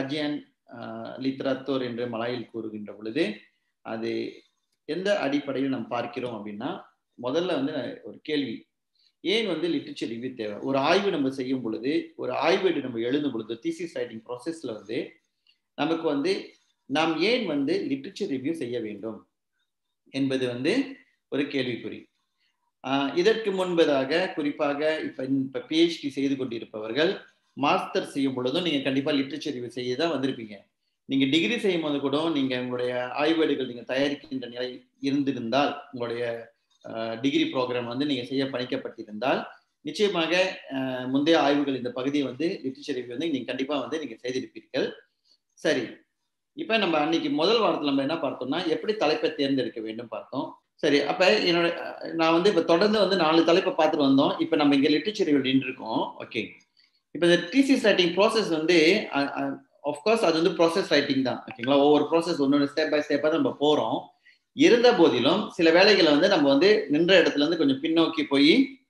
கஜியன் லித்ரத்தோர் என்று மலையில் கூறுகின்ற பொழுது அது எந்த அடிப்படையில் நம்ம பார்க்கிறோம் அப்படின்னா முதல்ல வந்து ஒரு கேள்வி ஏன் வந்து லிட்ரேச்சர் ரிவ்யூ தேவை ஒரு ஆய்வு நம்ம செய்யும் பொழுது ஒரு ஆய்வேடு நம்ம எழுதும் பொழுது தீசிஸ் ரைட்டிங் ப்ராசஸ்ல வந்து நமக்கு வந்து நாம் ஏன் வந்து லிட்ரேச்சர் ரிவ்யூ செய்ய வேண்டும் என்பது வந்து ஒரு கேள்விக்குறி இதற்கு முன்பதாக குறிப்பாக இப்போ இப்போ பிஹெச்டி செய்து கொண்டிருப்பவர்கள் மாஸ்டர் செய்யும் பொழுதும் நீங்கள் கண்டிப்பாக லிட்ரேச்சர் ரிவ்யூ செய்ய தான் வந்திருப்பீங்க நீங்கள் டிகிரி செய்யும் போது கூட நீங்கள் உங்களுடைய ஆய்வேடுகள் நீங்கள் தயாரிக்கின்ற நிலை இருந்திருந்தால் உங்களுடைய டிகிரி ப்ரோக்ராம் வந்து நீங்கள் செய்ய பணிக்கப்பட்டிருந்தால் நிச்சயமாக முந்தைய ஆய்வுகள் இந்த பகுதியை வந்து லிட்ரேச்சர் ரிவ்யூ வந்து நீங்கள் கண்டிப்பாக வந்து நீங்கள் செய்திருப்பீர்கள் சரி இப்போ நம்ம அன்னைக்கு முதல் வாரத்தில் நம்ம என்ன பார்த்தோம்னா எப்படி தலைப்பை தேர்ந்தெடுக்க வேண்டும் பார்த்தோம் சரி அப்போ என்னோட நான் வந்து இப்போ தொடர்ந்து வந்து நாலு தலைப்பை பார்த்துட்டு வந்தோம் இப்போ நம்ம இங்கே லிட்ரேச்சர் ரிவ்யூ நின்று இருக்கோம் ஓகே இப்போ இந்த டிசிஸ் ரைட்டிங் ப்ராசஸ் வந்து ஆஃப்கோர்ஸ் அது வந்து ப்ராசஸ் ரைட்டிங் தான் ஓகேங்களா ஒவ்வொரு ப்ராசஸ் ஒன்று ஸ்டெப் பை ஸ்டெப்பாக தான் நம்ம போகிறோம் இருந்த போதிலும் சில வேலைகளை வந்து நம்ம வந்து நின்ற இடத்துல இருந்து கொஞ்சம் பின்னோக்கி போய்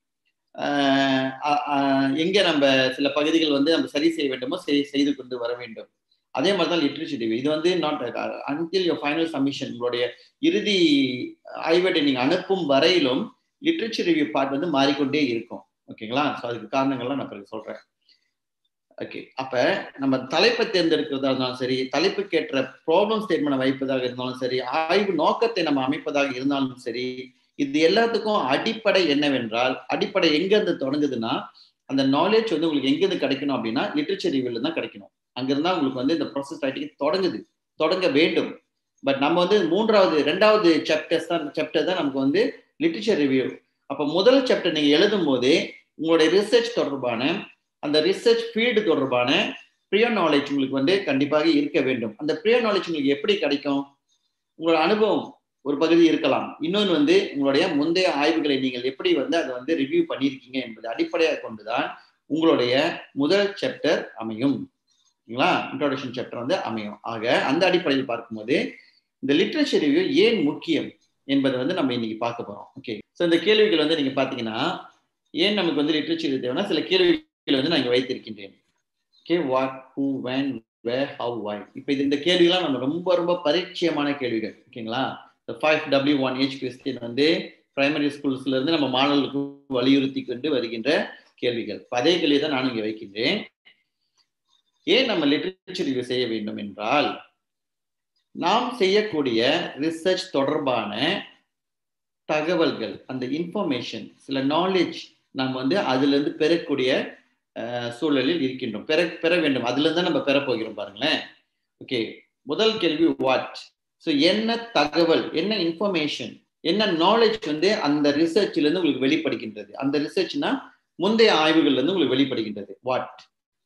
எங்கே நம்ம சில பகுதிகள் வந்து நம்ம சரி செய்ய வேண்டுமோ சரி செய்து கொண்டு வர வேண்டும் அதே மாதிரி தான் லிட்ரேச்சர் ரிவ்யூ இது வந்து not until your final submission உங்களுடைய இறுதி ஆய்வேட்டை நீங்கள் அனுப்பும் வரையிலும் லிட்ரேச்சர் ரிவ்யூ பார்ட் வந்து மாறிக்கொண்டே இருக்கும் ஓகேங்களா ஸோ அதுக்கு காரணங்கள்லாம் நான் பிறகு சொல்கிறேன் ஓகே அப்போ நம்ம தலைப்பை தேர்ந்தெடுக்கிறதா இருந்தாலும் சரி தலைப்புக்கேற்ற ப்ராப்ளம் ஸ்டேட்மெண்ட் வைப்பதாக இருந்தாலும் சரி ஆய்வு நோக்கத்தை நம்ம அமைப்பதாக இருந்தாலும் சரி இது எல்லாத்துக்கும் அடிப்படை என்னவென்றால் அடிப்படை எங்கேருந்து தொடங்குதுன்னா அந்த நாலேஜ் வந்து உங்களுக்கு எங்கேருந்து கிடைக்கணும் அப்படின்னா லிட்ரேச்சர் ரிவ்யூல தான் கிடைக்கணும் அங்கிருந்தா உங்களுக்கு வந்து இந்த ப்ராசஸ் ரைட்டிங் தொடங்குது தொடங்க வேண்டும் பட் நம்ம வந்து மூன்றாவது ரெண்டாவது சாப்டர்ஸ் தான் சாப்டர் தான் நமக்கு வந்து லிட்ரேச்சர் ரிவ்யூ அப்போ முதல் சாப்டர் நீங்கள் எழுதும் போதே உங்களுடைய ரிசர்ச் தொடர்பான அந்த ரிசர்ச் ஃபீல்டு தொடர்பான ப்ரியர் நாலேஜ் உங்களுக்கு வந்து கண்டிப்பாக இருக்க வேண்டும் அந்த ப்ரியர் நாலேஜ் உங்களுக்கு எப்படி கிடைக்கும் உங்களோட அனுபவம் ஒரு பகுதி இருக்கலாம் இன்னொன்று வந்து உங்களுடைய முந்தைய ஆய்வுகளை நீங்கள் எப்படி வந்து அதை வந்து ரிவ்யூ பண்ணியிருக்கீங்க என்பதை அடிப்படையாக கொண்டுதான் உங்களுடைய முதல் சாப்டர் அமையும் ஓகேங்களா இன்ட்ரோடக்ஷன் சாப்டர் வந்து அமையும் ஆக அந்த அடிப்படையில் பார்க்கும்போது இந்த லிட்ரேச்சர் ரிவ்யூ ஏன் முக்கியம் என்பதை வந்து நம்ம இன்னைக்கு பார்க்க போறோம் ஓகே ஸோ இந்த கேள்விகள் வந்து நீங்க பாத்தீங்கன்னா ஏன் நமக்கு வந்து லிட்ரேச்சர் ரிவ்யூ தேவைன்னா சில கேள்விகள் வந்து நான் இங்க வைத்திருக்கின்றேன் okay what who when where how why இப்போ இது இந்த கேள்விகள்லாம் நம்ம ரொம்ப ரொம்ப பரிச்சயமான கேள்விகள் ஓகேங்களா இந்த five W one H question வந்து பிரைமரி ஸ்கூல்ஸ்ல இருந்து நம்ம மாணவர்களுக்கு வலியுறுத்தி கொண்டு வருகின்ற கேள்விகள் அதே கேள்வி தான் நான் இங்கே வைக்கின்றேன் ஏன் நம்ம லிட்ரேச்சர் ரிவ்யூ செய்ய வேண்டும் என்றால் நாம் செய்யக்கூடிய ரிசர்ச் தொடர்பான தகவல்கள் அந்த இன்ஃபர்மேஷன் சில நாலேஜ் நாம் வந்து அதுல இருந்து பெறக்கூடிய சூழலில் இருக்கின்றோம் பெற பெற வேண்டும் அதுல இருந்து நம்ம பெற போகிறோம் பாருங்களேன் ஓகே முதல் கேள்வி வாட் ஸோ என்ன தகவல் என்ன இன்ஃபர்மேஷன் என்ன நாலேஜ் வந்து அந்த ரிசர்ச்ல இருந்து உங்களுக்கு வெளிப்படுகின்றது அந்த ரிசர்ச்னா முந்தைய ஆய்வுகள்ல இருந்து உங்களுக்கு வெளிப்படுகின்றது வாட்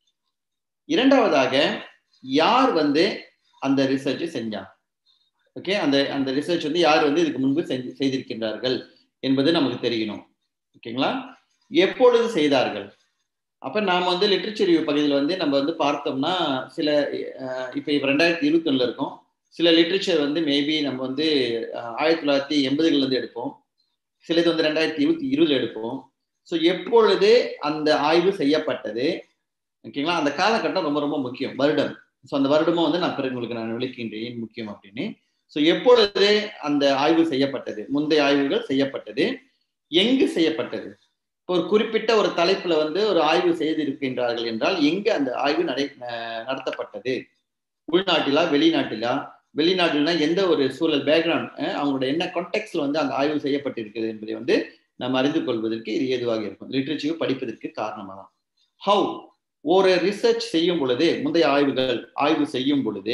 இரண்டாவதாக யார் வந்து அந்த ரிசர்ச் செஞ்சாங்க ஓகே அந்த அந்த ரிசர்ச் வந்து யார் வந்து இதுக்கு முன்பு செஞ்சு செய்திருக்கின்றார்கள் என்பது நமக்கு தெரியணும் ஓகேங்களா எப்பொழுது செய்தார்கள் அப்ப நாம வந்து லிட்ரேச்சர் ரிவ்யூ பகுதியில் வந்து நம்ம வந்து பார்த்தோம்னா சில இப்போ இப்போ ரெண்டாயிரத்தி இருபத்தி ஒண்ணுல இருக்கோம் சில லிட்ரேச்சர் வந்து மேபி நம்ம வந்து ஆயிரத்தி தொள்ளாயிரத்தி எண்பதுகள்ல இருந்து எடுப்போம் சில இது வந்து ரெண்டாயிரத்தி இருபத்தி இருபதுல எடுப்போம் ஸோ எப்பொழுது அந்த ஆய்வு செய்யப்பட்டது ஓகேங்களா அந்த காலகட்டம் ரொம்ப ரொம்ப முக்கியம் வருடம் ஸோ அந்த வருடமும் வந்து நான் பிறகு உங்களுக்கு நான் விளக்கின்றேன் முக்கியம் அப்படின்னு ஸோ எப்பொழுது அந்த ஆய்வு செய்யப்பட்டது முந்தைய ஆய்வுகள் செய்யப்பட்டது எங்கு செய்யப்பட்டது இப்போ ஒரு குறிப்பிட்ட ஒரு தலைப்புல வந்து ஒரு ஆய்வு செய்திருக்கின்றார்கள் என்றால் எங்கு அந்த ஆய்வு நடை நடத்தப்பட்டது உள்நாட்டிலா வெளிநாட்டிலா வெளிநாட்டில்னா எந்த ஒரு சூழல் பேக்ரவுண்ட் அவங்களோட என்ன கான்டெக்ட்ல வந்து அந்த ஆய்வு செய்யப்பட்டிருக்கிறது என்பதை வந்து நம்ம அறிந்து கொள்வதற்கு இது ஏதுவாக இருக்கும் லிட்ரேச்சர் படிப்பதற்கு காரணமாக தான் ஹவு ஒரு ரிசர்ச் செய்யும் பொழுது முந்தைய ஆய்வுகள் ஆய்வு செய்யும் பொழுது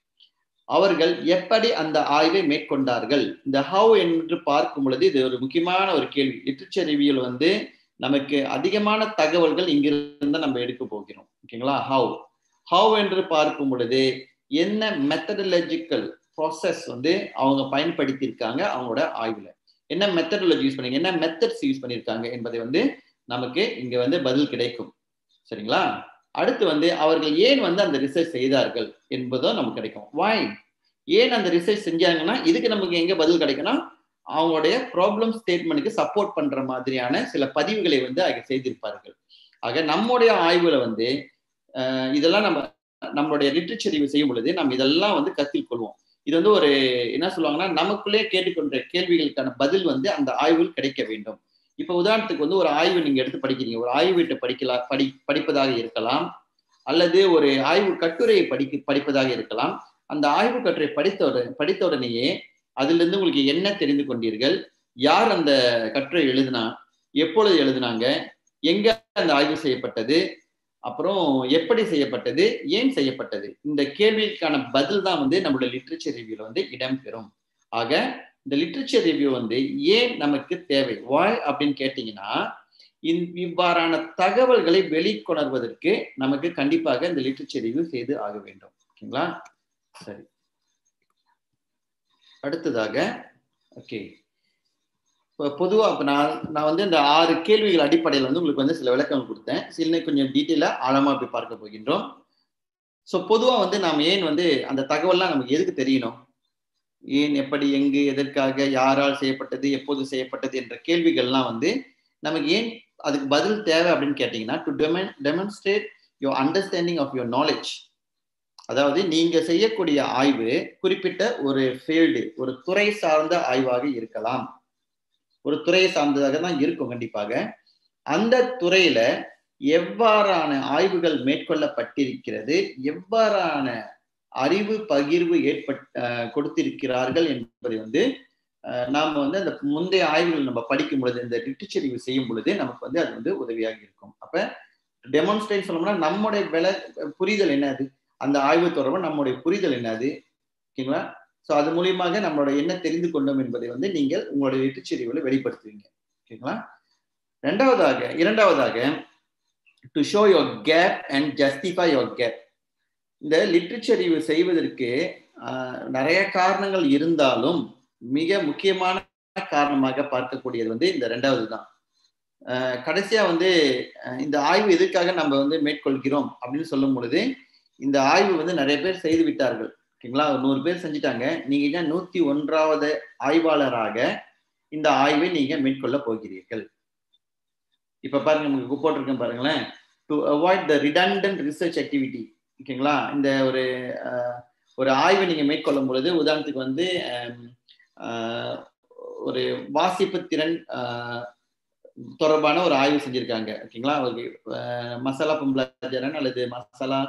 அவர்கள் எப்படி அந்த ஆய்வை மேற்கொண்டார்கள் இந்த ஹவு என்று பார்க்கும் பொழுது இது ஒரு முக்கியமான ஒரு கேள்வி லிட்ரேச்சர் ரிவியூல வந்து நமக்கு அதிகமான தகவல்கள் இங்கிருந்து நம்ம எடுக்க போகிறோம் ஓகேங்களா ஹவு ஹவு என்று பார்க்கும் பொழுது என்ன மெத்தடலஜிக்கல் ப்ராசஸ் வந்து அவங்க பயன்படுத்தியிருக்காங்க அவங்களோட ஆய்வுல என்ன மெத்தடாலஜி யூஸ் பண்ணி என்ன மெத்தட்ஸ் யூஸ் பண்ணியிருக்காங்க என்பதை வந்து நமக்கு இங்க வந்து பதில் கிடைக்கும் சரிங்களா அடுத்து வந்து அவர்கள் ஏன் வந்து அந்த ரிசர்ச் செய்தார்கள் என்பதும் நமக்கு கிடைக்கும் வாய் ஏன் அந்த ரிசர்ச் செஞ்சாங்கன்னா இதுக்கு நமக்கு எங்க பதில் கிடைக்கும்னா அவங்களுடைய ப்ராப்ளம் ஸ்டேட்மெண்ட்டுக்கு சப்போர்ட் பண்ற மாதிரியான சில பதிவுகளை வந்து அங்க செய்திருப்பார்கள் ஆக நம்முடைய ஆய்வுல வந்து இதெல்லாம் நம்ம நம்மளுடைய லிட்ரேச்சர் ரிவ்யூ செய்யும் பொழுது நம்ம இதெல்லாம் வந்து கருத்தில் கொள்வோம் இது வந்து ஒரு என்ன சொல்லுவாங்கன்னா நமக்குள்ளே கேட்டுக்கொண்ட கேள்விகளுக்கான பதில் வந்து அந்த ஆய்வில் கிடைக்க வேண்டும் இப்ப உதாரணத்துக்கு வந்து ஒரு ஆய்வு நீங்க எடுத்து படிக்கிறீங்க ஒரு ஆய்வு வீட்டை படிக்கலாம் படி படிப்பதாக இருக்கலாம் அல்லது ஒரு ஆய்வு கட்டுரையை படிக்க படிப்பதாக இருக்கலாம் அந்த ஆய்வு கட்டுரை படித்த படித்த உடனேயே அதுல இருந்து உங்களுக்கு என்ன தெரிந்து கொண்டீர்கள் யார் அந்த கட்டுரை எழுதினா எப்பொழுது எழுதினாங்க எங்க அந்த ஆய்வு செய்யப்பட்டது அப்புறம் எப்படி செய்யப்பட்டது ஏன் செய்யப்பட்டது இந்த கேள்விக்கான பதில் தான் வந்து நம்மளுடைய லிட்ரேச்சர் ரிவ்யூல வந்து இடம்பெறும் ஆக இந்த லிட்ரேச்சர் ரிவ்யூ வந்து ஏன் நமக்கு தேவை வாய் அப்படின்னு கேட்டீங்கன்னா இவ்வாறான தகவல்களை வெளிக்கொணர்வதற்கு நமக்கு கண்டிப்பாக இந்த லிட்ரேச்சர் ரிவ்யூ செய்து ஆக வேண்டும் ஓகேங்களா சரி அடுத்ததாக ஓகே இப்போ பொதுவாக இப்போ நான் நான் வந்து இந்த ஆறு கேள்விகள் அடிப்படையில் வந்து உங்களுக்கு வந்து சில விளக்கங்கள் கொடுத்தேன் சில கொஞ்சம் டீட்டெயிலாக ஆழமாக போய் பார்க்க போகின்றோம் ஸோ பொதுவாக வந்து நாம் ஏன் வந்து அந்த தகவல்லாம் நமக்கு எதுக்கு தெரியணும் ஏன் எப்படி எங்கு எதற்காக யாரால் செய்யப்பட்டது எப்போது செய்யப்பட்டது என்ற கேள்விகள்லாம் வந்து நமக்கு ஏன் அதுக்கு பதில் தேவை அப்படின்னு கேட்டிங்கன்னா to demon demonstrate your understanding of your knowledge அதாவது நீங்க செய்யக்கூடிய ஆய்வு குறிப்பிட்ட ஒரு ஃபீல்டு ஒரு துறை சார்ந்த ஆய்வாக இருக்கலாம் ஒரு துறையை சார்ந்ததாக தான் இருக்கும் கண்டிப்பாக அந்த துறையில எவ்வாறான ஆய்வுகள் மேற்கொள்ளப்பட்டிருக்கிறது எவ்வாறான அறிவு பகிர்வு ஏற்பட் கொடுத்திருக்கிறார்கள் என்பதை வந்து நாம் வந்து அந்த முந்தைய ஆய்வுகள் நம்ம படிக்கும் பொழுது இந்த லிட்ரேச்சர் ரிவ்யூ செய்யும் பொழுது நமக்கு வந்து அது வந்து உதவியாக இருக்கும் அப்ப டெமான்ஸ்ட்ரேட் சொல்லணும்னா நம்முடைய வில புரிதல் என்னது அந்த ஆய்வு தொடர்பு நம்முடைய புரிதல் என்னது ஓகேங்களா ஸோ அது மூலியமாக நம்மளோட என்ன தெரிந்து கொண்டோம் என்பதை வந்து நீங்கள் உங்களுடைய லிட்ரேச்சர் ரிவ்யூல வெளிப்படுத்துவீங்க ஓகேங்களா ரெண்டாவதாக இரண்டாவதாக to show your gap and justify your gap இந்த லிட்ரேச்சர் ரிவ்யூ செய்வதற்கு நிறைய காரணங்கள் இருந்தாலும் மிக முக்கியமான காரணமாக பார்க்கக்கூடியது வந்து இந்த ரெண்டாவது தான் கடைசியா வந்து இந்த ஆய்வு எதுக்காக நம்ம வந்து மேற்கொள்கிறோம் அப்படின்னு சொல்லும் பொழுது இந்த ஆய்வு வந்து நிறைய பேர் செய்து விட்டார்கள் ஓகேங்களா ஒரு நூறு பேர் செஞ்சுட்டாங்க நீங்க ஏன் நூத்தி ஒன்றாவது ஆய்வாளராக இந்த ஆய்வை நீங்க மேற்கொள்ள போகிறீர்கள் இப்ப பாருங்க நமக்கு போட்டிருக்கேன் பாருங்களேன் to avoid the redundant research activity ஓகேங்களா இந்த ஒரு ஒரு ஆய்வை நீங்க மேற்கொள்ளும் பொழுது உதாரணத்துக்கு வந்து ஒரு வாசிப்பு திறன் தொடர்பான ஒரு ஆய்வு செஞ்சிருக்காங்க ஓகேங்களா ஒரு மசாலா பொம்பளாஜரன் அல்லது மசாலா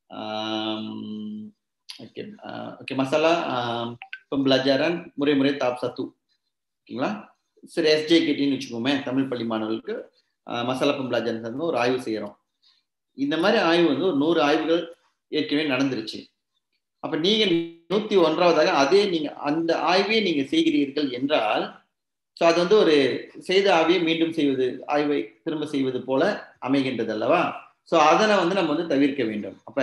ஓகே ஓகே மசாலா பொம்பளாஜரன் முறை முறை தாப் சத்து ஓகேங்களா சரி எஸ்ஜே கேட்டின்னு வச்சுக்கோமே தமிழ் பள்ளி மாணவர்களுக்கு மசாலா பொம்பளாஜரன் ஒரு ஆய்வு செய்யறோம் இந்த மாதிரி ஆய்வு வந்து ஒரு நூறு ஆய்வுகள் ஏற்கனவே நடந்துருச்சு அப்ப நீங்க நூத்தி ஒன்றாவதாக அதே நீங்க அந்த ஆய்வே நீங்க செய்கிறீர்கள் என்றால் ஸோ அது வந்து ஒரு செய்த ஆய்வை மீண்டும் செய்வது ஆய்வை திரும்ப செய்வது போல அமைகின்றது அல்லவா ஸோ அதனை வந்து நம்ம வந்து தவிர்க்க வேண்டும் அப்ப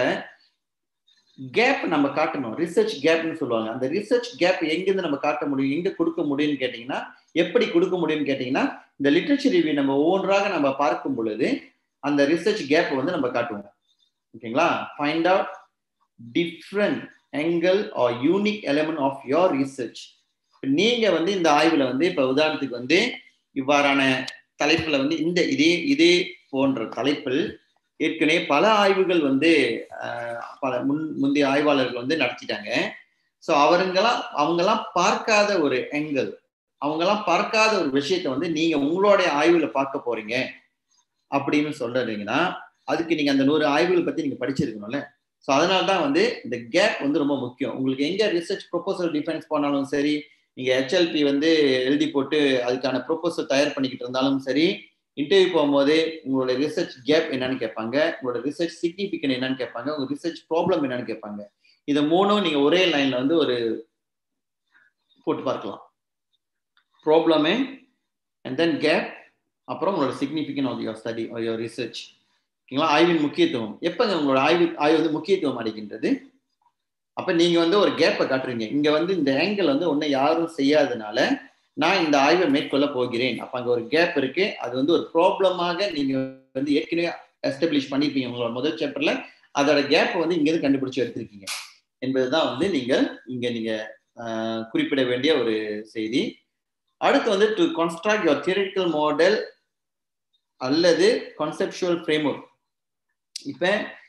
கேப் நம்ம காட்டணும் ரிசர்ச் கேப்னு சொல்லுவாங்க அந்த ரிசர்ச் கேப் எங்கிருந்து நம்ம காட்ட முடியும் எங்க கொடுக்க முடியும்னு கேட்டீங்கன்னா எப்படி கொடுக்க முடியும்னு கேட்டீங்கன்னா இந்த லிட்ரேச்சர் ரிவ்யூ நம்ம ஒவ்வொன்றாக நம்ம பார்க்கும் பொழுது அந்த ரிசர்ச் கேப் வந்து நம்ம காட்டுவோம் ஓகேங்களா find out different angle or unique element of your research நீங்க வந்து இந்த ஆய்வுல வந்து இப்ப உதாரணத்துக்கு வந்து இவ்வாறான தலைப்புல வந்து இந்த இதே இதே போன்ற தலைப்பில் ஏற்கனவே பல ஆய்வுகள் வந்து பல முன் முந்தைய ஆய்வாளர்கள் வந்து நடத்திட்டாங்க ஸோ அவருங்கெல்லாம் அவங்கெல்லாம் பார்க்காத ஒரு எங்கல் அவங்கெல்லாம் பார்க்காத ஒரு விஷயத்த வந்து நீங்க உங்களுடைய ஆய்வுல பார்க்க போறீங்க அப்படின்னு சொல்றீங்கன்னா அதுக்கு நீங்க அந்த நூறு ஆய்வுகள் பத்தி நீங்க படிச்சிருக்கணும்ல ஸோ அதனால தான் வந்து இந்த கேப் வந்து ரொம்ப முக்கியம் உங்களுக்கு எங்க ரிசர்ச் ப்ரொபோசல் டிஃபென்ஸ் பண்ணாலும் சரி நீங்க ஹெச்எல்பி வந்து எழுதி போட்டு அதுக்கான ப்ரொபோசல் தயார் பண்ணிக்கிட்டு இருந்தாலும் சரி இன்டர்வியூ போகும்போது உங்களோட ரிசர்ச் கேப் என்னன்னு கேட்பாங்க உங்களோட ரிசர்ச் சிக்னிஃபிகன் என்னன்னு கேட்பாங்க உங்க ரிசர்ச் ப்ராப்ளம் என்னன்னு கேட்பாங்க இதை மூணும் நீங்க ஒரே லைன்ல வந்து ஒரு போட்டு பார்க்கலாம் ப்ராப்ளமே அண்ட் தென் கேப் அப்புறம் உங்களோட significance of your study your research ஓகேங்களா ஆய்வின் முக்கியத்துவம் எப்பங்க உங்களோட ஆய்வு ஆய்வு வந்து முக்கியத்துவம் அடைகின்றது அப்ப நீங்க வந்து ஒரு கேப்பை காட்டுறீங்க இங்க வந்து இந்த ஆங்கிள் வந்து ஒன்னும் யாரும் செய்யாதனால நான் இந்த ஆய்வை மேற்கொள்ள போகிறேன் அப்ப அங்க ஒரு கேப் இருக்கு அது வந்து ஒரு ப்ராப்ளமாக நீங்க வந்து ஏற்கனவே எஸ்டாப்ளிஷ் பண்ணிருக்கீங்க உங்களோட முதல் சாப்டர்ல அதோட கேப்பை வந்து இங்க இருந்து கண்டுபிடிச்சு எடுத்திருக்கீங்க என்பதுதான் வந்து நீங்க இங்க நீங்க குறிப்பிட வேண்டிய ஒரு செய்தி அடுத்து வந்து to construct your theoretical model அல்லது கான்செப்சுவல் ஃப்ரேம் ஒர்க் இப்ப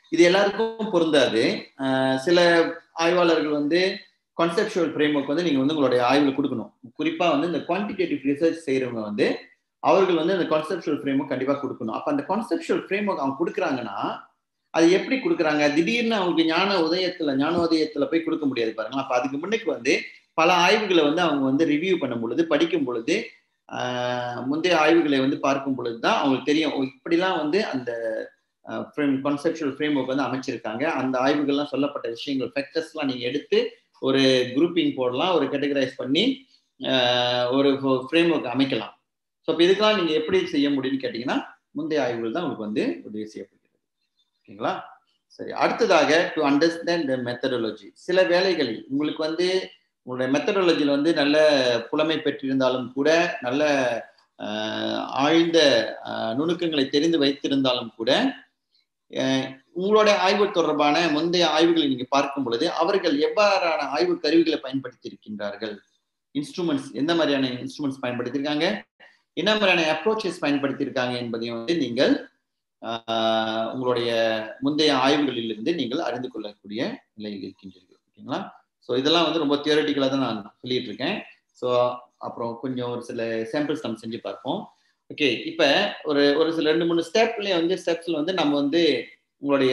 இது எல்லாருக்கும் பொருந்தாது சில ஆய்வாளர்கள் வந்து கான்செப்டுவல் ஃப்ரேம் ஒர்க் வந்து நீங்க வந்து உங்களுடைய ஆய்வுல கொடுக்கணும் குறிப்பா வந்து இந்த குவான்டிடேட்டிவ் ரிசர்ச் செய்யறவங்க வந்து அவர்கள் வந்து அந்த கான்செப்டுவல் ஃப்ரேம் ஒர்க் கண்டிப்பா கொடுக்கணும் அப்ப அந்த கான்செப்டுவல் ஃப்ரேம் ஒர்க் அவங்க கொடுக்குறாங்கன்னா அது எப்படி கொடுக்குறாங்க திடீர்னு அவங்களுக்கு ஞான உதயத்துல ஞான உதயத்துல போய் கொடுக்க முடியாது பாருங்களா அப்ப அதுக்கு முன்னுக்கு வந்து பல ஆய்வுகளை வந்து அவங்க வந்து ரிவ்யூ பண்ணும் பொழுது படிக்கும் பொழுது முந்தைய ஆய்வுகளை வந்து பார்க்கும் பொழுது தான் அவங்களுக்கு தெரியும் இப்படிலாம் வந்து அந்த ஃப்ரேம் கான்செப்டுவல் ஃப்ரேம் ஒர்க் வந்து அமைச்சிருக்காங்க அந்த ஆய்வுகள்லாம் சொல்லப்பட்ட விஷயங்கள் ஃபேக்டர்ஸ்லாம் நீங்க எடுத்து ஒரு குரூப்பிங் போடலாம் ஒரு கேட்டகரைஸ் பண்ணி ஒரு ஃப்ரேம் ஒர்க் அமைக்கலாம் ஸோ இப்போ இதுக்கெல்லாம் நீங்கள் எப்படி செய்ய முடியும்னு கேட்டிங்கன்னா முந்தைய ஆய்வுகள் தான் உங்களுக்கு வந்து உதவி செய்யப்படுகிறது ஓகேங்களா சரி அடுத்ததாக டு அண்டர்ஸ்டாண்ட் த மெத்தடாலஜி சில வேலைகளில் உங்களுக்கு வந்து உங்களுடைய மெத்தடாலஜியில் வந்து நல்ல புலமை பெற்றிருந்தாலும் கூட நல்ல ஆழ்ந்த நுணுக்கங்களை தெரிந்து வைத்திருந்தாலும் கூட உங்களுடைய ஆய்வு தொடர்பான முந்தைய ஆய்வுகளை நீங்க பார்க்கும் பொழுது அவர்கள் எவ்வாறான ஆய்வு கருவிகளை பயன்படுத்தி இருக்கின்றார்கள் இன்ஸ்ட்ருமெண்ட்ஸ் எந்த மாதிரியான இன்ஸ்ட்ருமெண்ட்ஸ் பயன்படுத்தியிருக்காங்க என்ன மாதிரியான அப்ரோச்சஸ் பயன்படுத்தியிருக்காங்க என்பதையும் வந்து நீங்கள் உங்களுடைய முந்தைய ஆய்வுகளிலிருந்து நீங்கள் அறிந்து கொள்ளக்கூடிய நிலையில் இருக்கின்றீர்கள் ஓகேங்களா ஸோ இதெல்லாம் வந்து ரொம்ப தியோரிட்டிக்கலாக தான் நான் சொல்லிட்டு இருக்கேன் ஸோ அப்புறம் கொஞ்சம் ஒரு சில சாம்பிள்ஸ் நம்ம செஞ்சு பார்ப்போம் ஓகே இப்போ ஒரு ஒரு சில ரெண்டு மூணு ஸ்டெப்லேயே வந்து ஸ்டெப்ஸில் வந்து நம்ம வந்து உங்களுடைய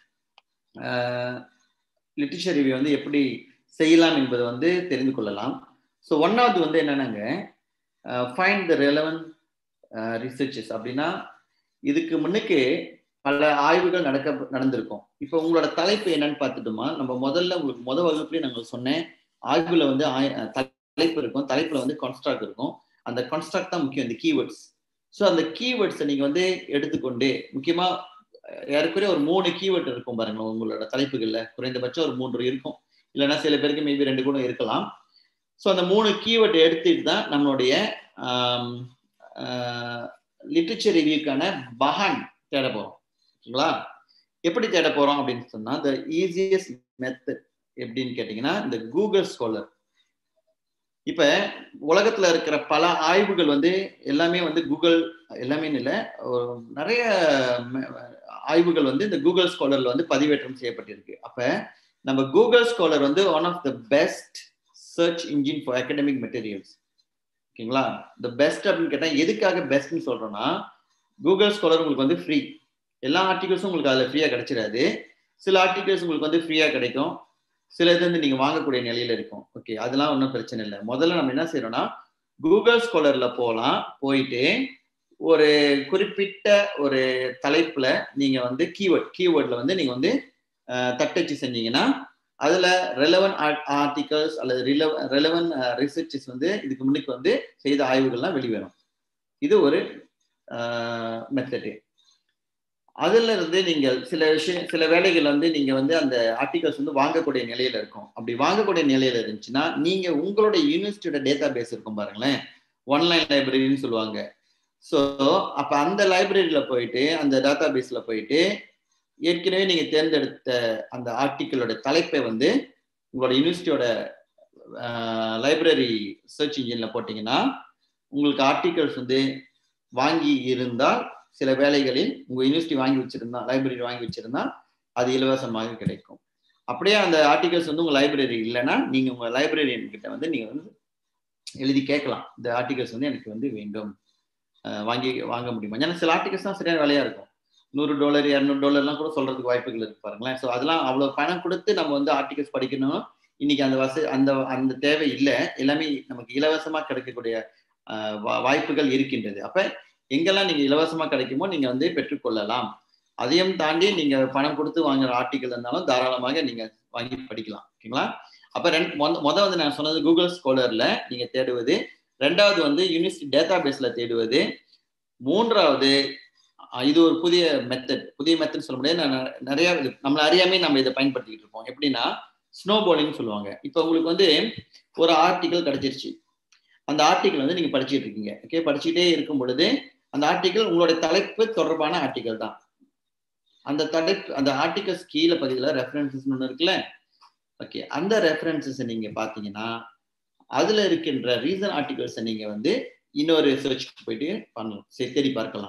லிட்ரேச்சர் ரிவ்யூ வந்து எப்படி செய்யலாம் என்பதை வந்து தெரிந்து கொள்ளலாம் ஸோ ஒன்னாவது வந்து என்னன்னாங்க ஃபைண்ட் த ரெலவென்ட் ரிசர்ச்சஸ் அப்படின்னா இதுக்கு முன்னுக்கு பல ஆய்வுகள் நடக்க நடந்திருக்கும் இப்போ உங்களோட தலைப்பு என்னன்னு பார்த்துட்டோமா நம்ம முதல்ல உங்களுக்கு முத வகுப்புலேயே நாங்கள் சொன்னேன் ஆய்வுல வந்து தலைப்பு இருக்கும் தலைப்புல வந்து கான்ஸ்ட்ராக்ட் இருக்கும் அந்த கான்ஸ்ட்ராக்ட் தான் முக்கியம் இந்த கீவேர்ட்ஸ் ஸோ அந்த கீவேர்ட்ஸை நீங்க வந்து எடுத்துக்கொண்டு முக்கியமா ஏறக்குறைய ஒரு மூணு கீவேர்ட் இருக்கும் பாருங்க உங்களோட தலைப்புகள்ல குறைந்தபட்சம் ஒரு மூன்று இருக்கும் இல்லைன்னா சில பேருக்கு மேபி ரெண்டு கூட இருக்கலாம் ஸோ அந்த மூணு கீவேர்ட் எடுத்துட்டு தான் நம்மளுடைய லிட்ரேச்சர் ரிவ்யூக்கான பஹான் தேட போறோம் ஓகேங்களா எப்படி தேட போறோம் அப்படின்னு சொன்னா த ஈஸியஸ்ட் மெத்தட் எப்படின்னு கேட்டீங்கன்னா இந்த கூகுள் ஸ்காலர் இப்ப உலகத்துல இருக்கிற பல ஆய்வுகள் வந்து எல்லாமே வந்து கூகுள் எல்லாமே இல்லை நிறைய ஆய்வுகள் வந்து இந்த கூகுள் ஸ்காலர்ல வந்து பதிவேற்றம் செய்யப்பட்டிருக்கு அப்ப நம்ம கூகுள் ஸ்காலர் வந்து one of the best search engine for academic materials ஓகேங்களா த பெஸ்ட் அப்படின்னு கேட்டால் எதுக்காக பெஸ்ட்னு சொல்றோம்னா கூகுள் ஸ்காலர் உங்களுக்கு வந்து ஃப்ரீ எல்லா ஆர்டிகல்ஸும் உங்களுக்கு அதில் ஃப்ரீயாக கிடைச்சிடாது சில ஆர்டிகல்ஸ் உங்களுக்கு வந்து ஃப்ரீயாக கிடைக்கும் சில இது வந்து நீங்கள் வாங்கக்கூடிய நிலையில இருக்கும் ஓகே அதெல்லாம் ஒன்றும் பிரச்சனை இல்லை முதல்ல நம்ம என்ன செய்யறோம்னா கூகுள் ஸ்காலர்ல போகலாம் போயிட்டு ஒரு குறிப்பிட்ட ஒரு தலைப்புல நீங்க வந்து கீவேர்ட் கீவேர்ட்ல வந்து நீங்க வந்து தட்டச்சு செஞ்சீங்கன்னா அதுல ரெலவன் ஆர்டிகல்ஸ் அல்லது ரெலவன் ரிசர்ச்சஸ் வந்து இதுக்கு முன்னுக்கு வந்து செய்த ஆய்வுகள்லாம் வெளிவரும் இது ஒரு மெத்தடு அதுல இருந்து நீங்கள் சில விஷயம் சில வேலைகள் வந்து நீங்க வந்து அந்த ஆர்டிகல்ஸ் வந்து வாங்கக்கூடிய நிலையில இருக்கும் அப்படி வாங்கக்கூடிய நிலையில இருந்துச்சுன்னா நீங்க உங்களுடைய யூனிவர்சிட்டியோட டேட்டா பேஸ் இருக்கும் பாருங்களேன் ஒன்லைன் லைப்ரரின்னு சொல்லுவாங்க ஸோ அப்ப அந்த லைப்ரரியில போயிட்டு அந்த டேட்டா பேஸ்ல போயிட்டு ஏற்கனவே நீங்க தேர்ந்தெடுத்த அந்த ஆர்டிக்கிளோட தலைப்பை வந்து உங்களோட யூனிவர்சிட்டியோட லைப்ரரி சர்ச் இன்ஜின்ல போட்டீங்கன்னா உங்களுக்கு ஆர்டிகல்ஸ் வந்து வாங்கி இருந்தால் சில வேலைகளில் உங்க யூனிவர்சிட்டி வாங்கி வச்சிருந்தா லைப்ரரி வாங்கி வச்சிருந்தா அது இலவசமாக கிடைக்கும் அப்படியே அந்த ஆர்டிகல்ஸ் வந்து உங்க லைப்ரரி இல்லைன்னா நீங்க உங்க லைப்ரரியன் கிட்ட வந்து நீங்க வந்து எழுதி கேட்கலாம் இந்த ஆர்டிகல்ஸ் வந்து எனக்கு வந்து வேண்டும் வாங்கி வாங்க முடியுமா ஏன்னா சில ஆர்டிகல்ஸ் தான் சரியான வேலையா இருக்கும் நூறு டாலர் இரநூறு டாலர்லாம் கூட சொல்றதுக்கு வாய்ப்புகள் இருக்கு பாருங்களேன் ஸோ அதெல்லாம் அவ்வளோ பணம் கொடுத்து நம்ம வந்து ஆர்டிகல்ஸ் படிக்கணும் இன்னைக்கு அந்த வசதி அந்த அந்த தேவை இல்லை எல்லாமே நமக்கு இலவசமா கிடைக்கக்கூடிய வாய்ப்புகள் இருக்கின்றது அப்ப எங்கெல்லாம் நீங்க இலவசமா கிடைக்குமோ நீங்க வந்து பெற்றுக்கொள்ளலாம் அதையும் தாண்டி நீங்க பணம் கொடுத்து வாங்குற ஆர்டிக்கல் இருந்தாலும் தாராளமாக நீங்க வாங்கி படிக்கலாம் ஓகேங்களா அப்ப ரெண்டு மொத வந்து நான் சொன்னது கூகுள் ஸ்காலர்ல நீங்க தேடுவது ரெண்டாவது வந்து யூனிவர்சிட்டி டேட்டா பேஸ்ல தேடுவது மூன்றாவது இது ஒரு புதிய மெத்தட் புதிய மெத்தட் சொல்ல முடியாது நான் நிறைய நம்மள அறியாமே நம்ம இதை பயன்படுத்திக்கிட்டு இருப்போம் எப்படின்னா ஸ்னோ போலிங் சொல்லுவாங்க இப்போ உங்களுக்கு வந்து ஒரு ஆர்டிக்கல் கிடைச்சிருச்சு அந்த ஆர்டிக்கல் வந்து நீங்க படிச்சுட்டு இருக்கீங்க ஓகே படிச்சுட்டே இருக்கும் பொழுது அந்த ஆர்டிக்கல் உங்களுடைய தலைப்பு தொடர்பான ஆர்டிக்கல் தான் அந்த தலைப்பு அந்த ஆர்டிகல்ஸ் கீழே பதிவில் ரெஃபரன்சஸ் ஒன்று இருக்குல்ல ஓகே அந்த ரெஃபரன்சஸ் நீங்க பாத்தீங்கன்னா அதுல இருக்கின்ற ரீசன் ஆர்டிகல்ஸை நீங்க வந்து இன்னொரு சர்ச் போயிட்டு பண்ணலாம் சரி தேடி பார்க்கலாம்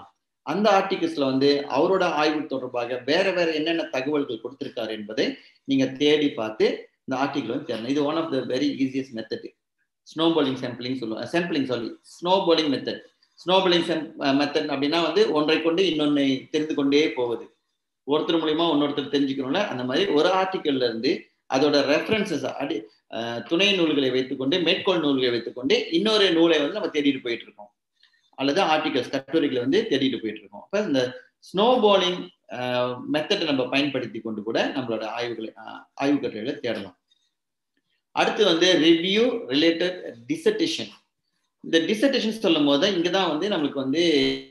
அந்த ஆர்டிகிள்ஸ்ல வந்து அவரோட ஆய்வு தொடர்பாக வேற வேற என்னென்ன தகவல்கள் கொடுத்திருக்காரு என்பதை நீங்க தேடி பார்த்து இந்த ஆர்டிகிள் வந்து தேடணும் இது one of the very easiest method snowballing sampling சொல்லுவாங்க sampling sorry snowballing method snowballing method அப்படின்னா வந்து ஒன்றை கொண்டு இன்னொன்னை தெரிந்து கொண்டே போவது ஒருத்தர் மூலியமா இன்னொருத்தர் தெரிஞ்சுக்கணும்ல அந்த மாதிரி ஒரு ஆர்டிக்கல்ல இருந்து அதோட ரெஃபரன்சஸ் அடி துணை நூல்களை வைத்துக்கொண்டு மேற்கோள் நூல்களை வைத்துக்கொண்டு இன்னொரு நூலை வந்து நம்ம தேடிட்டு போயிட்டு இருக்கோம் அல்லது ஆர்டிகல்ஸ் கட்டுரைகளை வந்து தேடிட்டு போயிட்டு இருக்கோம் அப்ப இந்த ஸ்னோ போலிங் மெத்தடை நம்ம பயன்படுத்தி கொண்டு கூட நம்மளோட ஆய்வுகளை ஆய்வு கட்டுரைகளை தேடலாம் அடுத்து வந்து ரிவ்யூ ரிலேட்டட் டிசர்டேஷன் இந்த டிசர்டேஷன் சொல்லும் போது இங்கே தான் வந்து நம்மளுக்கு வந்து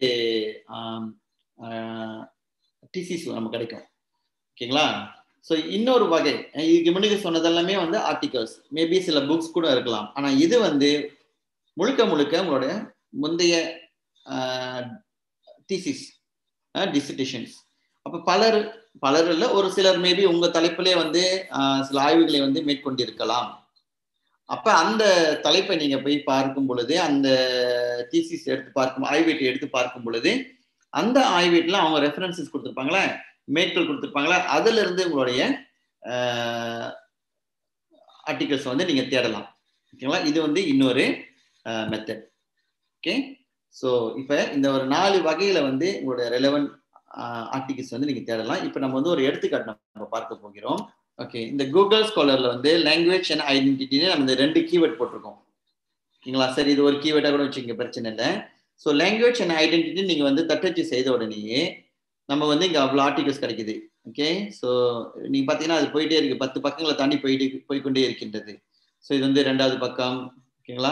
டிசிஸ் நம்ம கிடைக்கும் ஓகேங்களா ஸோ இன்னொரு வகை இதுக்கு முன்னாடி சொன்னதெல்லாமே வந்து ஆர்டிகல்ஸ் மேபி சில புக்ஸ் கூட இருக்கலாம் ஆனால் இது வந்து முழுக்க முழுக்க உங்களுடைய முந்தைய டிசிஸ் டிசிட்டேஷன்ஸ் அப்போ பலர் பலர் இல்லை ஒரு சிலர் மேபி உங்க தலைப்பிலே வந்து சில ஆய்வுகளை வந்து மேற்கொண்டிருக்கலாம் அப்ப அந்த தலைப்பை நீங்க போய் பார்க்கும் பொழுது அந்த தீசிஸ் எடுத்து பார்க்கும் ஆய்வீட்டை எடுத்து பார்க்கும் பொழுது அந்த ஆய்வீட்டில் அவங்க ரெஃபரன்சஸ் கொடுத்துருப்பாங்களே மேற்கோள் கொடுத்துருப்பாங்களா அதுல இருந்து உங்களுடைய ஆர்டிகல்ஸ் வந்து நீங்க தேடலாம் ஓகேங்களா இது வந்து இன்னொரு மெத்தட் ஓகே ஸோ இப்போ இந்த ஒரு நாலு வகையில வந்து உங்களோட ரெலவெண்ட் ஆர்டிகல்ஸ் வந்து நீங்க தேடலாம் இப்போ நம்ம வந்து ஒரு எடுத்துக்காட்டு நம்ம பார்க்க போகிறோம் ஓகே இந்த கூகுள் ஸ்காலர்ல வந்து லாங்குவேஜ் அண்ட் ஐடென்டிட்டின்னு நம்ம இந்த ரெண்டு கீவேர்ட் போட்டிருக்கோம் ஓகேங்களா சரி இது ஒரு கீவேர்டாக கூட வச்சுங்க பிரச்சனை இல்லை ஸோ லாங்குவேஜ் அண்ட் ஐடென்டிட்டி நீங்க வந்து தட்டச்சு செய்த உடனேயே நம்ம வந்து இங்க அவ்வளோ ஆர்டிகல்ஸ் கிடைக்குது ஓகே ஸோ நீங்க பார்த்தீங்கன்னா அது போயிட்டே இருக்கு பத்து பக்கங்களை தாண்டி போயிட்டு போய்கொண்டே இருக்கின்றது ஸோ இது வந்து ரெண்டாவது பக்கம் ஓகேங்களா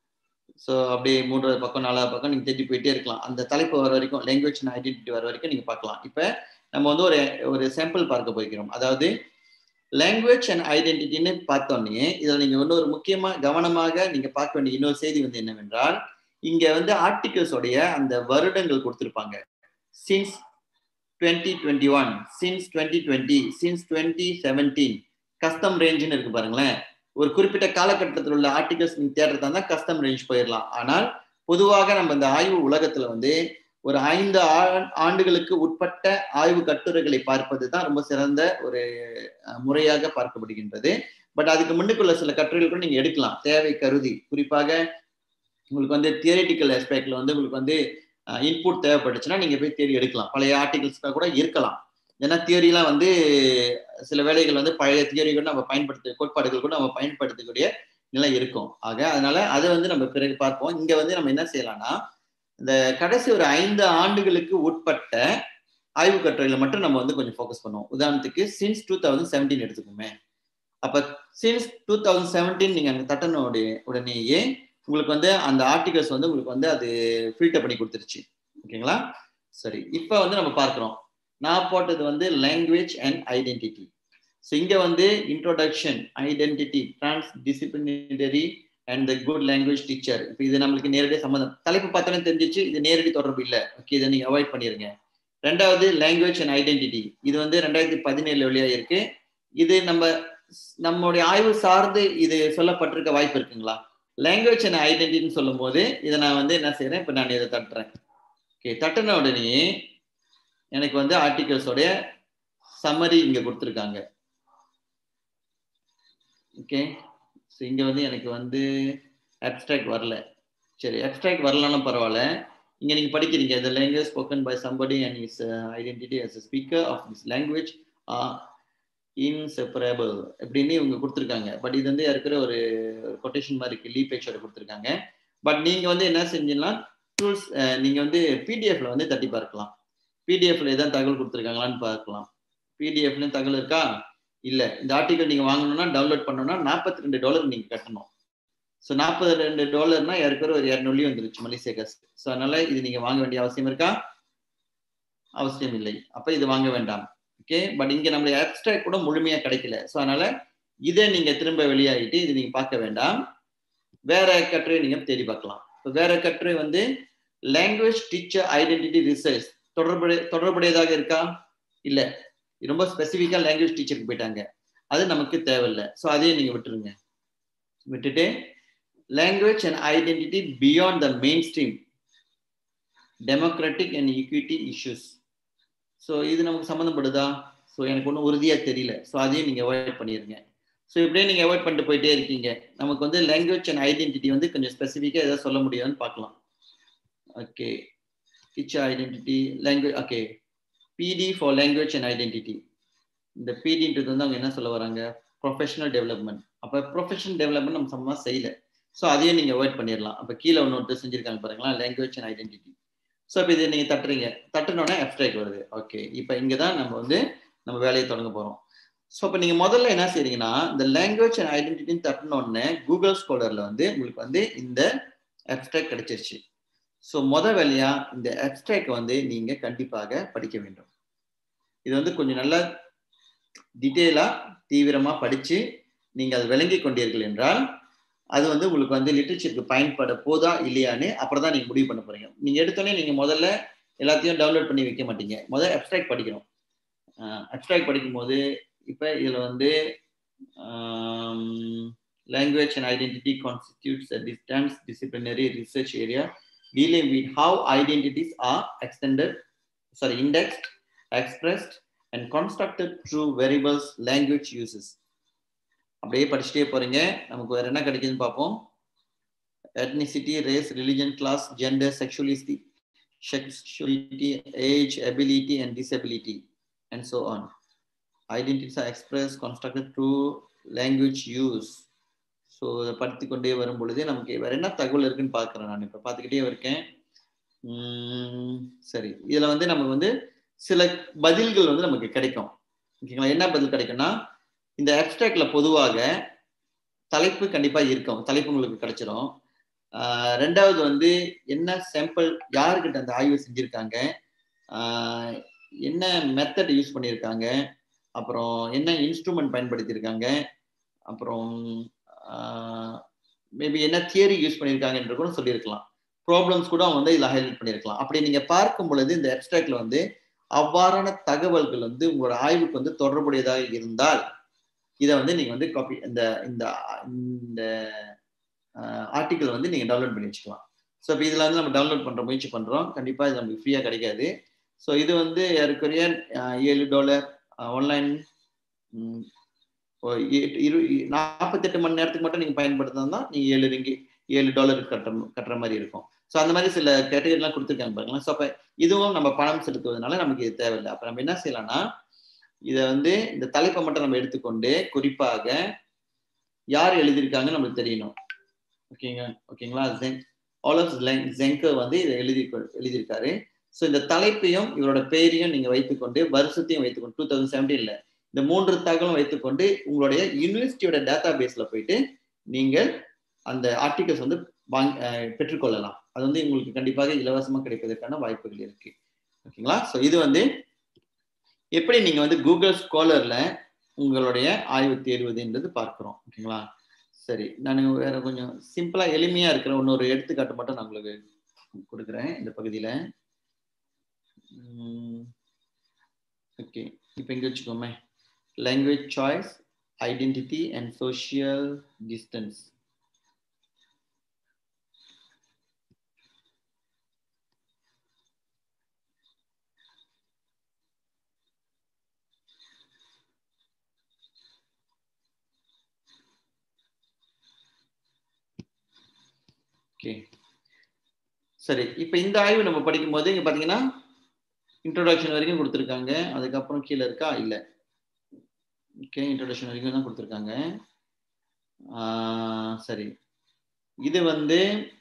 ஸோ அப்படியே மூன்றாவது பக்கம் நாலாவது பக்கம் நீங்கள் தேடி போயிட்டே இருக்கலாம் அந்த தலைப்பு வர வரைக்கும் லாங்குவேஜ் அண்ட் ஐடென்டிட்டி வர வரைக்கும் நீங்கள் பார்க்கலாம் இப்போ நம்ம வந்து ஒரு ஒரு சாம்பிள் பார்க்க போய்க்கிறோம் அதாவது லாங்குவேஜ் அண்ட் ஐடென்டிட்டின்னு பார்த்தோன்னே இதில் நீங்கள் இன்னொரு முக்கியமாக கவனமாக நீங்கள் பார்க்க வேண்டிய இன்னொரு செய்தி வந்து என்னவென்றால் இங்கே வந்து ஆர்டிகல்ஸோடைய அந்த வருடங்கள் கொடுத்துருப்பாங்க since twenty twenty one since twenty twenty since twenty seventeen custom ரேஞ்சுன்னு இருக்கு பாருங்களேன் ஒரு குறிப்பிட்ட காலகட்டத்தில் உள்ள ஆர்டிகல்ஸ் நீங்க தேடுறதா இருந்தால் கஸ்டம் ரேஞ்ச் போயிடலாம் ஆனால் பொதுவாக நம்ம இந்த ஆய்வு உலகத்துல வந்து ஒரு ஐந்து ஆண்டுகளுக்கு உட்பட்ட ஆய்வு கட்டுரைகளை பார்ப்பது தான் ரொம்ப சிறந்த ஒரு முறையாக பார்க்கப்படுகின்றது பட் அதுக்கு முன்னுக்குள்ள சில கட்டுரைகள் கூட நீங்க எடுக்கலாம் தேவை கருதி குறிப்பாக உங்களுக்கு வந்து தியரிட்டிக்கல் ஆஸ்பெக்ட்ல வந்து உங்களுக்கு வந்து இன்புட் தேவைப்பட்டுச்சுன்னா நீங்க போய் தேடி எடுக்கலாம் பழைய ஆர்டிகல்ஸ் கூட இருக்கலாம் ஏன்னா தியரிலாம் வந்து சில வேலைகள் வந்து பழைய தியரி கூட நம்ம பயன்படுத்த கோட்பாடுகள் கூட நம்ம பயன்படுத்தக்கூடிய நிலை இருக்கும் ஆக அதனால அதை வந்து நம்ம பிறகு பார்ப்போம் இங்க வந்து நம்ம என்ன செய்யலாம்னா இந்த கடைசி ஒரு ஐந்து ஆண்டுகளுக்கு உட்பட்ட ஆய்வு கட்டுரைகளை மட்டும் நம்ம வந்து கொஞ்சம் ஃபோக்கஸ் பண்ணுவோம் உதாரணத்துக்கு சின்ஸ் டூ தௌசண்ட் செவன்டீன் எடுத்துக்கோமே அப்ப சின்ஸ் டூ தௌசண்ட் செவன்டீன் நீங்க அங்க தட்டன உடனேயே உங்களுக்கு வந்து அந்த ஆர்டிகல்ஸ் வந்து உங்களுக்கு வந்து அது ஃபில்டர் பண்ணி கொடுத்துருச்சு ஓகேங்களா சரி இப்போ வந்து நம்ம பார்க்குறோம் நான் போட்டது வந்து லாங்குவேஜ் அண்ட் ஐடென்டிட்டி ஸோ இங்கே வந்து introduction identity transdisciplinary and the good language teacher இப்போ இது நம்மளுக்கு நேரடியாக சம்மந்தம் தலைப்பு பார்த்தாலும் தெரிஞ்சிச்சு இது நேரடி தொடர்பு இல்லை ஓகே இதை நீங்கள் அவாய்ட் பண்ணிடுங்க ரெண்டாவது லாங்குவேஜ் அண்ட் ஐடென்டிட்டி இது வந்து ரெண்டாயிரத்தி பதினேழு வழியாக இருக்கு இது நம்ம நம்மளுடைய ஆய்வு சார்ந்து இது சொல்லப்பட்டிருக்க வாய்ப்பு இருக்குங்களா லாங்குவேஜ் அண்ட் ஐடென்டிட்டின்னு சொல்லும் போது இதை நான் வந்து என்ன செய்யறேன் இப்போ நான் இதை தட்டுறேன் ஓகே தட்டின உடனே எனக்கு வந்து ஆர்டிகல்ஸோடைய சம்மரி இங்க கொடுத்துருக்காங்க ஓகே ஸோ இங்க வந்து எனக்கு வந்து அப்ட்ராக்ட் வரல சரி அப்ட்ராக்ட் வரலனாலும் பரவாயில்ல இங்க நீங்க படிக்கிறீங்க இந்த language spoken by somebody and is identity as speaker of this language inseparable அப்படின்னு இவங்க கொடுத்துருக்காங்க பட் இது வந்து இருக்கிற ஒரு கொட்டேஷன் மாதிரி இருக்கு லீ பேச்சோட கொடுத்துருக்காங்க பட் நீங்க வந்து என்ன செஞ்சீங்கன்னா டூல்ஸ் நீங்க வந்து பிடிஎஃப்ல வந்து தட்டி பார்க்கலாம் பிடிஎஃப்ல ஏதாவது தகவல் கொடுத்துருக்காங்களான்னு பார்க்கலாம் பிடிஎஃப்ல தகவல் இருக்கா இல்ல இந்த ஆர்டிகல் நீங்க வாங்கணும்னா டவுன்லோட் பண்ணணும்னா நாற்பத்தி ரெண்டு டாலர் நீங்க கட்டணும் ஸோ நாற்பது ரெண்டு டாலர்னா யாருக்கிற ஒரு இரநூறு வந்துருச்சு மலேசியா காசு ஸோ அதனால இது நீங்க வாங்க வேண்டிய அவசியம் இருக்கா அவசியம் இல்லை அப்ப இது வாங்க வேண்டாம் ஓகே பட் இங்க நம்மளுடைய அப்ட்ராக்ட் கூட முழுமையா கிடைக்கல ஸோ அதனால இதை நீங்க திரும்ப வெளியாகிட்டு இது நீங்க பார்க்க வேண்டாம் வேற கட்டுரை நீங்க தேடி பார்க்கலாம் இப்போ வேற கட்டுரை வந்து லாங்குவேஜ் டீச்சர் ஐடென்டிட்டி ரிசர்ச் தொடர்புடைய தொடர்புடையதாக இருக்கா இல்ல ரொம்ப ஸ்பெசிஃபிக்கா லாங்குவேஜ் டீச்சருக்கு போயிட்டாங்க அது நமக்கு தேவையில்லை ஸோ அதையும் நீங்க விட்டுருங்க விட்டுட்டு language and identity beyond the mainstream democratic and equity issues so இது நமக்கு சம்மந்தப்படுதா ஸோ எனக்கு ஒன்றும் உறுதியாக தெரியல ஸோ அதையும் நீங்கள் அவாய்ட் பண்ணிடுங்க ஸோ இப்படியே நீங்கள் அவாய்ட் பண்ணிட்டு போயிட்டே இருக்கீங்க நமக்கு வந்து லாங்குவேஜ் அண்ட் ஐடென்டிட்டி வந்து கொஞ்சம் ஸ்பெசிஃபிக்காக எதாவது சொல்ல முடியாதுன்னு பார்க்கலாம் ஓகே கிச் identity language okay PD for language and identity இந்த பிடின்றது வந்து அவங்க என்ன சொல்ல வராங்க ப்ரொஃபஷனல் டெவலப்மெண்ட் அப்போ ப்ரொஃபஷனல் டெவலப்மெண்ட் நம்ம சமமாக செய்யல ஸோ அதையும் நீங்கள் அவாய்ட் பண்ணிடலாம் அப்போ கீழே ஒன்று ஒருத்தர் செஞ்சிருக்காங்க பாருங்களா லாங்குவேஜ் அண்ட் ஐடென்டிட்டி ஸோ இப்போ இதை நீங்கள் தட்டுறீங்க தட்டுனோடனே எஃப்ட்ராக் வருது ஓகே இப்போ இங்கே தான் நம்ம வந்து நம்ம வேலையை தொடங்க போகிறோம் ஸோ இப்போ நீங்கள் முதல்ல என்ன செய்றீங்கன்னா இந்த லாங்குவேஜ் அண்ட் ஐடென்டிட்டின்னு தட்டினோடனே கூகுள் ஸ்காலரில் வந்து உங்களுக்கு வந்து இந்த எப்ஸ்ட்ராக்ட் கிடைச்சிருச்சு ஸோ முத வேலையா இந்த எப்ஸ்ட்ராக்ட் வந்து நீங்கள் கண்டிப்பாக படிக்க வேண்டும் இது வந்து கொஞ்சம் நல்லா டீட்டெயிலாக தீவிரமாக படித்து நீங்கள் அது விளங்கி கொண்டீர்கள் என்றால் அது வந்து உங்களுக்கு வந்து லிட்ரேச்சருக்கு பயன்பட போதா இல்லையான்னு அப்புறம் தான் நீங்கள் முடிவு பண்ண போறீங்க நீங்கள் எடுத்தோடனே நீங்கள் முதல்ல எல்லாத்தையும் டவுன்லோட் பண்ணி வைக்க மாட்டீங்க முதல்ல அப்ட்ராக்ட் படிக்கணும் அப்ட்ராக்ட் படிக்கும்போது இப்போ இதில் வந்து language and identity constitutes a distance disciplinary research area dealing with how identities are extended, sorry, indexed, expressed, and constructed through variables language uses. அப்படியே படிச்சுட்டே போறீங்க நமக்கு வேற என்ன கிடைக்குதுன்னு பார்ப்போம் ethnicity, race, religion, class, gender, sexuality, sexuality, age, ability, and disability, and so on. Identities are expressed, constructed through language use. So இதை படித்து கொண்டே வரும் பொழுது நமக்கு வேற என்ன தகவல் இருக்குன்னு பார்க்குறேன் நான் இப்போ பார்த்துக்கிட்டே இருக்கேன் சரி இதில் வந்து நமக்கு வந்து சில பதில்கள் வந்து நமக்கு கிடைக்கும் ஓகேங்களா என்ன பதில் கிடைக்கும்னா இந்த அப்டிராக்ட்ல பொதுவாக தலைப்பு கண்டிப்பாக இருக்கும் தலைப்பு உங்களுக்கு கிடைச்சிரும் ரெண்டாவது வந்து என்ன சாம்பிள் யாருக்கிட்ட அந்த ஆய்வு செஞ்சுருக்காங்க என்ன மெத்தட் யூஸ் பண்ணியிருக்காங்க அப்புறம் என்ன இன்ஸ்ட்ருமெண்ட் பயன்படுத்தியிருக்காங்க அப்புறம் மேபி என்ன தியரி யூஸ் பண்ணியிருக்காங்கன்ற கூட சொல்லியிருக்கலாம் ப்ராப்ளம்ஸ் கூட அவங்க வந்து இதில் ஹைலைட் பண்ணியிருக்கலாம் அப்படி நீங்கள் பார்க்கும் பொழுது இந்த அப்டிராக்ட்ல வந்து அவ்வாறான தகவல்கள் வந்து உங்களோட ஆய்வுக்கு வந்து தொடர்புடையதாக இருந்தால் இதை வந்து நீங்கள் வந்து காப்பி இந்த இந்த இந்த ஆர்டிக்கல் வந்து நீங்கள் டவுன்லோட் பண்ணி வச்சுக்கலாம் ஸோ இப்போ இதில் வந்து நம்ம டவுன்லோட் பண்ணுற முயற்சி பண்ணுறோம் கண்டிப்பாக இது நமக்கு ஃப்ரீயாக கிடைக்காது ஸோ இது வந்து ஏற்கனவே ஏழு டாலர் ஆன்லைன் இரு நாற்பத்தெட்டு மணி நேரத்துக்கு மட்டும் நீங்கள் பயன்படுத்தினா நீங்கள் ஏழு ரிங்கி ஏழு டாலருக்கு கட்டுற கட்டுற மாதிரி இருக்கும் ஸோ அந்த மாதிரி சில கேட்டகரிலாம் கொடுத்துருக்காங்க பாருங்களேன் ஸோ அப்போ இதுவும் நம்ம பணம் செலுத்துவதனால நமக்கு இது தேவையில்லை அப்போ நம்ம என்ன செய்யலாம்னா இதை வந்து இந்த தலைப்பை மட்டும் நம்ம எடுத்துக்கொண்டு குறிப்பாக யார் எழுதியிருக்காங்கன்னு நம்மளுக்கு தெரியணும் ஓகேங்க ஓகேங்களா ஜெங் ஆலப் ஜெங்கர் வந்து இதை எழுதி எழுதியிருக்காரு ஸோ இந்த தலைப்பையும் இவரோட பெயரையும் நீங்கள் வைத்துக்கொண்டு வருஷத்தையும் வைத்துக்கொண்டு டூ தௌசண்ட் செவன்டீனில் இந்த மூன்று தகவலும் வைத்துக்கொண்டு உங்களுடைய யூனிவர்சிட்டியோட டேட்டா பேஸில் போயிட்டு நீங்கள் அந்த ஆர்டிகல்ஸ் வந்து வாங்கி பெற்றுக்கொள்ளலாம் அது வந்து உங்களுக்கு கண்டிப்பாக இலவசமாக கிடைப்பதற்கான வாய்ப்புகள் இருக்கு ஓகேங்களா ஸோ இது வந்து எப்படி நீங்கள் வந்து கூகுள் ஸ்காலரில் உங்களுடைய ஆய்வு தேடுவதுன்றது பார்க்குறோம் ஓகேங்களா சரி நான் வேற கொஞ்சம் சிம்பிளாக எளிமையாக இருக்கிற இன்னொரு எடுத்துக்காட்டு மட்டும் நான் உங்களுக்கு கொடுக்குறேன் இந்த பகுதியில் ஓகே இப்போ இங்கே வச்சுக்கோமே language choice, identity, and social distance. Okay சரி இப்போ இந்த ஆய்வு நம்ம படிக்கும்போது இங்கே பார்த்தீங்கன்னா இன்ட்ரோடக்ஷன் வரைக்கும் கொடுத்துருக்காங்க அதுக்கப்புறம் கீழே இருக்கா இல்லை ஓகே இன்ட்ரடக்ஷன் வரைக்கும் தான் கொடுத்துருக்காங்க சரி இது வந்து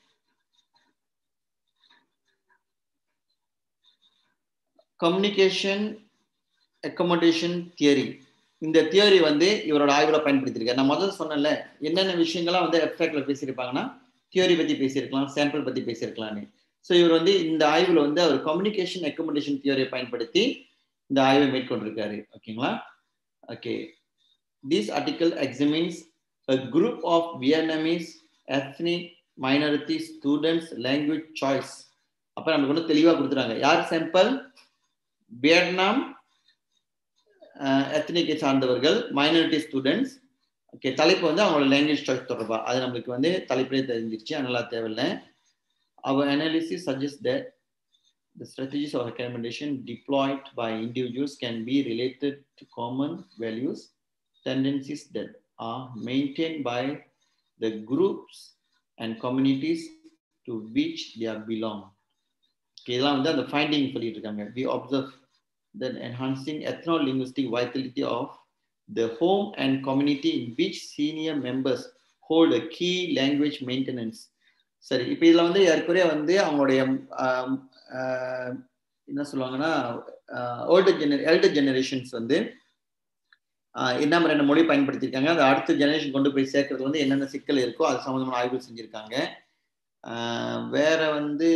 கம்யூனிகேஷன் அக்கமடேஷன் தியரி இந்த தியரி வந்து இவரோட ஆய்வில் பயன்படுத்தியிருக்காரு நான் முதல்ல சொன்னேன்ல என்னென்ன விஷயங்கள்லாம் வந்து எஃபெக்ட்ல பேசியிருப்பாங்கன்னா தியரி பற்றி பேசியிருக்கலாம் சாம்பிள் பற்றி பேசியிருக்கலாம்னு ஸோ இவர் வந்து இந்த ஆய்வில் வந்து அவர் கம்யூனிகேஷன் அக்கமடேஷன் தியரியை பயன்படுத்தி இந்த ஆய்வை மேற்கொண்டிருக்காரு ஓகேங்களா Okay. This article examines a group of Vietnamese ethnic minority students language choice. அப்ப நமக்கு வந்து தெளிவா கொடுத்துறாங்க யார் சாம்பிள் வியட்நாம் எத்தனிக்கை சார்ந்தவர்கள் மைனாரிட்டி ஸ்டூடெண்ட்ஸ் ஓகே தலைப்பு வந்து அவங்களோட லாங்குவேஜ் சாய்ஸ் தொடர்பா அது நம்மளுக்கு வந்து தலைப்பிலே தெரிஞ்சிருச்சு அதனால தேவையில்லை அவர் analysis suggest that the strategies or recommendation deployed by individuals can be related to common values, tendencies that are maintained by the groups and communities to which they are belong. Okay, இதெல்லாம் வந்து அந்த finding சொல்லிட்டு இருக்காங்க we observe that enhancing ethno-linguistic vitality of the home and community in which senior members hold a key language maintenance சரி இப்போ இதில் வந்து ஏற்கனவே வந்து அவங்களுடைய ஆம், ஆஹ், என்ன சொல்லுவாங்கன்னா ஓல்டு ஜெனரே எல்டர் ஜெனரேஷன்ஸ் வந்து ஆஹ், என்ன மாதிரியான மொழி பயன்படுத்தியிருக்காங்க அதை அடுத்த ஜெனரேஷன் கொண்டு போய் சேர்க்கறது வந்து என்னென்ன சிக்கல் இருக்கோ அது சம்மந்தமான ஆய்வு செஞ்சுருக்காங்க ஆஹ், வேற வந்து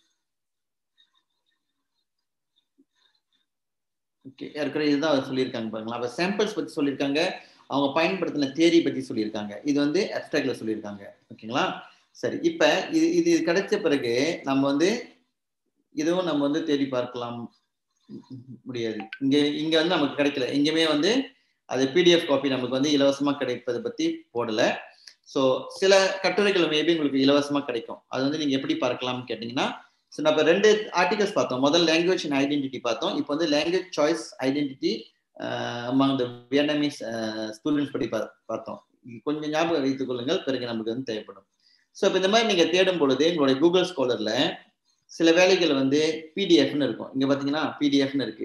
ஓகே ஏற்கனவே இதுதான் அவர் சொல்லியிருக்காங்க பாருங்களா அப்போ சாம்பிள்ஸ் பற்றி சொல்லியிருக்காங்க அவங்க பயன்படுத்தின தேரி பற்றி சொல்லியிருக்காங்க இது வந்து அப்டாக்ல சொல்லியிருக்காங்க ஓகேங்களா சரி இப்போ இது இது கிடைச்ச பிறகு நம்ம வந்து இதுவும் நம்ம வந்து தேடி பார்க்கலாம் முடியாது இங்க இங்க வந்து நமக்கு கிடைக்கல எங்கேயுமே வந்து அது பிடிஎஃப் காப்பி நமக்கு வந்து இலவசமா கிடைப்பதை பத்தி போடல ஸோ சில கட்டுரைகள் மேபி உங்களுக்கு இலவசமா கிடைக்கும் அது வந்து நீங்க எப்படி பார்க்கலாம்னு கேட்டீங்கன்னா ஸோ நம்ம ரெண்டு ஆர்டிகல்ஸ் பார்த்தோம் முதல் லாங்குவேஜ் அண்ட் ஐடென்டிட்டி பார்த்தோம் இப்போ வந்து language choice identity among the Vietnamese students படி பா- பார்த்தோம் இது கொஞ்சம் ஞாபகம் வைத்துக் கொள்ளுங்கள் பிறகு நமக்கு வந்து தேவைப்படும் ஸோ இப்போ இந்த மாதிரி நீங்க தேடும் பொழுது உங்களுடைய கூகுள் ஸ்காலர்ல சில வேலைகள் வந்து பிடிஎஃப்னு இருக்கும் இங்க பாத்தீங்கன்னா பிடிஎஃப்னு இருக்கு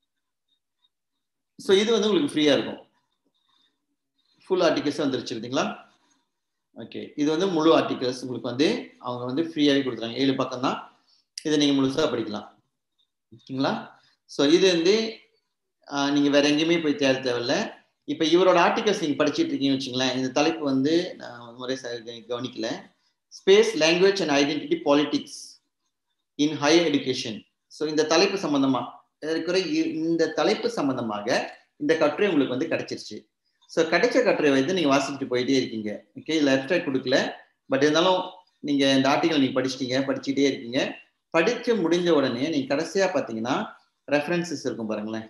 ஸோ இது வந்து உங்களுக்கு ஃப்ரீயா இருக்கும் ஃபுல் ஆர்டிகல்ஸ் வந்துருச்சு பார்த்தீங்களா ஓகே இது வந்து முழு ஆர்டிகல்ஸ் உங்களுக்கு வந்து அவங்க வந்து ஃப்ரீயாகவே கொடுத்துறாங்க ஏழு பக்கம் தான் இதை நீங்கள் முழுசாக படிக்கலாம் ஓகேங்களா ஸோ இது வந்து ஆஹ், நீங்க வேற எங்கேயுமே போய் தேட தேவையில்ல இப்போ இவரோட ஆர்டிகல்ஸ் நீங்க படிச்சிட்டு இருக்கீங்கன்னு வச்சுங்களேன் இந்த தலைப்பு வந்து நான் ஒரு முறை ச- கவனிக்கல space language and identity politics in higher education so இந்த தலைப்பு சம்பந்தமா இருக்கிற இ- இந்த தலைப்பு சம்பந்தமாக இந்த கட்டுரை உங்களுக்கு வந்து கிடைச்சிருச்சு ஸோ கிடைச்ச கட்டுரை வந்து நீங்க வாசிச்சுட்டு போயிட்டே இருக்கீங்க ஓகே இதுல வெப்சைட் கொடுக்கல பட் இருந்தாலும் நீங்க இந்த ஆர்டிகல் நீங்க படிச்சிட்டீங்க படிச்சுட்டே இருக்கீங்க படிச்சு முடிஞ்ச உடனே நீங்க கடைசியா பாத்தீங்கன்னா ரெஃபரன்சஸ் இருக்கும் பாருங்களேன்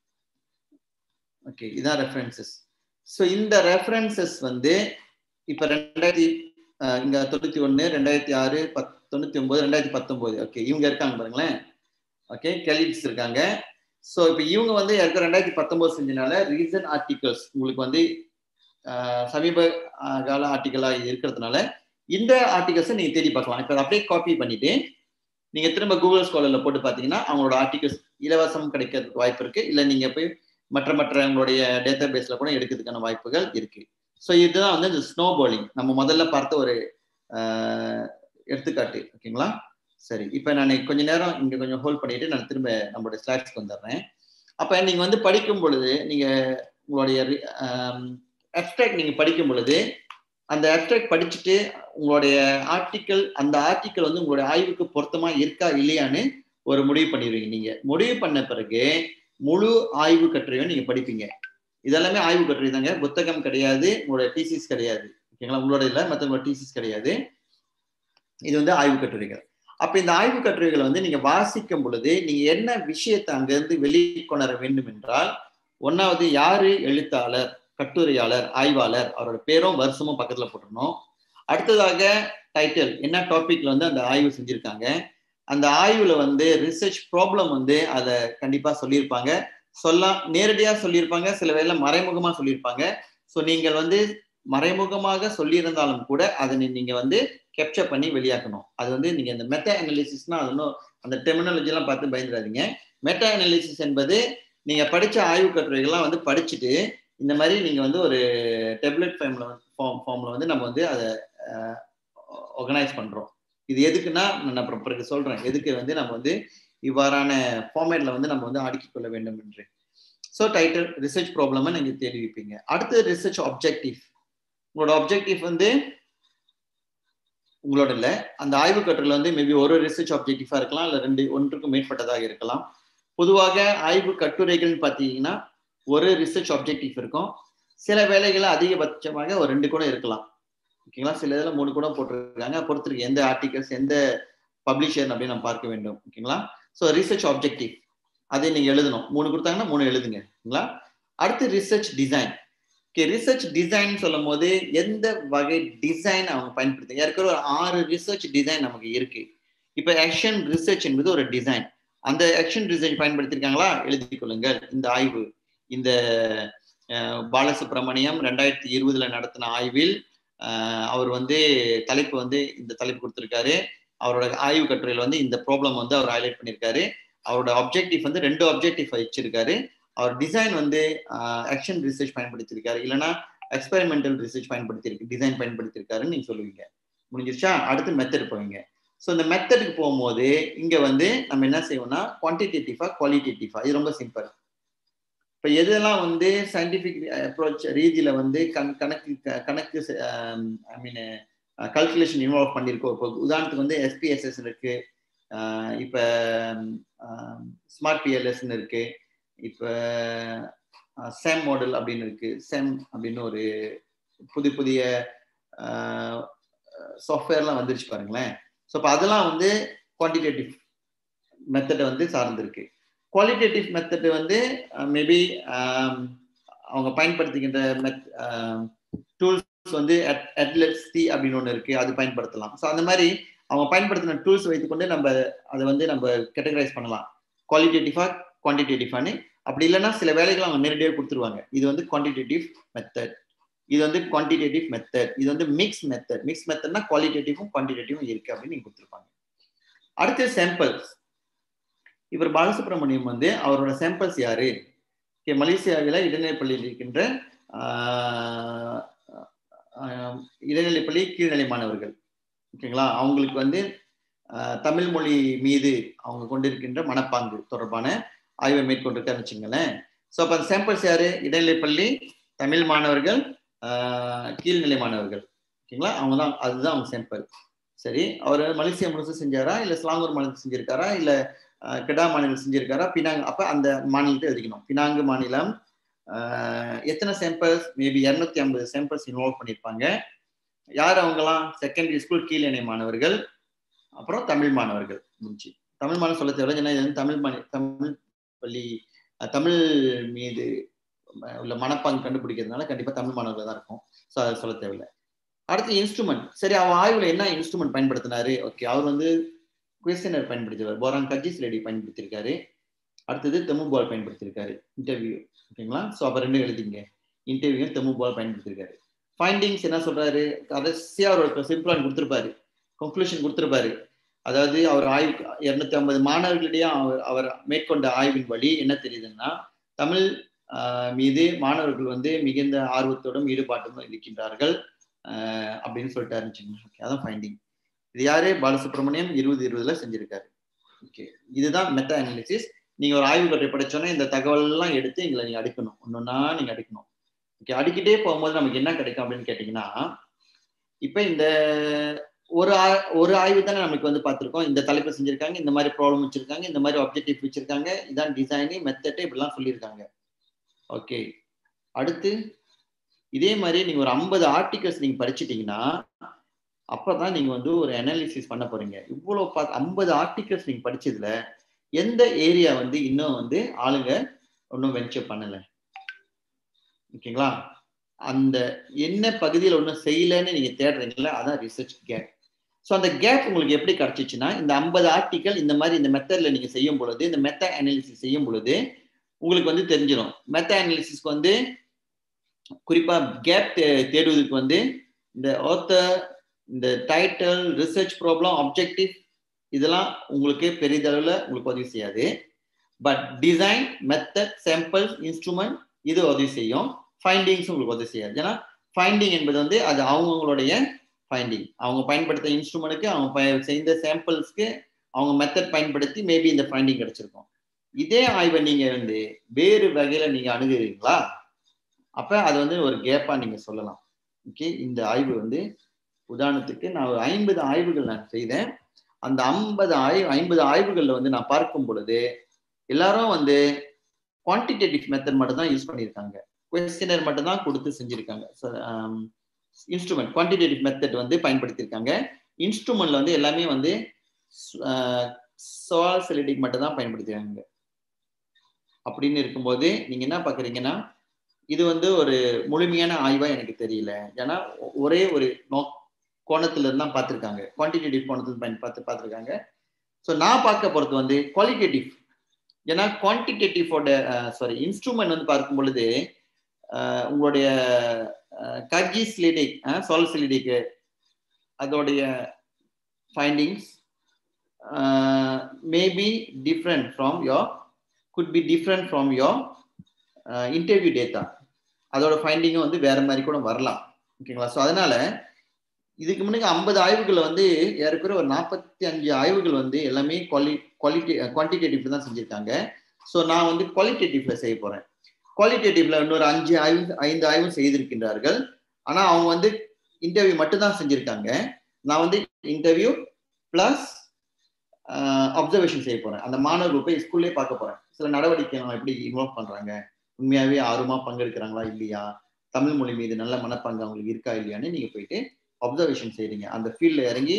ஓகே இதான் ரெஃபரன்சஸ் ஸோ இந்த ரெஃபரன்சஸ் வந்து இப்போ ரெண்டாயிரத்தி அஹ், இங்க தொண்ணூத்தி ஒன்று ரெண்டாயிரத்தி ஆறு பத் தொண்ணூத்தி ஒன்பது ரெண்டாயிரத்தி பத்தொன்பது ஓகே இவங்க இருக்காங்க பாருங்களேன் ஓகே கெலிட்ஸ் இருக்காங்க ஸோ இப்போ இவங்க வந்து இருக்க ரெண்டாயிரத்தி பத்தொன்பது செஞ்சனால ரீசன் ஆர்டிகல்ஸ் உங்களுக்கு வந்து அஹ், சமீப அஹ், கால ஆர்டிக்கலா இருக்கிறதுனால இந்த ஆர்டிகல்ஸை நீங்க தேடி பார்க்கலாம் இப்போ அப்படியே காப்பி பண்ணிட்டு நீங்க திரும்ப கூகுள் ஸ்காலர்ல போட்டு பார்த்தீங்கன்னா அவங்களோட ஆர்டிகல்ஸ் இலவசம் கிடைக்கிறதுக்கு வாய்ப்பு இருக்கு இல்லை நீங்க போய் மற்ற மற்ற உங்களுடைய டேட்டா பேஸ்ல கூட எடுக்கிறதுக்கான வாய்ப்புகள் இருக்கு ஸோ இதுதான் வந்து இந்த ஸ்னோ போலிங் நம்ம முதல்ல பார்த்த ஒரு ஆஹ், எடுத்துக்காட்டு ஓகேங்களா சரி இப்போ நான் கொஞ்ச நேரம் இங்க கொஞ்சம் ஹோல்ட் பண்ணிட்டு நான் திரும்ப நம்மளுடைய ஸ்லாட்ஸ்க்கு வந்துடுறேன் அப்ப நீங்க வந்து படிக்கும் பொழுது நீங்க உங்களுடைய அப்ட்ராக்ட் நீங்க படிக்கும் பொழுது அந்த அப்ட்ராக்ட் படிச்சுட்டு உங்களுடைய ஆர்டிக்கல் அந்த ஆர்டிக்கல் வந்து உங்களுடைய ஆய்வுக்கு பொருத்தமா இருக்கா இல்லையான்னு ஒரு முடிவு பண்ணிடுவீங்க நீங்க முடிவு பண்ண பிறகு முழு ஆய்வு கட்டுரையும் நீங்க படிப்பீங்க இதெல்லாமே ஆய்வு கட்டுரை தாங்க புத்தகம் கிடையாது உங்களோட டிசிஸ் கிடையாது ஓகேங்களா உங்களோட இல்ல மற்றவங்களோட டிசிஸ் கிடையாது இது வந்து ஆய்வு கட்டுரைகள் அப்ப இந்த ஆய்வு கட்டுரைகளை வந்து நீங்க வாசிக்கும் பொழுது நீங்க என்ன விஷயத்தை அங்கிருந்து வெளிக்கொணர வேண்டும் என்றால் ஒன்னாவது யாரு எழுத்தாளர் கட்டுரையாளர் ஆய்வாளர் அவரோட பேரும் வருஷமும் பக்கத்துல போட்டுடணும் அடுத்ததாக டைட்டில் என்ன டாபிக்ல வந்து அந்த ஆய்வு செஞ்சிருக்காங்க அந்த ஆய்வுல வந்து ரிசர்ச் ப்ராப்ளம் வந்து அதை கண்டிப்பா சொல்லியிருப்பாங்க சொல்ல நேரடியா சொல்லியிருப்பாங்க சில வேளை மறைமுகமா சொல்லியிருப்பாங்க ஸோ நீங்கள் வந்து மறைமுகமாக சொல்லியிருந்தாலும் கூட அதனை நீங்க வந்து கேப்சர் பண்ணி வெளியாக்கணும் அது வந்து நீங்க இந்த மெட்டா அனாலிசிஸ்னா அது ஒன்றும் அந்த டெர்மினாலஜி எல்லாம் பார்த்து பயந்துடாதீங்க மெட்டா அனாலிசிஸ் என்பது நீங்க படிச்ச ஆய்வு கட்டுரைகள்லாம் வந்து படிச்சுட்டு இந்த மாதிரி நீங்க வந்து ஒரு டெப்லெட் ஃபார்ம்ல ஃபார்ம் ஃபார்ம்ல வந்து நம்ம வந்து அதை ஆர்கனைஸ் பண்றோம் இது எதுக்குன்னா நான் அப்புறம் பிறகு சொல்றேன் எதுக்கு வந்து நம்ம வந்து இவ்வாறான ஃபார்மேட்ல வந்து நம்ம வந்து அடுக்கிக் கொள்ள வேண்டும் என்று ஸோ டைட்டில் ரிசர்ச் ப்ராப்ளமை நீங்க தேடி வைப்பீங்க அடுத்து ரிசர்ச் ஆப்ஜெக்டிவ் உங்களோட ஆப்ஜெக்டிவ் வந்து உங்களோட இல்லை அந்த ஆய்வு கட்டுரையில் வந்து மேபி ஒரு ரிசர்ச் ஆப்ஜெக்டிவா இருக்கலாம் இல்லை ரெண்டு ஒன்றுக்கும் மேற்பட்டதாக இருக்கலாம் பொதுவாக ஆய்வு கட்டுரைகள்னு பார்த்தீங்கன்னா ஒரு ரிசர்ச் ஆப்ஜெக்டிவ் இருக்கும் சில வேலைகளில் அதிகபட்சமாக ஒரு ரெண்டு கூட இருக்கலாம் ஓகேங்களா சில இதில் மூணு கூட போட்டிருக்காங்க பொறுத்திருக்கு எந்த ஆர்டிகல்ஸ் எந்த பப்ளிஷர் அப்படின்னு நம்ம பார்க்க வேண்டும் ஓகேங்களா ஸோ ரிசர்ச் ஆப்ஜெக்டிவ் அதை நீங்க எழுதணும் மூணு கொடுத்தாங்கன்னா மூணு எழுதுங்க ஓகேங்களா அடுத்து research design okay research design சொல்லும் போது எந்த வகை டிசைன் அவங்க பயன்படுத்துங்க ஏற்கனவே ஒரு ஆறு ரிசர்ச் டிசைன் நமக்கு இருக்கு இப்ப ஆக்ஷன் ரிசர்ச் என்பது ஒரு டிசைன் அந்த ஆக்ஷன் ரிசர்ச் பயன்படுத்தியிருக்காங்களா எழுதிக் கொள்ளுங்கள் இந்த ஆய்வு இந்த பாலசுப்ரமணியம் ரெண்டாயிரத்தி இருபதுல நடத்தின ஆய்வில் அவர் வந்து தலைப்பு வந்து இந்த தலைப்பு கொடுத்திருக்காரு அவரோட ஆய்வு கட்டுரையில் வந்து இந்த ப்ராப்ளம் வந்து அவர் ஹைலைட் பண்ணியிருக்காரு அவரோட அப்ஜெக்டிவ் வந்து ரெண்டு அப்ஜெக்டிவ் வச்சிருக்காரு அவர் டிசைன் வந்து ஆக்ஷன் ரிசர்ச் பயன்படுத்தியிருக்காரு இல்லைன்னா எக்ஸ்பெரிமெண்டல் ரிசர்ச் பயன்படுத்தியிருக்கு டிசைன் பயன்படுத்தியிருக்காருன்னு நீங்க சொல்லுவீங்க முடிஞ்சிருச்சா அடுத்து மெத்தட் போவீங்க ஸோ இந்த மெத்தடுக்கு போகும்போது இங்க வந்து நம்ம என்ன செய்வோம்னா குவான்டிடேட்டிவா குவாலிட்டேட்டிவா இது ரொம்ப சிம்பிள் இப்போ எதெல்லாம் வந்து சயின்டிஃபிக் அப்ரோச் ரீதியில வந்து கண் கணக்கு கணக்கு ஐ மீன் கல்குலேஷன் இன்வால்வ் பண்ணியிருக்கோம் இப்போ உதாரணத்துக்கு வந்து எஸ்பிஎஸ்எஸ் இருக்கு இப்போ ஸ்மார்ட் பிஎல்எஸ்ன்னு இருக்கு இப்போ செம் மாடல் அப்படின்னு இருக்கு செம் அப்படின்னு ஒரு புது புதிய சாஃப்ட்வேர்லாம் வந்துருச்சு பாருங்களேன் ஸோ இப்போ அதெல்லாம் வந்து குவான்டிடேட்டிவ் மெத்தடை வந்து சார்ந்திருக்கு குவாலிட்டேட்டிவ் மெத்தடு வந்து மேபி அவங்க பயன்படுத்துகின்ற மெத் டூல்ஸ் வந்து அட்லெட்ஸ்டி அப்படின்னு ஒன்று இருக்கு அது பயன்படுத்தலாம் ஸோ அந்த மாதிரி அவங்க பயன்படுத்தின டூல்ஸ் வைத்துக்கொண்டு நம்ம அதை வந்து நம்ம கேட்டகரைஸ் பண்ணலாம் குவாலிட்டேட்டிவா குவான்டிடேட்டிவானு அப்படி இல்லைன்னா சில வேலைகள் அவங்க நேரடியாக கொடுத்துருவாங்க இது வந்து குவான்டிடேட்டிவ் மெத்தட் இது வந்து குவான்டிடேட்டிவ் மெத்தட் இது வந்து மிக்ஸ் மெத்தட் மிக்ஸ் மெத்தட்னா குவாலிட்டேட்டிவும் குவான்டிடேட்டிவும் இருக்கு அப்படின்னு நீங்க கொடுத்துருப்பாங்க அடுத்து சாம்பிள்ஸ் இவர் பாலசுப்ரமணியம் வந்து அவரோட சாம்பிள்ஸ் யாரு மலேசியாவில் இடைநிலைப்பள்ளியில் இருக்கின்ற இடைநிலைப்பள்ளி கீழ்நிலை மாணவர்கள் ஓகேங்களா அவங்களுக்கு வந்து தமிழ் மொழி மீது அவங்க கொண்டிருக்கின்ற மனப்பாங்கு தொடர்பான ஆய்வை மேற்கொண்டிருக்காருன்னு வச்சுங்களேன் ஸோ அப்போ அந்த சாம்பிள்ஸ் யாரு இடைநிலைப்பள்ளி தமிழ் மாணவர்கள் கீழ்நிலை மாணவர்கள் ஓகேங்களா அவங்க தான் அதுதான் அவங்க சாம்பிள் சரி அவர் மலேசியா முழுசு செஞ்சாரா இல்லை ஸ்லாங்கூர் மாநிலம் செஞ்சிருக்காரா இல்லை கெடா மாநிலம் செஞ்சிருக்காரா பினாங் அப்போ அந்த மாநிலத்தை எழுதிக்கணும் பினாங்கு மாநிலம் எத்தனை சாம்பிள்ஸ் மேபி இரநூத்தி ஐம்பது சாம்பிள்ஸ் இன்வால்வ் பண்ணியிருப்பாங்க யார் அவங்கலாம் செகண்டரி ஸ்கூல் கீழிணை மாணவர்கள் அப்புறம் தமிழ் மாணவர்கள் முடிச்சு தமிழ் மாநிலம் சொல்ல தேவை ஏன்னா இது வந்து தமிழ் மாநில தமிழ் பள்ளி தமிழ் மீது உள்ள மனப்பாங்கு கண்டுபிடிக்கிறதுனால கண்டிப்பா தமிழ் மாணவர்கள் தான் இருக்கும் ஸோ அதை சொல்ல தேவையில்லை அடுத்து இன்ஸ்ட்ருமெண்ட் சரி அவர் ஆய்வுல என்ன இன்ஸ்ட்ருமெண்ட் பயன்படுத்தினாரு ஓகே அவர் வந்து குவெஸ்டனர் பயன்படுத்திவார் போரான் கஜிஸ் லேடி பயன்படுத்தியிருக்காரு அடுத்தது தெமு பால் பயன்படுத்தியிருக்காரு இன்டர்வியூ ஓகேங்களா ஸோ அப்போ ரெண்டும் எழுதிங்க இன்டர்வியூ தெமு பால் பயன்படுத்தியிருக்காரு ஃபைண்டிங்ஸ் என்ன சொல்றாரு கடைசியா அவர் சிம்பிளான் கொடுத்துருப்பாரு கன்க்ளூஷன் கொடுத்துருப்பாரு அதாவது அவர் ஆய்வு இருநூத்தி ஐம்பது மாணவர்களிடையே அவர் அவர் மேற்கொண்ட ஆய்வின் வழி என்ன தெரியுதுன்னா தமிழ் மீது மாணவர்கள் வந்து மிகுந்த ஆர்வத்தோடும் ஈடுபாட்டும் இருக்கின்றார்கள் அப்படின்னு சொல்லிட்டாரு ஓகே அதான் ஃபைண்டிங் இது யாரு பாலசுப்ரமணியம் இருபது இருபதுல செஞ்சிருக்காரு ஓகே இதுதான் மெத்தா அனாலிசிஸ் நீங்க ஒரு ஆய்வு கட்டுரை படிச்சோன்னா இந்த தகவல் எல்லாம் எடுத்து எங்களை நீங்க அடிக்கணும் ஒன்னொன்னா நீங்க அடிக்கணும் ஓகே அடிக்கிட்டே போகும்போது நமக்கு என்ன கிடைக்கும் அப்படின்னு கேட்டீங்கன்னா இப்ப இந்த ஒரு ஒரு ஆய்வு தானே நமக்கு வந்து பார்த்துருக்கோம் இந்த தலைப்பு செஞ்சிருக்காங்க இந்த மாதிரி ப்ராப்ளம் வச்சிருக்காங்க இந்த மாதிரி ஆப்ஜெக்டிவ் வச்சிருக்காங்க இதான் டிசைனு மெத்தட்டு இப்படிலாம் சொல்லியிருக்காங்க ஓகே அடுத்து இதே மாதிரி நீங்க ஒரு ஐம்பது ஆர்டிகல்ஸ் நீங்க படிச்சிட்டீங்கன்னா அப்பதான் நீங்க வந்து ஒரு அனாலிசிஸ் பண்ண போறீங்க இவ்வளவு பா ஐம்பது ஆர்டிகல்ஸ் நீங்க படிச்சதுல எந்த ஏரியா வந்து இன்னும் வந்து ஆளுங்க ஒன்றும் வென்ச்சர் பண்ணல ஓகேங்களா அந்த என்ன பகுதியில் ஒன்றும் செய்யலைன்னு நீங்க தேடுறீங்களா அதான் ரிசர்ச் கேப் ஸோ அந்த கேப் உங்களுக்கு எப்படி கிடைச்சிச்சுன்னா இந்த ஐம்பது ஆர்டிக்கல் இந்த மாதிரி இந்த மெத்தட்ல நீங்க செய்யும் பொழுது இந்த மெத்த அனாலிசிஸ் செய்யும் பொழுது உங்களுக்கு வந்து தெரிஞ்சிடும் மெத்த அனாலிசிஸ்க்கு வந்து குறிப்பா கேப் தேடுவதற்கு வந்து இந்த ஆத்தர் இந்த டைட்டில் ரிசர்ச் ப்ராப்ளம் அப்ஜெக்டிவ் இதெல்லாம் உங்களுக்கு பெரிதளவில் உங்களுக்கு உதவி செய்யாது but design method sample instrument இது உதவி செய்யும் ஃபைண்டிங்ஸ் உங்களுக்கு உதவி செய்யாது ஏன்னா ஃபைண்டிங் என்பது வந்து அது அவங்கவுங்களுடைய ஃபைண்டிங் அவங்க பயன்படுத்த இன்ஸ்ட்ருமெண்ட்டுக்கு அவங்க செய்த சாம்பிள்ஸ்க்கு அவங்க மெத்தட் பயன்படுத்தி மேபி இந்த ஃபைண்டிங் கிடைச்சிருக்கும் இதே ஆய்வை நீங்க வந்து வேறு வகையில நீங்க அணுகுறீங்களா அப்ப அது வந்து ஒரு கேப்பா நீங்க சொல்லலாம் ஓகே இந்த ஆய்வு வந்து உதாரணத்துக்கு நான் ஒரு ஐம்பது ஆய்வுகள் நான் செய்தேன் அந்த ஐம்பது ஆய்வு ஐம்பது ஆய்வுகள்ல வந்து நான் பார்க்கும் பொழுது எல்லாரும் வந்து குவான்டிடேட்டிவ் மெத்தட் மட்டும் தான் யூஸ் பண்ணியிருக்காங்க கொஸ்டினர் மட்டும் தான் கொடுத்து செஞ்சிருக்காங்க இன்ஸ்ட்ருமெண்ட் குவான்டிடேட்டிவ் மெத்தட் வந்து பயன்படுத்தியிருக்காங்க இன்ஸ்ட்ருமெண்ட்ல வந்து எல்லாமே வந்து சோல் செலிடிக் மட்டும் தான் பயன்படுத்திருக்காங்க அப்படின்னு இருக்கும்போது நீங்க என்ன பாக்குறீங்கன்னா இது வந்து ஒரு முழுமையான ஆய்வா எனக்கு தெரியல ஏன்னா ஒரே ஒரு நோ கோணத்துல இருந்து தான் பார்த்துருக்காங்க குவான்டிடேட்டிவ் கோணத்துல பயன் பார்த்து பார்த்துருக்காங்க ஸோ நான் பார்க்க போறது வந்து குவாலிட்டேட்டிவ் ஏன்னா குவான்டிடேட்டிவோட சாரி இன்ஸ்ட்ருமெண்ட் வந்து பார்க்கும் பொழுது உங்களுடைய கர்ஜி ஸ்லிடிக் சால் ஸ்லிடிக்கு அதோடைய findings maybe different from your could be different from your interview data அதோட ஃபைண்டிங்கும் வந்து வேற மாதிரி கூட வரலாம் ஓகேங்களா ஸோ அதனால இதுக்கு முன்னாடி ஐம்பது ஆய்வுகள் வந்து ஏறக்குறைய ஒரு நாற்பத்தி அஞ்சு ஆய்வுகள் வந்து எல்லாமே குவாலி குவாலிட்டி குவான்டிடேட்டிவ் தான் செஞ்சுருக்காங்க ஸோ நான் வந்து குவாலிட்டேட்டிவ்ல செய்ய போறேன் குவாலிட்டேட்டிவ்ல இன்னொரு அஞ்சு ஆய்வு ஐந்து ஆய்வும் செய்திருக்கின்றார்கள் ஆனால் அவங்க வந்து இன்டர்வியூ மட்டும் தான் செஞ்சுருக்காங்க நான் வந்து இன்டர்வியூ பிளஸ் அப்சர்வேஷன் செய்ய போறேன் அந்த மாணவர்கள் போய் ஸ்கூல்லே பார்க்க போறேன் சில நடவடிக்கை எப்படி இன்வால்வ் பண்றாங்க உண்மையாவே ஆர்வமா பங்கெடுக்கிறாங்களா இல்லையா தமிழ் மொழி மீது நல்ல மனப்பாங்கு அவங்களுக்கு இருக்கா இல்லையான்னு நீங்க போயிட்டு அப்சர்வேஷன் செய்றீங்க அந்த ஃபீல்ட்ல இறங்கி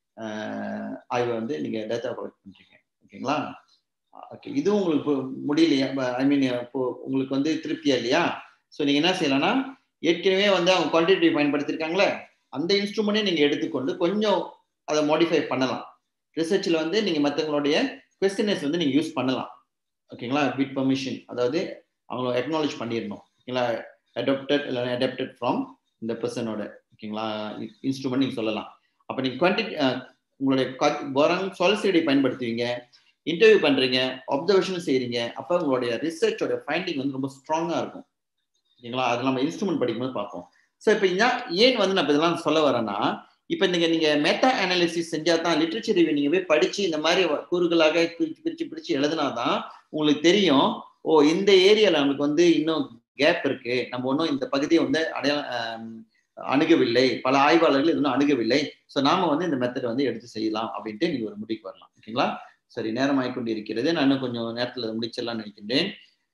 ஆய்வை வந்து நீங்க டேட்டா கலெக்ட் பண்றீங்க ஓகேங்களா ஓகே இது உங்களுக்கு முடியலையா ஐ மீன் இப்போ உங்களுக்கு வந்து திருப்தியா இல்லையா ஸோ நீங்க என்ன செய்யலாம்னா ஏற்கனவே வந்து அவங்க குவான்டிட்டி பயன்படுத்திருக்காங்களே அந்த இன்ஸ்ட்ருமெண்ட்டே நீங்க எடுத்துக்கொண்டு கொஞ்சம் அதை மாடிஃபை பண்ணலாம் ரிசர்ச்சில் வந்து நீங்க மற்றவங்களுடைய கொஸ்டினர்ஸ் வந்து நீங்க யூஸ் பண்ணலாம் ஓகேங்களா வித் பர்மிஷன் அதாவது அவங்கள அக்னாலேஜ் பண்ணிடணும் ஓகேங்களா அடாப்டட் இல்லை அடாப்டட் ஃப்ரம் இந்த பர்சனோட ஓகேங்களா இன்ஸ்ட்ருமெண்ட் நீங்கள் சொல்லலாம் அப்போ நீங்கள் குவான்டிட்டி உங்களுடைய போராங் சாலிசிட்டி பயன்படுத்துவீங்க இன்டர்வியூ பண்ணுறீங்க அப்சர்வேஷன் செய்கிறீங்க அப்போ உங்களுடைய ரிசர்ச்சோட ஃபைண்டிங் வந்து ரொம்ப ஸ்ட்ராங்காக இருக்கும் ஓகேங்களா அது நம்ம இன்ஸ்ட்ருமெண்ட் படிக்கும்போது பார்ப்போம் ஸோ இப்போ ஏன் வந்து நான் இப்போ இதெல்லாம் சொல்ல வரேன்னா இப்போ நீங்கள் நீங்கள் மெட்டா அனாலிசிஸ் செஞ்சால் தான் லிட்ரேச்சர் ரிவ்யூ நீங்கள் போய் படித்து இந்த மாதிரி கூறுகளாக பிரித்து பிரித்து பிரித்து எழுதினா தான் உங்களுக்கு தெரியும் ஓ இந்த ஏரியாவில் நமக்கு வந்து இன்னும் கேப் இருக்கு நம்ம ஒன்றும் இந்த பகுதியை வந்து அடையாளம் அணுகவில்லை பல ஆய்வாளர்கள் இன்னும் அணுகவில்லை ஸோ நாம வந்து இந்த மெத்தடை வந்து எடுத்து செய்யலாம் அப்படின்ட்டு நீங்க ஒரு முடிவுக்கு வரலாம் ஓகேங்களா சரி நேரம் ஆகிக்கொண்டு இருக்கிறது நான் இன்னும் கொஞ்சம் நேரத்தில் முடிச்சிடலாம்னு நினைக்கின்றேன்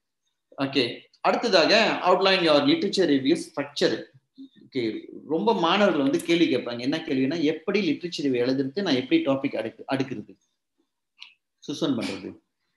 ஓகே அடுத்ததாக outline your literature review structure okay ரொம்ப மாணவர்கள் வந்து கேள்வி கேட்பாங்க என்ன கேள்வினா எப்படி லிட்ரேச்சர் ரிவ்யூ எழுதுறது நான் எப்படி டாபிக் அடுக்கு அடுக்கிறது சுசன் பண்றது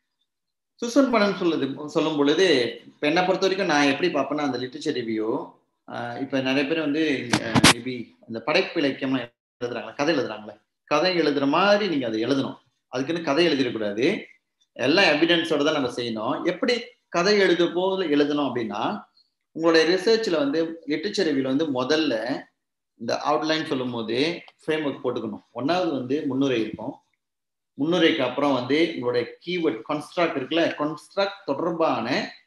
சுசன் பண்ணன்னு சொல்லுது சொல்லும் பொழுது இப்போ என்னை பொறுத்த வரைக்கும் நான் எப்படி பார்ப்பேன்னா அந்த லிட்ரேச்சர் ரிவ்யூ இப்போ நிறைய பேர் வந்து மேபி அந்த படைப்பு இலக்கியம்லாம் எழுதுறாங்களா கதை எழுதுறாங்களே கதை எழுதுற மாதிரி நீங்கள் அதை எழுதணும் அதுக்குன்னு கதை எழுதிடக்கூடாது எல்லாம் எவிடன்ஸோட தான் நம்ம செய்யணும் எப்படி கதை எழுத போது எழுதணும் அப்படின்னா உங்களுடைய ரிசர்ச்சில் வந்து லிட்ரேச்சர் ரிவ்யூவில் வந்து முதல்ல இந்த அவுட்லைன் சொல்லும் போது ஃப்ரேம் ஒர்க் போட்டுக்கணும் ஒன்றாவது வந்து முன்னுரை இருக்கும் முன்னுரைக்கு அப்புறம் வந்து உங்களுடைய கீவேர்ட் கன்ஸ்ட்ரக்ட் இருக்குல்ல கன்ஸ்ட்ரக்ட் தொடர்பான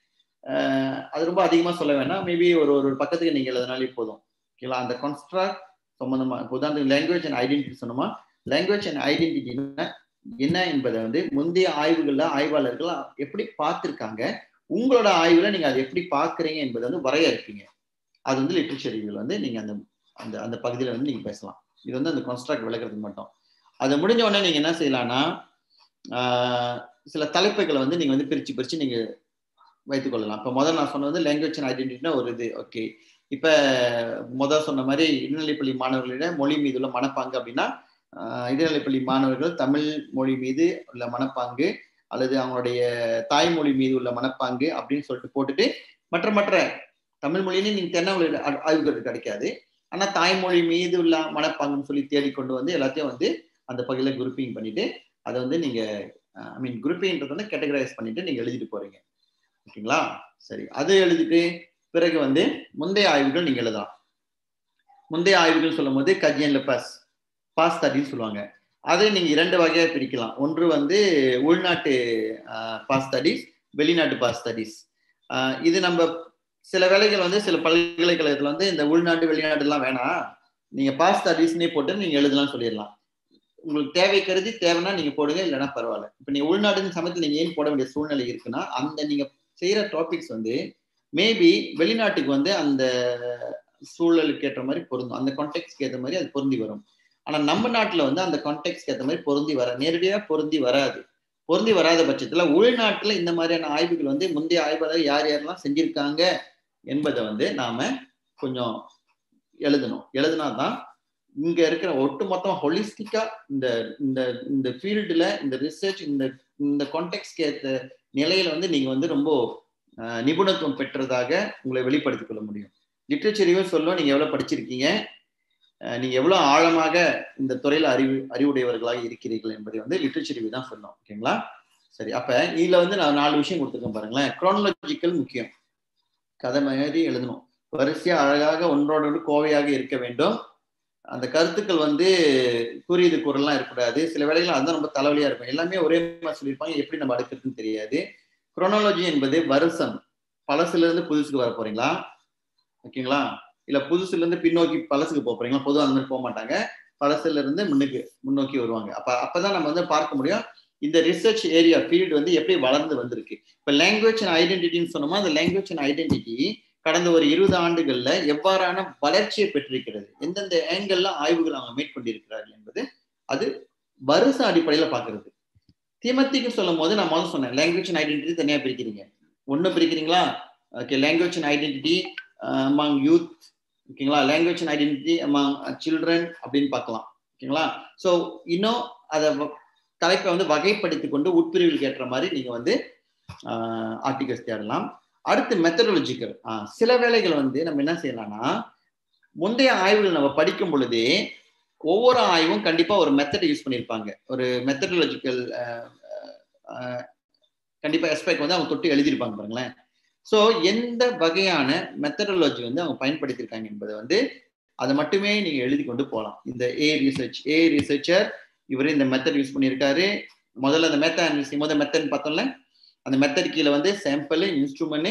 அது ரொம்ப அதிகமாக சொல்ல வேணாம் மேபி ஒரு ஒரு பக்கத்துக்கு நீங்கள் எழுதினாலே போதும் ஓகேங்களா அந்த கன்ஸ்ட்ரக்ட் சம்மந்தமாக இப்போ உதாரணத்துக்கு லாங்குவேஜ் அண்ட் ஐடென்டிட்டி சொன்னோமா லாங்குவேஜ் அண்ட் ஐடென்டிட்டினா என்ன என்பதை வந்து முந்தைய ஆய்வுகளில் ஆய்வாளர்கள் எப்படி பார்த்துருக்காங்க உங்களோட ஆய்வில் நீங்கள் அதை எப்படி பார்க்குறீங்க என்பதை வந்து வரையறுப்பீங்க அது வந்து லிட்ரேச்சர் ரிவ்யூவில் வந்து நீங்கள் அந்த அந்த அந்த பகுதியில் வந்து நீங்கள் பேசலாம் இது வந்து அந்த கன்ஸ்ட்ரக்ட் விளக்குறதுக்கு மட்டும் அது முடிஞ்ச உடனே நீங்கள் என்ன செய்யலாம்னா சில தலைப்புகளை வந்து நீங்கள் வந்து பிரித்து பிரித்து நீங்கள் வைத்துக்கொள்ளலாம் இப்போ முதல் நான் சொன்னது லாங்குவேஜ் அண்ட் ஐடென்டிட்டினா ஒரு இது ஓகே இப்போ முதல் சொன்ன மாதிரி இடைநிலைப்பள்ளி மாணவர்களிடம் மொழி மீது உள்ள மனப்பாங்கு அப்படின்னா இடைநிலைப்பள்ளி மாணவர்கள் தமிழ் மொழி மீது உள்ள மனப்பாங்கு அல்லது அவங்களுடைய தாய்மொழி மீது உள்ள மனப்பாங்கு அப்படின்னு சொல்லிட்டு போட்டுட்டு மற்ற மற்ற தமிழ் மொழியிலே நீங்கள் தென்னாவளி ஆய்வுகள் கிடைக்காது ஆனால் தாய்மொழி மீது உள்ள மனப்பாங்குன்னு சொல்லி தேடிக்கொண்டு வந்து எல்லாத்தையும் வந்து அந்த பகுதியில் குரூப்பிங் பண்ணிட்டு அதை வந்து நீங்கள் ஐ மீன் குரூப்பிங்கிறது வந்து கேட்டகரைஸ் பண்ணிட்டு நீங்கள் எழுதிட்டு போறீங்க ஓகேங்களா சரி அது எழுதிட்டு பிறகு வந்து முந்தைய ஆய்வுகள் நீங்கள் எழுதலாம் முந்தைய ஆய்வுகள் சொல்லும் போது கஜியன்ல பாஸ் பாஸ் ஸ்டடின்னு சொல்லுவாங்க அதை நீங்கள் இரண்டு வகையாக பிரிக்கலாம் ஒன்று வந்து உள்நாட்டு பாஸ் ஸ்டடிஸ் வெளிநாட்டு பாஸ் ஸ்டடிஸ் இது நம்ம சில வேலைகள் வந்து சில பல்கலைக்கழகத்தில் வந்து இந்த உள்நாட்டு வெளிநாட்டுலாம் வேணாம் நீங்கள் பாஸ் ஸ்டடிஸ்னே போட்டு நீங்கள் எழுதலாம் சொல்லிடலாம் உங்களுக்கு தேவை கருதி தேவைன்னா நீங்கள் போடுங்க இல்லைன்னா பரவாயில்ல இப்போ நீங்கள் உள்நாட்டு சமயத்தில் நீங்கள் ஏன் போட வேண்டிய சூழ்நிலை இருக்குன்னா அந்த நீங்கள் செய்கிற டாபிக்ஸ் வந்து மேபி வெளிநாட்டுக்கு வந்து அந்த சூழலுக்கு ஏற்ற மாதிரி பொருந்தும் அந்த கான்டெக்ட்க்கு ஏற்ற மாதிரி அது பொருந்தி வரும் ஆனா நம்ம நாட்டுல வந்து அந்த கான்டெக்ட்க்கு ஏற்ற மாதிரி பொருந்தி வர நேரடியா பொருந்தி வராது பொருந்தி வராத பட்சத்துல உள்நாட்டுல இந்த மாதிரியான ஆய்வுகள் வந்து முந்தைய ஆய்வாளர் யார் யாரெல்லாம் செஞ்சிருக்காங்க என்பதை வந்து நாம கொஞ்சம் எழுதணும் எழுதினாதான் இங்க இருக்கிற ஒட்டுமொத்தம் ஹொலிஸ்டிக்கா இந்த இந்த இந்த ஃபீல்டுல இந்த ரிசர்ச் இந்த இந்த கான்டெக்ட்க்கு ஏற்ற நிலையில வந்து நீங்க வந்து ரொம்ப நிபுணத்துவம் பெற்றதாக உங்களை வெளிப்படுத்திக் கொள்ள முடியும் லிட்ரேச்சரையும் சொல்லும் நீங்க எவ்வளவு படிச்சிருக்கீங்க நீங்க எவ்வளவு ஆழமாக இந்த துறையில அறிவு அறிவுடையவர்களாக இருக்கிறீர்கள் என்பதை வந்து லிட்ரேச்சர் ரிவ்யூ தான் சொல்லும் ஓகேங்களா சரி அப்ப இதுல வந்து நான் நாலு விஷயம் கொடுத்துருக்கேன் பாருங்களேன் குரோனலாஜிக்கல் முக்கியம் கதை மாதிரி எழுதணும் வரிசையா அழகாக ஒன்றோடு ஒன்று கோவையாக இருக்க வேண்டும் அந்த கருத்துக்கள் வந்து குறியீடு குரல்லாம் இருக்கக்கூடாது சில வேலைகள் அதுதான் ரொம்ப தலைவலியா இருக்கும் எல்லாமே ஒரே மாதிரி சொல்லியிருப்பாங்க எப்படி நம்ம அடுக்கிறதுன்னு தெரியாது குரோனாலஜி என்பது வருஷம் பழசுல இருந்து புதுசுக்கு வர போறீங்களா ஓகேங்களா இல்ல புதுசுல இருந்து பின்னோக்கி பழசுக்கு போக போறீங்களா பொதுவாக அந்த மாதிரி போக மாட்டாங்க பழசுல இருந்து முன்னுக்கு முன்னோக்கி வருவாங்க அப்ப அப்பதான் நம்ம வந்து பார்க்க முடியும் இந்த ரிசர்ச் ஏரியா ஃபீல்டு வந்து எப்படி வளர்ந்து வந்திருக்கு இப்ப லாங்குவேஜ் அண்ட் ஐடென்டிட்டின்னு சொன்னோமா அந்த லாங்குவேஜ் அண்ட் ஐடென்டிட்டி கடந்த ஒரு இருபது ஆண்டுகள்ல எவ்வாறான வளர்ச்சியை பெற்றிருக்கிறது எந்தெந்த ஏங்கல்ல ஆய்வுகள் அவங்க மேற்கொண்டிருக்கிறார்கள் என்பது அது வருஷ அடிப்படையில பாக்குறது திமத்திக்கு சொல்லும் போது நான் முதல்ல சொன்னேன் லாங்குவேஜ் அண்ட் ஐடென்டிட்டி தனியா பிரிக்கிறீங்க ஒண்ணு பிரிக்கிறீங்களா okay language and identity among youth ஓகேங்களா language and identity among children அப்படின்னு பார்க்கலாம் ஓகேங்களா ஸோ இன்னும் அதை தலைப்பை வந்து வகைப்படுத்தி கொண்டு உட்பிரிவுகளுக்கு ஏற்ற மாதிரி நீங்க வந்து ஆர்டிகல்ஸ் தேடலாம் அடுத்து மெத்தடாலஜிக்கல் சில வேலைகள் வந்து நம்ம என்ன செய்யலாம்னா முந்தைய ஆய்வுகள் நம்ம படிக்கும் பொழுதே ஒவ்வொரு ஆய்வும் கண்டிப்பா ஒரு மெத்தட் யூஸ் பண்ணியிருப்பாங்க ஒரு மெத்தடாலஜிக்கல் கண்டிப்பா எஸ்பெக்ட் வந்து அவங்க தொட்டு எழுதியிருப்பாங்க பாருங்களேன் ஸோ எந்த வகையான மெத்தடாலஜி வந்து அவங்க பயன்படுத்தியிருக்காங்க என்பதை வந்து அதை மட்டுமே நீங்க எழுதி கொண்டு போகலாம் இந்த ஏ ரிசர்ச் ஏ ரிசர்ச்சர் இவர் இந்த மெத்தட் யூஸ் பண்ணியிருக்காரு முதல்ல அந்த மெத்தட் முதல் மெத்தட் பார்த்தோம்ல அந்த மெத்தட் கீழே வந்து சாம்பிள் இன்ஸ்ட்ருமெண்ட்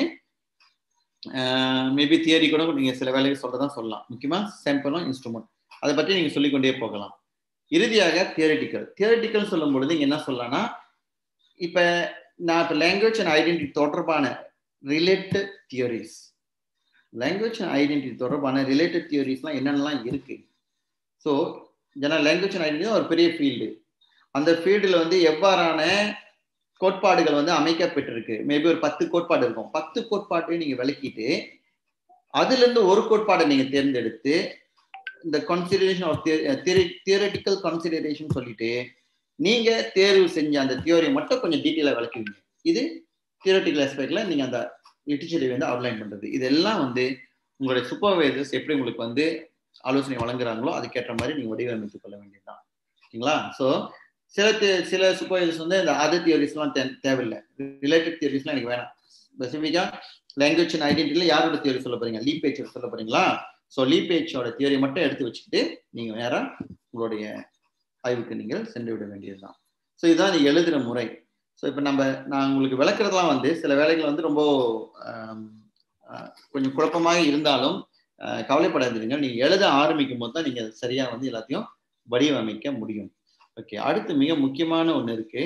மேபி தியரி கூட நீங்க சில வேலைகள் சொல்றதான் சொல்லலாம் முக்கியமா சாம்பிளும் இன்ஸ்ட்ருமெண்ட் அதை பற்றி நீங்க சொல்லிக்கொண்டே போகலாம் இறுதியாக தியரிட்டிக்கல் தியரிட்டிக்கல் சொல்லும் பொழுது இங்க என்ன சொல்லலாம்னா இப்ப நான் இப்போ லாங்குவேஜ் அண்ட் ஐடென்டிட்டி தொடர்பான related theories language and identity தொடர்பான ரிலேட்டட் தியரிஸ்லாம் என்னென்னலாம் இருக்கு ஸோ ஏன்னா லாங்குவேஜ் அண்ட் ஐடென்டிட்டி ஒரு பெரிய ஃபீல்டு அந்த ஃபீல்டில் வந்து எவ்வாறான கோட்பாடுகள் வந்து அமைக்கப்பட்டிருக்கு மேபி ஒரு பத்து கோட்பாடு இருக்கும் பத்து கோட்பாட்டையும் நீங்க விளக்கிட்டு அதுல இருந்து ஒரு கோட்பாடை நீங்க தேர்ந்தெடுத்து இந்த கன்சிடரேஷன் ஆஃப் தியரட்டிக்கல் கன்சிடரேஷன் சொல்லிட்டு நீங்க தேர்வு செஞ்ச அந்த தியோரியை மட்டும் கொஞ்சம் டீட்டெயிலாக விளக்குவீங்க இது தியரட்டிக்கல் ஆஸ்பெக்ட்ல நீங்க அந்த லிட்டரேச்சரை வந்து அவுட்லைன் பண்றது இதெல்லாம் வந்து உங்களுடைய சூப்பர்வைசர்ஸ் எப்படி உங்களுக்கு வந்து ஆலோசனை வழங்குறாங்களோ அதுக்கேற்ற மாதிரி நீங்க வடிவமைத்துக் கொள்ள வேண்டியதுதான் ஓகேங்களா ஸோ சில சில சூப்பர்வைசர்ஸ் வந்து இந்த அதர் தியரிஸ்லாம் தே தேவையில்லை ரிலேட்டட் தியரிஸ்லாம் எனக்கு வேணாம் ஸ்பெசிஃபிக்கா லாங்குவேஜ் அண்ட் ஐடென்டிட்டியில் யாரோட தியரி சொல்ல போறீங்க லீ பேச் சொல்ல போறீங்களா ஸோ லீ பேச்சோட தியரி மட்டும் எடுத்து வச்சுக்கிட்டு நீங்க நேராக உங்களுடைய ஆய்வுக்கு நீங்கள் சென்று விட வேண்டியதுதான் ஸோ இதுதான் நீ எழுதுகிற முறை ஸோ இப்போ நம்ம நான் உங்களுக்கு விளக்குறதுலாம் வந்து சில வேலைகள் வந்து ரொம்ப கொஞ்சம் குழப்பமாக இருந்தாலும் கவலைப்படாதீங்க நீங்க எழுத ஆரம்பிக்கும் போது தான் நீங்க சரியா வந்து எல்லாத்தையும் வடிவமைக்க முடியும் ஓகே அடுத்து மிக முக்கியமான ஒன்று இருக்கு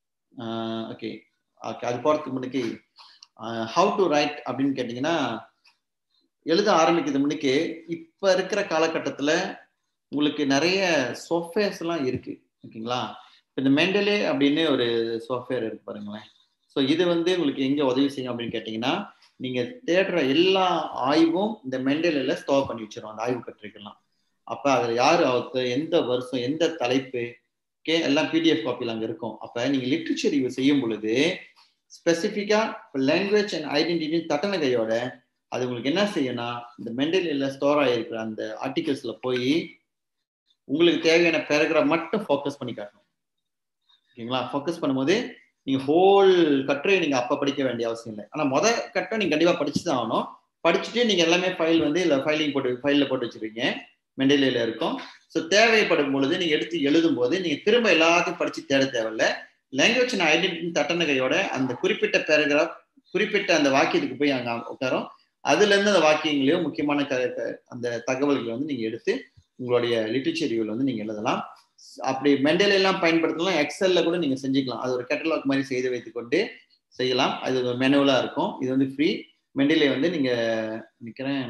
ஓகே ஓகே அது போகிறதுக்கு முன்னுக்கு ஹவு டு ரைட் அப்படின்னு கேட்டிங்கன்னா எழுத ஆரம்பிக்கிறது முன்னுக்கு இப்போ இருக்கிற காலகட்டத்தில் உங்களுக்கு நிறைய சாஃப்ட்வேர்ஸ்லாம் இருக்கு ஓகேங்களா இப்போ இந்த மெண்டலே அப்படின்னு ஒரு சாஃப்ட்வேர் இருக்கு பாருங்களேன் ஸோ இது வந்து உங்களுக்கு எங்கே உதவி செய்யும் அப்படின்னு கேட்டிங்கன்னா நீங்கள் தேடுற எல்லா ஆய்வும் இந்த மெண்டலில் ஸ்டோர் பண்ணி வச்சிடும் அந்த ஆய்வு கட்டுரைகள்லாம் அப்போ அதில் யார் அவருக்கு எந்த வருஷம் எந்த தலைப்பு ஓகே எல்லாம் பிடிஎஃப் காப்பியில் அங்கே இருக்கும் அப்போ நீங்கள் லிட்ரேச்சர் ரிவ்யூ செய்யும் பொழுது ஸ்பெசிஃபிக்காக இப்போ லாங்குவேஜ் அண்ட் ஐடென்டிட்டி தட்டன கையோட அது உங்களுக்கு என்ன செய்யும்னா இந்த மெண்டலில் ஸ்டோர் ஆகிருக்கிற அந்த ஆர்டிகல்ஸில் போய் உங்களுக்கு தேவையான பேராகிராஃப் மட்டும் ஃபோக்கஸ் பண்ணி காட்டணும் ஓகேங்களா ஃபோக்கஸ் பண்ணும்போது நீங்கள் ஹோல் கட்டுரை நீங்கள் அப்போ படிக்க வேண்டிய அவசியம் இல்லை ஆனால் மொதல் கட்டை நீங்கள் கண்டிப்பாக படிச்சு தான் ஆகணும் படிச்சுட்டு நீங்கள் எல்லாமே ஃபைல் வந்து இல்லை ஃபைலிங் போட்டு ஃபைலில் போட்டு வச்சுருக்கீங்க மெண்டலியில் இருக்கும் ஸோ தேவைப்படும் பொழுது நீங்கள் எடுத்து எழுதும் போது நீங்கள் திரும்ப எல்லாத்தையும் படித்து தேட தேவையில்ல லாங்குவேஜ் அண்ட் ஐடென்டிட்டி தட்டனகையோட அந்த குறிப்பிட்ட பேராகிராஃப் குறிப்பிட்ட அந்த வாக்கியத்துக்கு போய் அங்கே உட்காரோம் அதுலேருந்து அந்த வாக்கியங்களையும் முக்கியமான க அந்த தகவல்களை வந்து நீங்கள் எடுத்து உங்களுடைய லிட்ரேச்சர் ரிவியூவில் வந்து நீங்கள் எழுதலாம் அப்படி மெண்டல் எல்லாம் பயன்படுத்தலாம் எக்ஸல்ல கூட நீங்கள் செஞ்சுக்கலாம் அது ஒரு கேட்டலாக் மாதிரி செய்து வைத்துக்கொண்டு செய்யலாம் அது ஒரு மெனுவலாக இருக்கும் இது வந்து ஃப்ரீ மெண்டிலே வந்து நீங்கள் நினைக்கிறேன்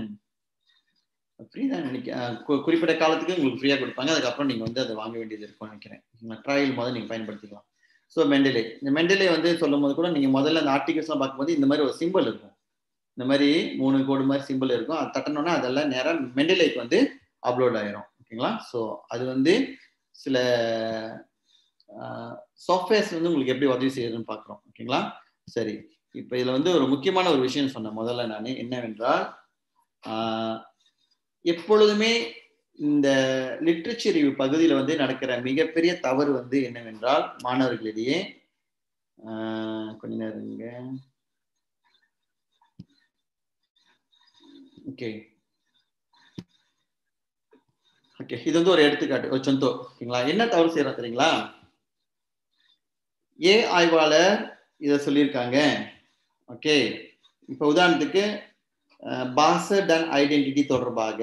ஃப்ரீ தான் நினைக்க குறிப்பிட்ட காலத்துக்கு உங்களுக்கு ஃப்ரீயாக கொடுப்பாங்க அதுக்கப்புறம் நீங்கள் வந்து அதை வாங்க வேண்டியது இருக்கும்னு நினைக்கிறேன் ட்ரையல் முதல் நீங்கள் பயன்படுத்திக்கலாம் ஸோ மெண்டலே இந்த மெண்டலே வந்து சொல்லும் போது கூட நீங்கள் முதல்ல அந்த ஆர்டிகல்ஸ்லாம் பார்க்கும்போது இந்த மாதிரி ஒரு சிம்பிள் இருக்கும் இந்த மாதிரி மூணு கோடு மாதிரி சிம்பிள் இருக்கும் அது தட்டணும்னா அதெல்லாம் நேராக மெண்டலேக்கு வந்து அப்லோட் ஆயிரும் ஓகேங்களா ஸோ அது வந்து சில சாஃப்ட்வேர்ஸ் வந்து உங்களுக்கு எப்படி உதவி செய்யுதுன்னு பார்க்குறோம் ஓகேங்களா சரி இப்போ இதில் வந்து ஒரு முக்கியமான ஒரு விஷயம் சொன்னேன் முதல்ல நான் என்னவென்றால் எப்பொழுதுமே இந்த லிட்ரேச்சர் ரிவ்யூ பகுதியில் வந்து நடக்கிற மிகப்பெரிய தவறு வந்து என்னவென்றால் மாணவர்களிடையே கொஞ்ச நேரங்க ஓகே ஓகே இது வந்து ஒரு எடுத்துக்காட்டு ஒரு சொந்தோ ஓகேங்களா என்ன தவறு செய்யறோம் தெரியுங்களா ஏ ஆய்வாளர் இதை சொல்லியிருக்காங்க ஓகே இப்போ உதாரணத்துக்கு பாசர் டன் ஐடென்டிட்டி தொடர்பாக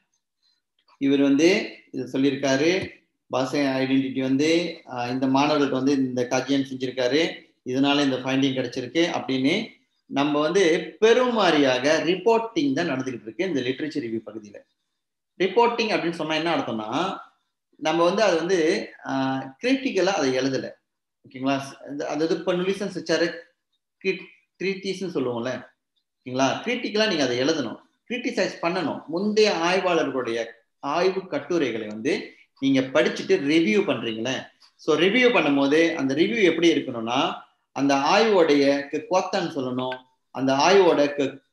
இவர் வந்து இது சொல்லியிருக்காரு பாச ஐடென்டிட்டி வந்து இந்த மாணவர்களுக்கு வந்து இந்த காட்சியம் செஞ்சிருக்காரு இதனால இந்த ஃபைண்டிங் கிடைச்சிருக்கு அப்படின்னு நம்ம வந்து பெருமாறியாக ரிப்போர்ட்டிங் தான் நடந்துகிட்டு இருக்கு இந்த லிட்ரேச்சர் ரிவ்யூ பகுதியில் ரிப்போர்ட்டிங் அப்படின்னு சொன்னா என்ன அர்த்தம்னா நம்ம வந்து அது வந்து கிரிட்டிக்கலா அதை எழுதலை ஓகேங்களா அதாவது இப்போ நியூசன்ஸ் வச்சாரு ட்ரீட்டிஸ்ன்னு சொல்லுவோம்ல ஓகேங்களா கிரிட்டிக்கலா நீங்க அதை எழுதணும் கிரிட்டிசைஸ் பண்ணணும் முந்தைய ஆய்வாளர்களுடைய ஆய்வு கட்டுரைகளை வந்து நீங்க படிச்சுட்டு ரிவ்யூ பண்றீங்களே ஸோ ரிவ்யூ பண்ணும்போது அந்த ரிவ்யூ எப்படி இருக்கணும்னா அந்த ஆய்வோடைய கோத்தான்னு சொல்லணும் அந்த ஆய்வோட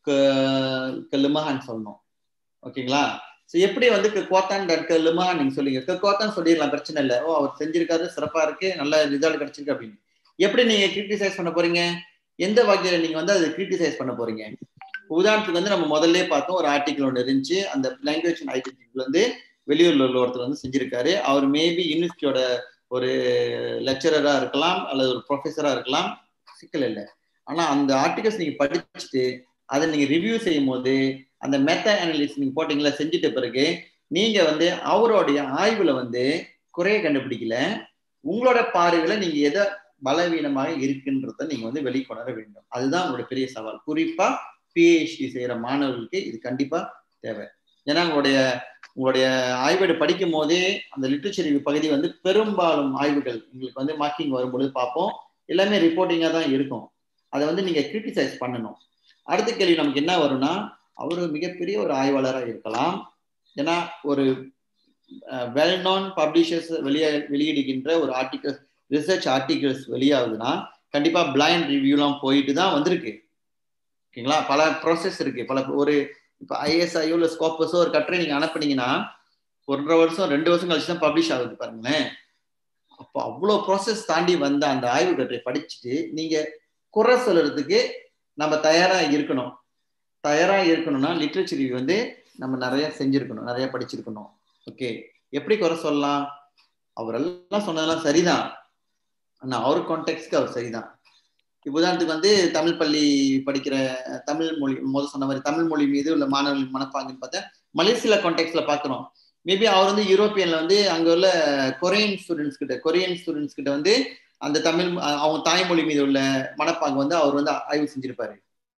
லிமஹான்னு சொல்லணும் ஓகேங்களா ஸோ எப்படி வந்து கோத்தான் லிமஹான் நீங்க சொல்லுங்க கோத்தான் சொல்லிடலாம் பிரச்சனை இல்லை ஓ அவர் செஞ்சிருக்காரு சிறப்பா இருக்கு நல்ல ரிசல்ட் கிடைச்சிருக்கு அப்படின்னு எப்படி நீங்க கிரிட்டிசைஸ் பண்ண போறீங்க எந்த வகையில நீங்க வந்து அதை கிரிட்டிசைஸ் பண்ண போறீங்க உதாரணத்துக்கு வந்து நம்ம முதல்ல பார்த்தோம் ஒரு ஆர்டிக்கல் ஒன்று இருந்துச்சு அந்த லாங்குவேஜ் ஐடென்டிட்டி வந்து வெளியூர்ல உள்ள ஒருத்தர் வந்து செஞ்சிருக்காரு அவர் மேபி யூனிவர்சிட்டியோட ஒரு லெக்சரரா இருக்கலாம் அல்லது ஒரு ப்ரொஃபஸரா இருக்கலாம் சிக்கல் இல்லை ஆனா அந்த ஆர்டிகல்ஸ் நீங்க படிச்சுட்டு அதை நீங்க ரிவ்யூ செய்யும் போது அந்த மெத்த அனலிஸ் நீங்க போட்டீங்களா செஞ்சுட்ட பிறகு நீங்க வந்து அவருடைய ஆய்வுல வந்து குறைய கண்டுபிடிக்கல உங்களோட பார்வையில நீங்க எதை பலவீனமாக இருக்குன்றத நீங்க வந்து வெளிக்கொணர வேண்டும் அதுதான் உங்களோட பெரிய சவால் குறிப்பா பிஹெச்டி செய்யற மாணவர்களுக்கு இது கண்டிப்பா தேவை ஏன்னா உங்களுடைய உங்களுடைய ஆய்வேடு படிக்கும் போதே அந்த லிட்ரேச்சர் ரிவ்யூ பகுதி வந்து பெரும்பாலும் ஆய்வுகள் உங்களுக்கு வந்து மார்க்கிங் வரும்பொழுது பார்ப்போம் எல்லாமே ரிப்போர்ட்டிங்காக தான் இருக்கும் அதை வந்து நீங்க கிரிட்டிசைஸ் பண்ணணும் அடுத்த கேள்வி நமக்கு என்ன வரும்னா அவர் மிகப்பெரிய ஒரு ஆய்வாளராக இருக்கலாம் ஏன்னா ஒரு வெல் நோன் பப்ளிஷர்ஸ் வெளியே வெளியிடுகின்ற ஒரு ஆர்டிகல்ஸ் ரிசர்ச் ஆர்டிகல்ஸ் வெளியாகுதுன்னா கண்டிப்பா பிளைண்ட் ரிவ்யூலாம் போயிட்டு தான் வந்திருக்கு ஓகேங்களா பல ப்ராசஸ் இருக்கு பல ஒரு இப்போ ஐஎஸ்ஐயோ இல்லை ஸ்கோப்பஸோ ஒரு கட்டுரை நீங்க அனுப்புனீங்கன்னா ஒன்றரை வருஷம் ரெண்டு வருஷம் கழிச்சு தான் பப்ளிஷ் ஆகுது பாருங்களேன் அப்போ அவ்வளோ ப்ராசஸ் தாண்டி வந்த அந்த ஆய்வு கட்டுரை படிச்சுட்டு நீங்க குறை சொல்றதுக்கு நம்ம தயாரா இருக்கணும் தயாரா இருக்கணும்னா லிட்ரேச்சர் ரிவ்யூ வந்து நம்ம நிறைய செஞ்சிருக்கணும் நிறைய படிச்சிருக்கணும் ஓகே எப்படி குறை சொல்லலாம் அவரெல்லாம் சொன்னதெல்லாம் சரிதான் ஆனா அவர் கான்டெக்ட்க்கு அவர் சரிதான் உதாரணத்துக்கு வந்து தமிழ் பள்ளி படிக்கிற தமிழ் மொழி முதல் சொன்ன மாதிரி தமிழ் மொழி மீது உள்ள மாணவர்கள் மனப்பாங்குன்னு பார்த்தா மலேசியா கான்டெக்ட்ல பாக்குறோம் மேபி அவர் வந்து யூரோப்பியன்ல வந்து அங்க உள்ள கொரியன் ஸ்டூடெண்ட்ஸ் கிட்ட கொரியன் ஸ்டூடெண்ட்ஸ் கிட்ட வந்து அந்த தமிழ் அவங்க தாய்மொழி மீது உள்ள மனப்பாங்கு வந்து அவர் வந்து ஆய்வு செஞ்சிருப்பாரு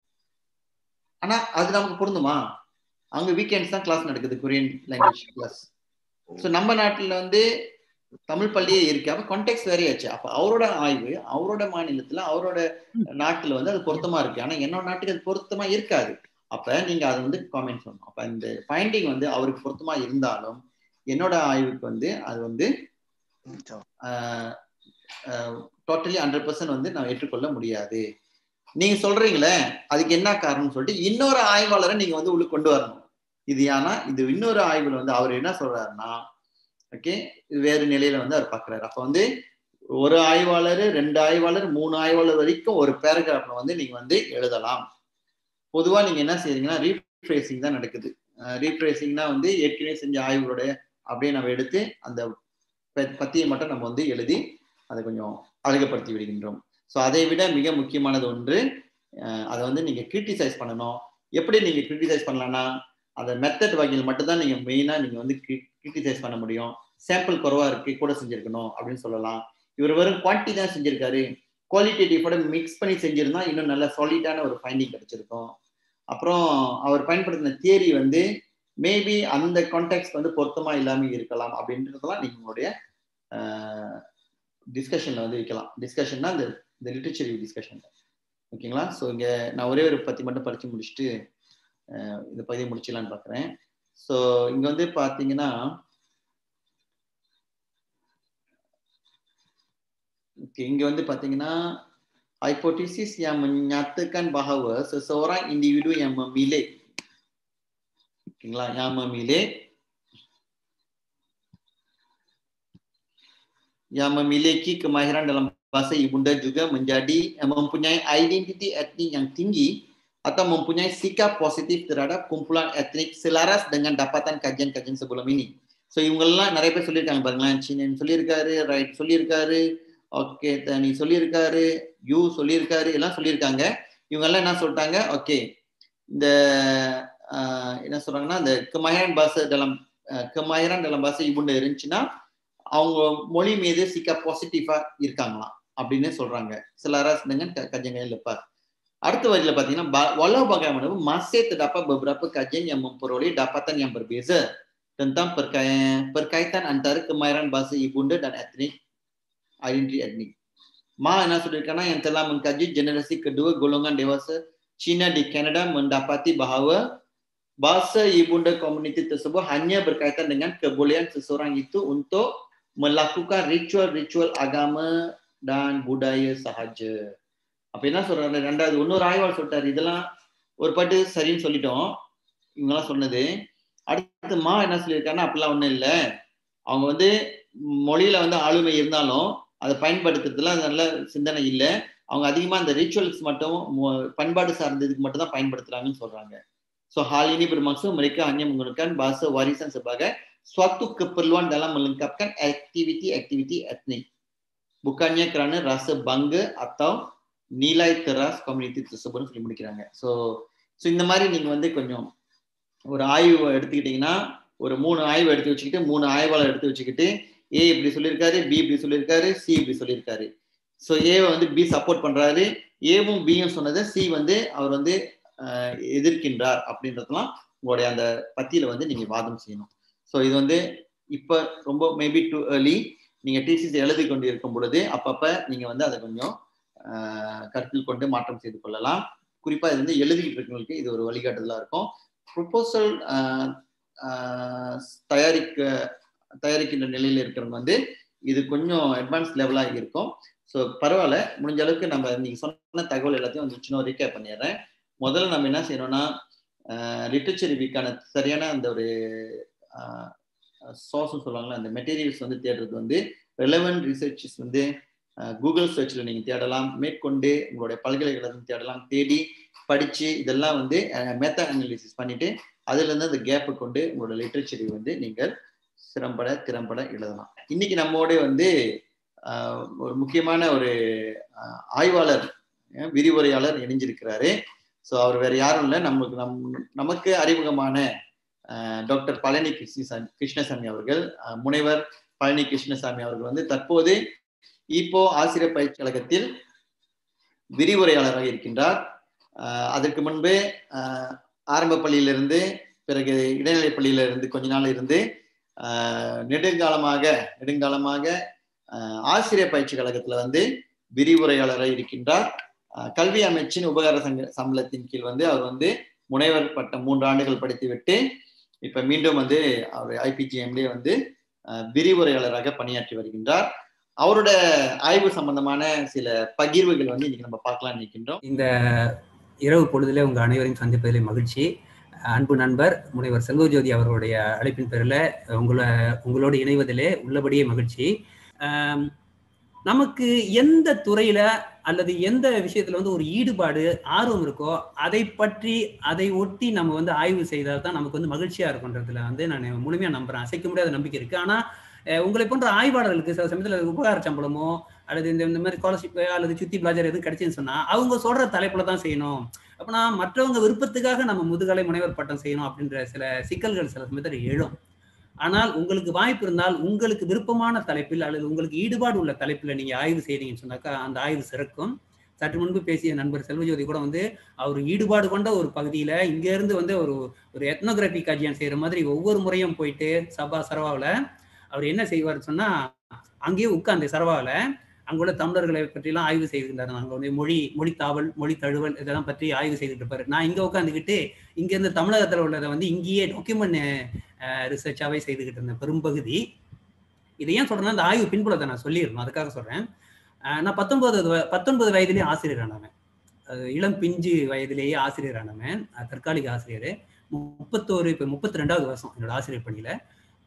ஆனா அது நமக்கு பொருந்துமா அவங்க வீக்கெண்ட்ஸ் தான் கிளாஸ் நடக்குது கொரியன் லாங்குவேஜ் கிளாஸ் ஸோ நம்ம நாட்டில் வந்து தமிழ் பள்ளியே இருக்கு அப்ப கான்டெக்ட் வேறையாச்சு அப்ப அவரோட ஆய்வு அவரோட மாநிலத்துல அவரோட நாட்டுல வந்து அது பொருத்தமா இருக்கு ஆனா என்னோட நாட்டுக்கு அது பொருத்தமா இருக்காது அப்ப நீங்க அதை வந்து காமெண்ட் சொல்லணும் அப்ப இந்த ஃபைண்டிங் வந்து அவருக்கு பொருத்தமா இருந்தாலும் என்னோட ஆய்வுக்கு வந்து அது வந்து டோட்டலி ஹண்ட்ரட் பர்சன்ட் வந்து நான் ஏற்றுக்கொள்ள முடியாது நீங்க சொல்றீங்களே அதுக்கு என்ன காரணம்னு சொல்லிட்டு இன்னொரு ஆய்வாளரை நீங்க வந்து உள்ள கொண்டு வரணும் இது ஏன்னா இது இன்னொரு ஆய்வுல வந்து அவர் என்ன சொல்றாருன்னா ஓகே வேறு நிலையில வந்து அவர் பாக்குறாரு அப்ப வந்து ஒரு ஆய்வாளர் ரெண்டு ஆய்வாளர் மூணு ஆய்வாளர் வரைக்கும் ஒரு பேராகிராஃப்ல வந்து நீங்க வந்து எழுதலாம் பொதுவா நீங்க என்ன செய்றீங்கன்னா ரீஃப்ரேசிங் தான் நடக்குது ரீஃப்ரேசிங்னா வந்து ஏற்கனவே செஞ்ச ஆய்வுகளுடைய அப்படியே நம்ம எடுத்து அந்த பத்தியை மட்டும் நம்ம வந்து எழுதி அதை கொஞ்சம் அழகுபடுத்தி விடுகின்றோம் ஸோ அதை விட மிக முக்கியமானது ஒன்று அதை வந்து நீங்க கிரிட்டிசைஸ் பண்ணணும் எப்படி நீங்க கிரிட்டிசைஸ் பண்ணலாம்னா அந்த மெத்தட் வகையில் மட்டும்தான் நீங்க மெயினா நீங்க வந்து கிரிட்டிசைஸ் பண்ண முடியும் சாம்பிள் குறவா இருக்கு கூட செஞ்சிருக்கணும் அப்படின்னு சொல்லலாம் இவர் வெறும் குவான்டிட்டி தான் செஞ்சிருக்காரு குவாலிட்டேட்டிவோட மிக்ஸ் பண்ணி செஞ்சிருந்தா இன்னும் நல்ல சாலிடான ஒரு ஃபைண்டிங் கிடைச்சிருக்கும் அப்புறம் அவர் பயன்படுத்தின தியரி வந்து மேபி அந்த கான்டெக்ட் வந்து பொருத்தமா இல்லாம இருக்கலாம் அப்படின்றதெல்லாம் நீங்க உங்களுடைய டிஸ்கஷன்ல வந்து வைக்கலாம் டிஸ்கஷன்னா இந்த இந்த லிட்ரேச்சர் டிஸ்கஷன் ஓகேங்களா ஸோ இங்க நான் ஒரே ஒரு பத்தி மட்டும் படிச்சு முடிச்சுட்டு இந்த பகுதியை முடிச்சிடலான்னு பார்க்குறேன் ஸோ இங்க வந்து பார்த்தீங்கன்னா Oke, இங்க வந்து பாத்தீங்கன்னா hypothesis yang menyatakan bahawa seseorang individu yang memilih ஓகேங்களா yang memilih yang memiliki kemahiran dalam bahasa ibunda juga menjadi mempunyai identiti etnik yang tinggi atau mempunyai sikap positif terhadap kumpulan etnik selaras dengan dapatan kajian-kajian sebelum ini. So இவங்கெல்லாம் நிறைய பேர் சொல்லியிருக்காங்க பாருங்களேன் சின்னன் சொல்லியிருக்காரு right சொல்லியிருக்காரு okay தனி சொல்லியிருக்காரு you சொல்லியிருக்காரு எல்லாம் சொல்லியிருக்காங்க இவங்கெல்லாம் என்ன சொல்லிட்டாங்க ஓகே இந்த என்ன சொல்றாங்கன்னா இந்த கமாயிரன் பாச dalam கமாயிரன் dalam bahasa ibunda இருந்துச்சுன்னா அவங்க மொழி மீது சிக்க பாசிட்டிவா இருக்காங்களாம் அப்படின்னு சொல்றாங்க selaras dengan kajian lepas அடுத்த வரியில பாத்தீங்கன்னா walau bagaimanapun masih terdapat beberapa kajian yang memperoleh dapatan yang berbeza tentang perkaitan, perkaitan antara kemahiran bahasa ibunda dan etnik identity etnik. Ma என்ன சொல்லியிருக்காங்கன்னா yang telah mengkaji generasi kedua golongan dewasa Cina di Kanada mendapati bahawa bahasa ibunda komuniti tersebut hanya berkaitan dengan kebolehan seseorang itu untuk melakukan ritual-ritual agama dan budaya sahaja. அப்ப என்ன சொல்றாரு ரெண்டாவது இன்னொரு ஆய்வாளர் சொல்லிட்டாரு இதெல்லாம் ஒரு பாட்டு சரின்னு சொல்லிட்டோம் இவங்கெல்லாம் சொன்னது அடுத்து மா என்ன சொல்லியிருக்காங்கன்னா அப்படிலாம் ஒன்றும் இல்லை அவங்க வந்து மொழியில வந்து ஆளுமை இருந்தாலும் அதை பயன்படுத்துறதுல நல்ல சிந்தனை இல்லை அவங்க அதிகமாக அந்த ரிச்சுவல்ஸ் மட்டும் பண்பாடு சார்ந்ததுக்கு மட்டும் தான் பயன்படுத்துறாங்கன்னு சொல்றாங்க so hal ini bermaksud mereka hanya menggunakan bahasa warisan sebagai suatu keperluan dalam melengkapkan aktiviti-aktiviti etnik bukannya kerana rasa bangga atau nilai teras komuniti tersebut சொல்லி முடிக்கிறாங்க ஸோ ஸோ இந்த மாதிரி நீங்க வந்து கொஞ்சம் ஒரு ஆய்வு எடுத்துக்கிட்டீங்கன்னா ஒரு மூணு ஆய்வு எடுத்து வச்சுக்கிட்டு மூணு ஆய்வாளர் எடுத்து வச்சுக்கிட்டு ஏ இப்படி சொல்லியிருக்காரு பி இப்படி சொல்லியிருக்காரு சி இப்படி சொல்லியிருக்காரு ஸோ ஏவை வந்து பி சப்போர்ட் பண்றாரு ஏவும் பியும் சொன்னதை சி வந்து அவர் வந்து எதிர்க்கின்றார் அப்படின்றதெல்லாம் உங்களுடைய அந்த பத்தியில வந்து நீங்க வாதம் செய்யணும் ஸோ இது வந்து இப்போ ரொம்ப மேபி டு ஏர்லி நீங்க டிசிசி எழுதி கொண்டு இருக்கும் பொழுது அப்பப்ப நீங்க வந்து அதை கொஞ்சம் கருத்தில் கொண்டு மாற்றம் செய்து கொள்ளலாம் குறிப்பா இது வந்து எழுதிக்கிட்டு இருக்கவங்களுக்கு இது ஒரு வழிகாட்டுதலா இருக்கும் ப்ரொபோசல் தயாரிக்க தயாரிக்கின்ற நிலையில் இருக்கிறவங்க வந்து இது கொஞ்சம் அட்வான்ஸ் லெவலாக இருக்கும் ஸோ பரவாயில்ல முடிஞ்ச அளவுக்கு நம்ம நீங்க சொன்ன தகவல் எல்லாத்தையும் வந்து சின்ன ரீகேப் பண்ணிடுறேன் முதல்ல நம்ம என்ன செய்யணும்னா லிட்ரேச்சர் ரிவியூக்கான சரியான அந்த ஒரு சோர்ஸ்னு சொல்லுவாங்களா அந்த மெட்டீரியல்ஸ் வந்து தேடுறது வந்து ரெலவெண்ட் ரிசர்ச்சஸ் வந்து கூகுள் சர்ச்சில் நீங்கள் தேடலாம் மேற்கொண்டு உங்களுடைய பல்கலைக்கழகம் தேடலாம் தேடி படித்து இதெல்லாம் வந்து மெத்தா அனாலிசிஸ் பண்ணிட்டு அதுலேருந்து அந்த கேப்பை கொண்டு உங்களோட லிட்ரேச்சரை வந்து நீங்கள் சிறம்பட திறம்பட எழுதலாம் இன்னைக்கு நம்மோட வந்து ஒரு முக்கியமான ஒரு ஆய்வாளர் விரிவுரையாளர் இணைஞ்சிருக்கிறாரு ஸோ அவர் வேற யாரும் இல்லை நமக்கு நம் நமக்கு அறிமுகமான டாக்டர் பழனி கிருஷ்ணசாமி கிருஷ்ணசாமி அவர்கள் முனைவர் பழனி கிருஷ்ணசாமி அவர்கள் வந்து தற்போது இப்போ ஆசிரியர் பயிற்சி கழகத்தில் விரிவுரையாளராக இருக்கின்றார் அதற்கு முன்பு ஆரம்ப பள்ளியிலிருந்து பிறகு இடைநிலை பள்ளியிலிருந்து கொஞ்ச நாள் இருந்து நெடுங்காலமாக நெடுங்காலமாக ஆசிரியர் பயிற்சி கழகத்துல வந்து விரிவுரையாளராக இருக்கின்றார் கல்வி அமைச்சின் உபகார சங்க சம்பளத்தின் கீழ் வந்து அவர் வந்து முனைவர் பட்டம் மூன்று ஆண்டுகள் படித்துவிட்டு இப்ப மீண்டும் வந்து அவர் ஐபிஜிஎம்லேயே வந்து விரிவுரையாளராக பணியாற்றி வருகின்றார் அவரோட ஆய்வு சம்பந்தமான சில பகிர்வுகள் வந்து இன்னைக்கு நம்ம பார்க்கலாம் நினைக்கின்றோம் இந்த இரவு பொழுதுல உங்க அனைவரையும் சந்திப்பதிலே மகிழ்ச்சி அன்பு நண்பர் முனைவர் செல்வஜோதி அவர்களுடைய அழைப்பின் பேரில் உங்களை உங்களோடு இணைவதிலே உள்ளபடியே மகிழ்ச்சி நமக்கு எந்த துறையில அல்லது எந்த விஷயத்துல வந்து ஒரு ஈடுபாடு ஆர்வம் இருக்கோ அதை பற்றி அதை ஒட்டி நம்ம வந்து ஆய்வு செய்தால் தான் நமக்கு வந்து மகிழ்ச்சியா இருக்குன்றதுல வந்து நான் முழுமையா நம்புறேன் அசைக்க முடியாத நம்பிக்கை இருக்கு ஆனா உங்களை போன்ற ஆய்வாளர்களுக்கு சில சமயத்தில் உபகார சம்பளமோ அல்லது இந்த இந்த மாதிரி ஸ்காலர்ஷிப் அல்லது சுத்தி பிளாஜர் எதுவும் கிடைச்சுன்னு சொன்னா அவங்க சொல்ற தலைப்புல தான் செய்யணும் அப்படின்னா மற்றவங்க விருப்பத்துக்காக நம்ம முதுகலை முனைவர் பட்டம் செய்யணும் அப்படின்ற சில சிக்கல்கள் சில சமயத்தில் எழும் ஆனால் உங்களுக்கு வாய்ப்பு இருந்தால் உங்களுக்கு விருப்பமான தலைப்பில் அல்லது உங்களுக்கு ஈடுபாடு உள்ள தலைப்பில் நீங்க ஆய்வு செய்றீங்கன்னு சொன்னாக்கா அந்த ஆய்வு சிறக்கும் சற்று முன்பு பேசிய நண்பர் செல்வஜோதி கூட வந்து அவர் ஈடுபாடு கொண்ட ஒரு பகுதியில இங்க இருந்து வந்து ஒரு ஒரு எத்னோகிராபி காட்சியம் செய்யற மாதிரி ஒவ்வொரு முறையும் போயிட்டு சபா சரவாவில் அவர் என்ன செய்வார் சொன்னா அங்கேயே உட்காந்து சரவாவில் அங்குள்ள தமிழர்களை பற்றிலாம் ஆய்வு செய்திருந்தாரு நாங்கள் வந்து மொழி மொழி தாவல் மொழி தழுவல் இதெல்லாம் பற்றி ஆய்வு செய்துட்டு இருப்பாரு நான் இங்கே உட்காந்துக்கிட்டு இங்க இருந்து தமிழகத்தில் உள்ளதை வந்து இங்கேயே டாக்குமெண்ட் ரிசர்ச்சாவே செய்துக்கிட்டு இருந்தேன் பெரும்பகுதி இதை ஏன் சொல்றேன்னா அந்த ஆய்வு பின்புலத்தை நான் சொல்லிடணும் அதுக்காக சொல்றேன் நான் பத்தொன்பது பத்தொன்பது வயதிலேயே ஆசிரியரானவன் இளம் பிஞ்சு வயதிலேயே ஆசிரியரானவன் தற்காலிக ஆசிரியர் முப்பத்தோரு இப்போ முப்பத்தி ரெண்டாவது வருஷம் என்னோட ஆசிரியர் பணியில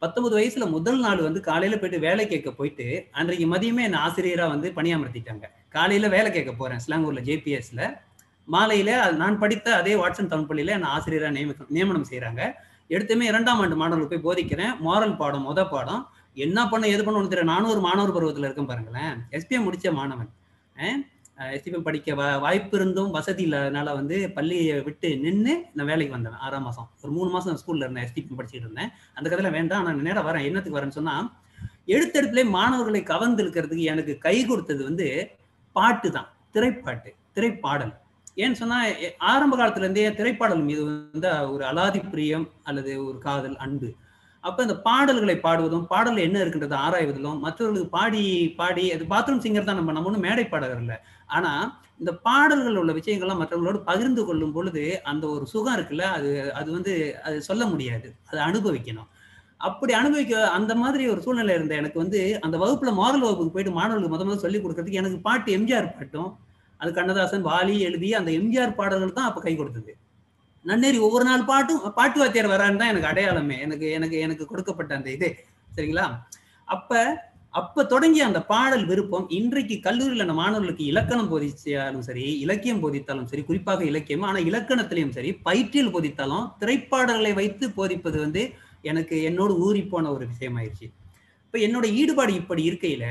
பத்தொன்பது வயசுல முதல் நாள் வந்து காலையில போயிட்டு வேலை கேட்க போயிட்டு அன்றைக்கு மதியமே என்ன ஆசிரியரா வந்து பணியமர்த்திட்டாங்க காலையில வேலை கேட்க போறேன் ஸ்லாங்கூர்ல ஜேபிஎஸ்ல மாலையில நான் படித்த அதே வாட்சன் தமிழ் பள்ளியில என்ன ஆசிரியரா நியமி நியமனம் செய்யறாங்க எடுத்துமே இரண்டாம் ஆண்டு மாணவர்களுக்கு போய் போதிக்கிறேன் மாரல் பாடம் முத பாடம் என்ன பண்ண எது பண்ண தெரியும் நானும் ஒரு மாணவர் பருவத்துல இருக்கேன் பாருங்களேன் எஸ்பிஎம் முடிச்ச மாணவன் எஸ்டிபிஎம் படிக்க வா வாய்ப்பு இருந்தும் வசதி இல்லாதனால வந்து பள்ளியை விட்டு நின்று நான் வேலைக்கு வந்தேன் ஆறாம் மாசம் ஒரு மூணு மாசம் ஸ்கூல்ல இருந்தேன் எஸ்டிபிஎம் படிச்சுட்டு இருந்தேன் அந்த கதையில வேண்டாம் நான் நேரம் வரேன் என்னத்துக்கு வரேன்னு சொன்னா எடுத்தெடுப்புல மாணவர்களை கவர்ந்து இருக்கிறதுக்கு எனக்கு கை கொடுத்தது வந்து பாட்டு தான் திரைப்பாட்டு திரைப்பாடல் ஏன்னு சொன்னா ஆரம்ப காலத்துல இருந்தே திரைப்பாடல் மீது வந்து ஒரு அலாதி பிரியம் அல்லது ஒரு காதல் அன்பு அப்ப இந்த பாடல்களை பாடுவதும் பாடல் என்ன இருக்குன்றதை ஆராய்வதிலும் மற்றவர்களுக்கு பாடி பாடி அது பாத்ரூம் சிங்கர் தான் நம்ம நம்ம ஒன்றும் மேடை பாடகர் இல்லை ஆனா இந்த பாடல்கள் உள்ள விஷயங்கள்லாம் மற்றவங்களோடு பகிர்ந்து கொள்ளும் பொழுது அந்த ஒரு சுகம் இருக்குல்ல அது அது வந்து அது சொல்ல முடியாது அதை அனுபவிக்கணும் அப்படி அனுபவிக்க அந்த மாதிரி ஒரு சூழ்நிலை இருந்த எனக்கு வந்து அந்த வகுப்புல மாரல் வகுப்புக்கு போயிட்டு மாணவர்களுக்கு முத முதல்ல சொல்லி கொடுக்கறதுக்கு எனக்கு பாட்டு எம்ஜிஆர் பாட்டும் அது கண்ணதாசன் வாலி எழுதி அந்த எம்ஜிஆர் பாடல்கள் தான் அப்ப கை கொடுத்தது நன்னேறி ஒவ்வொரு நாள் பாட்டும் பாட்டு வாத்தியார் வரான்னு தான் எனக்கு அடையாளமே எனக்கு எனக்கு எனக்கு கொடுக்கப்பட்ட அந்த இது சரிங்களா அப்ப அப்ப தொடங்கிய அந்த பாடல் விருப்பம் இன்றைக்கு கல்லூரியில் அந்த மாணவர்களுக்கு இலக்கணம் போதிச்சாலும் சரி இலக்கியம் போதித்தாலும் சரி குறிப்பாக இலக்கியம் ஆனா இலக்கணத்திலையும் சரி பயிற்சியில் போதித்தாலும் திரைப்பாடல்களை வைத்து போதிப்பது வந்து எனக்கு என்னோடு ஊறி போன ஒரு விஷயமாயிருச்சு இப்ப என்னோட ஈடுபாடு இப்படி இருக்கையில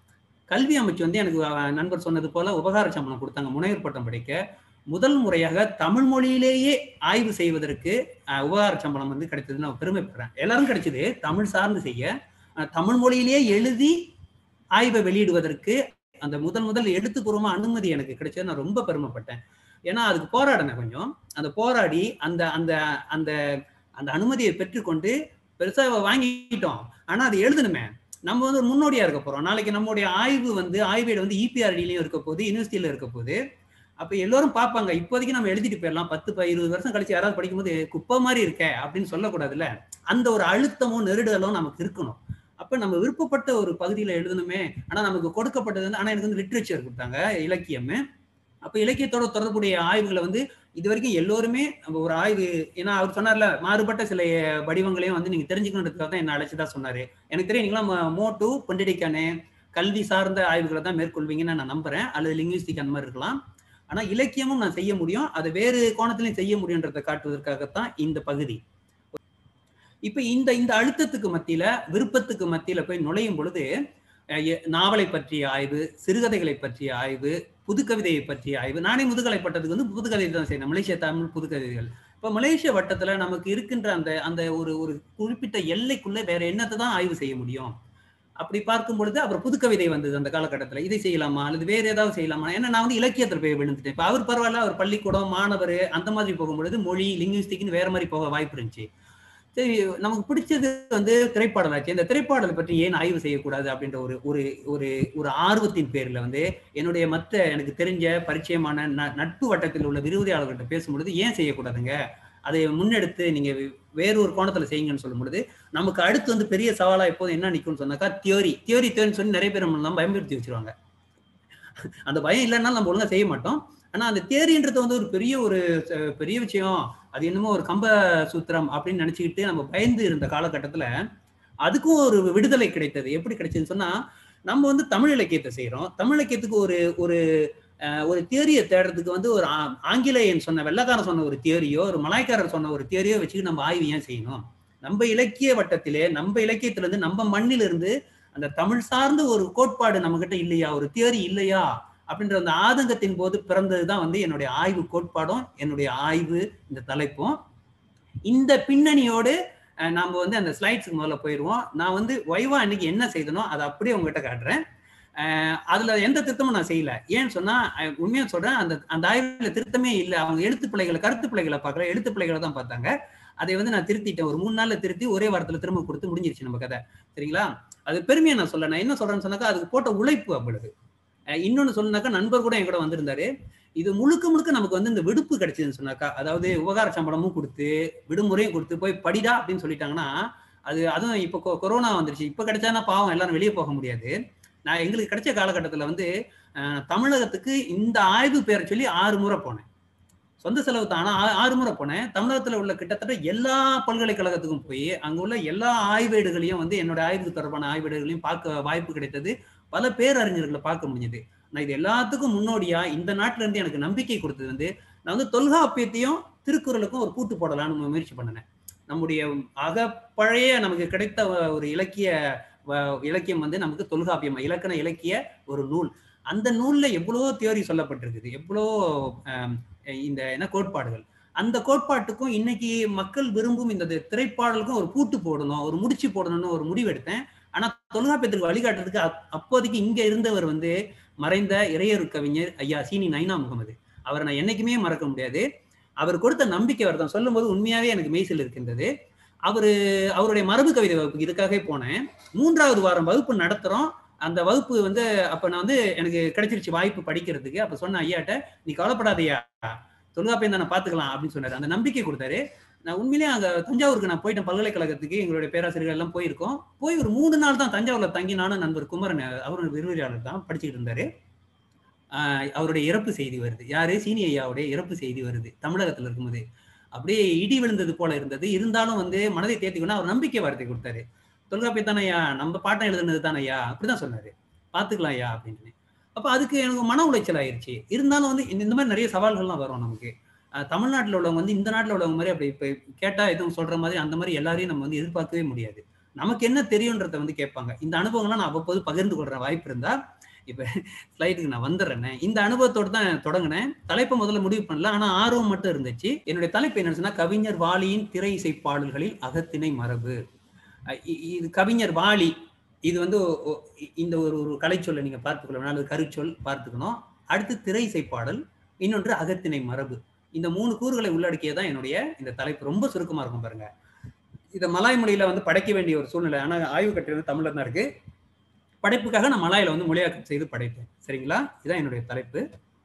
கல்வி அமைச்சு வந்து எனக்கு நண்பர் சொன்னது போல உபகார சம்பளம் கொடுத்தாங்க முனைவர் பட்டம் படிக்க முதல் முறையாக தமிழ் மொழியிலேயே ஆய்வு செய்வதற்கு உபகார சம்பளம் வந்து கிடைத்தது நான் பெருமைப்படுறேன் எல்லாரும் கிடைச்சது தமிழ் சார்ந்து செய்ய தமிழ் மொழியிலேயே எழுதி ஆய்வை வெளியிடுவதற்கு அந்த முதல் முதல் எழுத்துப்பூர்வமா அனுமதி எனக்கு கிடைச்சது நான் ரொம்ப பெருமைப்பட்டேன் ஏன்னா அதுக்கு போராடினேன் கொஞ்சம் அந்த போராடி அந்த அந்த அந்த அந்த அனுமதியை பெற்றுக்கொண்டு பெருசா வாங்கிட்டோம் ஆனா அது எழுதணுமே நம்ம வந்து ஒரு முன்னோடியா இருக்க போறோம் நாளைக்கு நம்மளுடைய ஆய்வு வந்து ஆய்வேடு வந்து இபிஆர்டிலையும் இருக்க போகுது யூனிவர்சிட்டியில இருக்க போகுது அப்ப எல்லாரும் பார்ப்பாங்க இப்போதைக்கு நம்ம எழுதிட்டு போயிடலாம் பத்து இருபது வருஷம் கழிச்சு யாராவது படிக்கும்போது குப்பை மாதிரி இருக்க அப்படின்னு சொல்லக்கூடாதுல்ல அந்த ஒரு அழுத்தமும் நெருடலும் நமக்கு இருக்கணும் அப்ப நம்ம விருப்பப்பட்ட ஒரு பகுதியில எழுதணுமே ஆனா நமக்கு கொடுக்கப்பட்டது வந்து ஆனா எனக்கு வந்து லிட்ரேச்சர் கொடுத்தாங்க இலக்கியம் அப்ப இலக்கியத்தோட தொடர்புடைய ஆய்வுகளை வந்து இது வரைக்கும் எல்லோருமே ஒரு ஆய்வு ஏன்னா அவர் சொன்னார்ல மாறுபட்ட சில வடிவங்களையும் வந்து நீங்க தெரிஞ்சுக்கணுன்றதுக்காக தான் என்ன அழைச்சுதான் சொன்னாரு எனக்கு தெரியும் நீங்களாம் மோட்டு பொண்டிடிக்கானே கல்வி சார்ந்த ஆய்வுகளை தான் மேற்கொள்வீங்கன்னு நான் நம்புறேன் அல்லது லிங்குவிஸ்டிக் அந்த மாதிரி இருக்கலாம் ஆனா இலக்கியமும் நான் செய்ய முடியும் அதை வேறு கோணத்திலையும் செய்ய முடியுன்றதை காட்டுவதற்காகத்தான் இந்த பகுதி இப்ப இந்த இந்த அழுத்தத்துக்கு மத்தியில விருப்பத்துக்கு மத்தியில போய் நுழையும் பொழுது நாவலை பற்றிய ஆய்வு சிறுகதைகளை பற்றிய ஆய்வு புதுக்கவிதையை பற்றிய ஆய்வு நானே முதுகலை பட்டத்துக்கு வந்து புதுக்கதை தான் செய்யணும் மலேசியா தமிழ் புதுக்கவிதைகள் இப்ப மலேசிய வட்டத்துல நமக்கு இருக்கின்ற அந்த அந்த ஒரு ஒரு குறிப்பிட்ட எல்லைக்குள்ள வேற என்னத்தை தான் ஆய்வு செய்ய முடியும் அப்படி பார்க்கும் பொழுது அப்புறம் புதுக்கவிதை வந்தது அந்த காலகட்டத்தில் இதை செய்யலாமா அல்லது வேற ஏதாவது செய்யலாமா ஏன்னா நான் வந்து இலக்கியத்தில் போய் விழுந்துட்டேன் இப்போ அவர் பரவாயில்ல அவர் பள்ளிக்கூடம் மாணவர் அந்த மாதிரி போகும்பொழுது மொழி லிங்குவிஸ்டிக்னு வேற மாதிரி போக வாய்ப்பு இருந்துச்சு சரி நமக்கு பிடிச்சது வந்து திரைப்பாடலாச்சு இந்த திரைப்பாடலை பற்றி ஏன் ஆய்வு செய்யக்கூடாது அப்படின்ற ஒரு ஒரு ஒரு ஒரு ஆர்வத்தின் பேர்ல வந்து என்னுடைய மற்ற எனக்கு தெரிஞ்ச பரிச்சயமான நட்பு வட்டத்தில் உள்ள விரோதியாளர்கிட்ட பேசும்பொழுது ஏன் செய்யக்கூடாதுங்க அதை முன்னெடுத்து நீங்க வேற ஒரு கோணத்துல செய்யுங்கன்னு சொல்லும் பொழுது நமக்கு அடுத்து வந்து பெரிய சவாலா எப்போது என்ன நிற்கும்னு சொன்னாக்கா தியோரி தியோரி தியோரின்னு சொல்லி நிறைய பேர் நம்ம பயன்படுத்தி வச்சிருவாங்க அந்த பயம் இல்லைன்னா நம்ம ஒழுங்கா செய்ய மாட்டோம் ஆனா அந்த தேரின்றது வந்து ஒரு பெரிய ஒரு பெரிய விஷயம் அது என்னமோ ஒரு கம்ப சூத்திரம் அப்படின்னு நினைச்சுக்கிட்டு நம்ம பயந்து இருந்த காலகட்டத்துல அதுக்கும் ஒரு விடுதலை கிடைத்தது எப்படி கிடைச்சதுன்னு சொன்னா நம்ம வந்து தமிழ் இலக்கியத்தை செய்யறோம் தமிழ் இலக்கியத்துக்கு ஒரு ஒரு ஒரு தியரியை தேடுறதுக்கு வந்து ஒரு ஆங்கிலேயன் சொன்ன வெள்ளக்காரன் சொன்ன ஒரு தியரியோ ஒரு மலாய்க்காரர் சொன்ன ஒரு தியரியோ வச்சுட்டு நம்ம ஆய்வு ஏன் செய்யணும் நம்ம இலக்கிய வட்டத்திலே நம்ம இலக்கியத்துல இருந்து நம்ம மண்ணில இருந்து அந்த தமிழ் சார்ந்த ஒரு கோட்பாடு நம்ம கிட்ட இல்லையா ஒரு தியரி இல்லையா அப்படின்ற அந்த ஆதங்கத்தின் போது பிறந்ததுதான் வந்து என்னுடைய ஆய்வு கோட்பாடும் என்னுடைய ஆய்வு இந்த தலைப்பும் இந்த பின்னணியோடு நாம வந்து அந்த ஸ்லைட்ஸுக்கு முதல்ல போயிடுவோம் நான் வந்து வைவா அன்னைக்கு என்ன செய்தனோ அதை அப்படியே உங்ககிட்ட காட்டுறேன் அதுல எந்த திருத்தமும் நான் செய்யல ஏன்னு சொன்னா உண்மையா சொல்றேன் அந்த அந்த ஆய்வுல திருத்தமே இல்லை அவங்க எழுத்து பிள்ளைகளை கருத்து பிள்ளைகளை பார்க்கல எழுத்து பிள்ளைகளை தான் பார்த்தாங்க அதை வந்து நான் திருத்திட்டேன் ஒரு மூணு நாள்ல திருத்தி ஒரே வாரத்துல திரும்ப கொடுத்து முடிஞ்சிருச்சு நம்ம கதை சரிங்களா அது பெருமையா நான் சொல்ல நான் என்ன சொல்றேன்னு சொன்னாக்கா அதுக்கு போட்ட உழைப்பு அவ்வளவு இன்னொன்னு சொன்னாக்கா நண்பர் கூட என் கூட வந்திருந்தாரு இது முழுக்க முழுக்க நமக்கு வந்து இந்த விடுப்பு கிடைச்சதுன்னு சொன்னாக்கா அதாவது உபகார சம்பளமும் கொடுத்து விடுமுறையும் கொடுத்து போய் படிடா அப்படின்னு சொல்லிட்டாங்கன்னா அது அதுவும் இப்போ கொரோனா வந்துருச்சு இப்போ கிடைச்சானா பாவம் எல்லாரும் வெளியே போக முடியாது நான் எங்களுக்கு கிடைச்ச காலகட்டத்தில் வந்து தமிழகத்துக்கு இந்த ஆய்வு பேரை சொல்லி ஆறு முறை போனேன் சொந்த செலவு தான் ஆனா ஆ- ஆறு முறை போனேன் தமிழகத்துல உள்ள கிட்டத்தட்ட எல்லா பல்கலைக்கழகத்துக்கும் போய் அங்க உள்ள எல்லா ஆய்வேடுகளையும் வந்து என்னோட ஆய்வுக்கு தொடர்பான ஆய்வேடுகளையும் பார்க்க வாய்ப்பு கிடைத்தது பல பேரறிஞர்களை பார்க்க முடிஞ்சது நான் இது எல்லாத்துக்கும் முன்னோடியா இந்த நாட்டுல இருந்து எனக்கு நம்பிக்கை கொடுத்தது வந்து நான் வந்து தொல்காப்பியத்தையும் திருக்குறளுக்கும் ஒரு கூட்டு போடலாம்னு முயற்சி பண்ணினேன் நம்முடைய அகப்பழைய நமக்கு கிடைத்த ஒரு இலக்கிய வ- இலக்கியம் வந்து நமக்கு தொல்காப்பியம் இலக்கண இலக்கிய ஒரு நூல் அந்த நூல்ல எவ்வளவோ தியோரி சொல்லப்பட்டிருக்குது எவ்வளோ ஆம், இந்த என்ன கோட்பாடுகள் அந்த கோட்பாட்டுக்கும் இன்னைக்கு மக்கள் விரும்பும் இந்த திரைப்பாடலுக்கும் ஒரு பூட்டு போடணும் ஒரு முடிச்சு போடணும்னு ஒரு முடிவு எடுத்தேன் ஆனா தொல்காப்பியத்துக்கு வழிகாட்டுறதுக்கு அப்- அப்போதைக்கு இங்க இருந்தவர் வந்து மறைந்த இறையரு கவிஞர் ஐயா சீனி நைனா முகமது அவரை நான் என்னைக்குமே மறக்க முடியாது அவர் கொடுத்த நம்பிக்கை அவர் தான் சொல்லும்போது உண்மையாவே எனக்கு மெய்சில் இருக்கின்றது அவரு அவருடைய மரபு கவிதை வகுப்பு இதுக்காக போனேன் மூன்றாவது வாரம் வகுப்பு நடத்துறோம் அந்த வகுப்பு வந்து அப்ப நான் வந்து எனக்கு கிடைச்சிருச்சு வாய்ப்பு படிக்கிறதுக்கு அப்ப சொன்ன ஐயாட்ட நீ கவலைப்படாதயா தொல்காப்பியம் தானே பாத்துக்கலாம் அப்படின்னு சொன்னாரு அந்த நம்பிக்கை கொடுத்தாரு நான் உண்மையிலேயே அங்க தஞ்சாவூருக்கு நான் போயிட்டேன் பல்கலைக்கழகத்துக்கு எங்களுடைய பேராசிரியர்கள் எல்லாம் போயிருக்கோம் போய் ஒரு மூணு நாள் தான் தஞ்சாவூர்ல தங்கி நானும் நண்பர் குமரன் அவரும் விரிவுரையாளர் தான் படிச்சுக்கிட்டு இருந்தாரு ஆஹ் அவருடைய இறப்பு செய்தி வருது யாரு சீனி ஐயாவுடைய இறப்பு செய்தி வருது தமிழகத்துல இருக்கும்போது அப்படியே இடி விழுந்தது போல இருந்தது இருந்தாலும் வந்து மனதை தேர்த்திக்கணும் அவர் நம்பிக்கை வார்த்தை கொடுத்தாரு தொல்காப்பியம் தானே ஐயா நம்ம பாட்டம் எழுதுனது தானே ஐயா அப்படிதான் சொன்னாரு பாத்துக்கலாம் ஐயா அப்படின்னு அப்ப அதுக்கு எனக்கு மன உளைச்சல் ஆயிருச்சு இருந்தாலும் வந்து இந்த இந்த மாதிரி நிறைய சவால்கள்லாம் வரும் நமக்கு அஹ் தமிழ்நாட்டுல உள்ளவங்க வந்து இந்த நாட்டுல உள்ளவங்க மாதிரி அப்படி இப்ப கேட்டா எதுவும் சொல்ற மாதிரி அந்த மாதிரி எல்லாரையும் நம்ம வந்து எதிர்பார்க்கவே முடியாது நமக்கு என்ன தெரியுன்றத வந்து கேட்பாங்க இந்த அனுபவங்கள்லாம் நான் அவ்வப்போது பகிர்ந்து கொள்ற வாய்ப்பு இருந்தா இப்ப ஸ்லைடுக்கு நான் வந்துடுறேன் இந்த அனுபவத்தோட தான் தொடங்கினேன் தலைப்பை முதல்ல முடிவு பண்ணல ஆனா ஆர்வம் மட்டும் இருந்துச்சு என்னுடைய தலைப்பு என்ன சொன்னா கவிஞர் வாலியின் திரை இசை பாடல்களில் அகத்திணை மரபு அஹ் இ- இது கவிஞர் வாலி இது வந்து ஒ- ஒ- இ- இந்த ஒரு ஒரு கலைச்சொல்லை நீங்க பார்த்துக்கணும் அல்லது கருச்சொல் பார்த்துக்கணும் அடுத்து திரை இசை பாடல் இன்னொன்று அகத்திணை மரபு இந்த மூணு கூறுகளை உள்ளடக்கியதான் என்னுடைய இந்த தலைப்பு ரொம்ப சுருக்கமா இருக்கும் பாருங்க இதை மலாய் மொழியில வந்து படைக்க வேண்டிய ஒரு சூழ்நிலை ஆனா ஆய்வு கட்டுரை வந்து தமிழ்ல தான் இருக்கு படைப்புக்காக நான் மலாயில வந்து மொழியாக்கம் செய்து படைத்தேன் சரிங்களா இதான் என்னுடைய தலைப்பு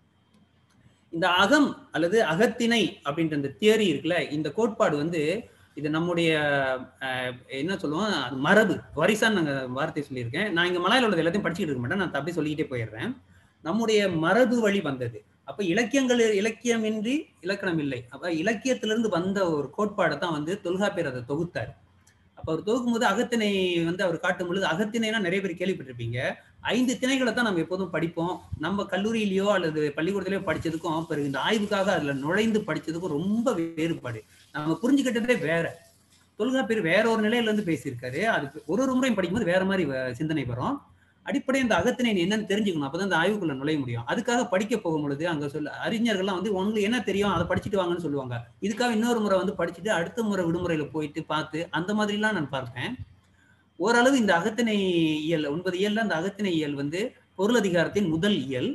இந்த அகம் அல்லது அகத்திணை அப்படின்ற இந்த தியரி இருக்குல்ல இந்த கோட்பாடு வந்து இது நம்முடைய அஹ், என்ன சொல்லுவோம் அது மரபு வரிசான்னு நாங்க வார்த்தை சொல்லியிருக்கேன் நான் இங்க மலையில உள்ளது எல்லாத்தையும் படிச்சுக்கிட்டு இருக்க மாட்டேன் நான் அப்படியே சொல்லிக்கிட்டே போயிடுறேன் நம்முடைய மரபு வழி வந்தது அப்ப இலக்கியங்கள் இலக்கியமின்றி இலக்கணம் இல்லை அப்ப இலக்கியத்திலிருந்து வந்த ஒரு கோட்பாடை தான் வந்து தொல்காப்பியர் அதை தொகுத்தார் அப்ப அவர் தொகுக்கும் போது அகத்திணை வந்து அவர் காட்டும் பொழுது அகத்திணைனா நிறைய பேர் கேள்விப்பட்டிருப்பீங்க ஐந்து திணைகளை தான் நம்ம எப்போதும் படிப்போம் நம்ம கல்லூரியிலயோ அல்லது பள்ளிக்கூடத்திலயோ படிச்சதுக்கும் பிறகு இந்த ஆய்வுக்காக அதுல நுழைந்து படிச்சதுக்கும் ரொம்ப வேறுபாடு நம்ம புரிஞ்சுக்கிட்டதே வேற தொல்காப்பியர் வேற ஒரு நிலையில இருந்து பேசியிருக்காரு அது ஒரு ஒரு முறையும் படிக்கும்போது வேற மாதிரி வ- சிந்தனை வரும் அடிப்படை இந்த அகத்திணை நீ என்னன்னு தெரிஞ்சுக்கணும் அப்பதான் இந்த ஆய்வுக்குள்ள நுழைய முடியும் அதுக்காக படிக்க போகும் பொழுது அங்க சொல்ல அறிஞர்கள்லாம் வந்து உங்களுக்கு என்ன தெரியும் அதை படிச்சுட்டு வாங்கன்னு சொல்லுவாங்க இதுக்காக இன்னொரு முறை வந்து படிச்சுட்டு அடுத்த முறை விடுமுறையில போயிட்டு பார்த்து அந்த மாதிரிலாம் நான் பார்ப்பேன் ஓரளவு இந்த அகத்திணை இயல் ஒன்பது இயல்ல அந்த அகத்திணை இயல் வந்து பொருளதிகாரத்தின் முதல் இயல்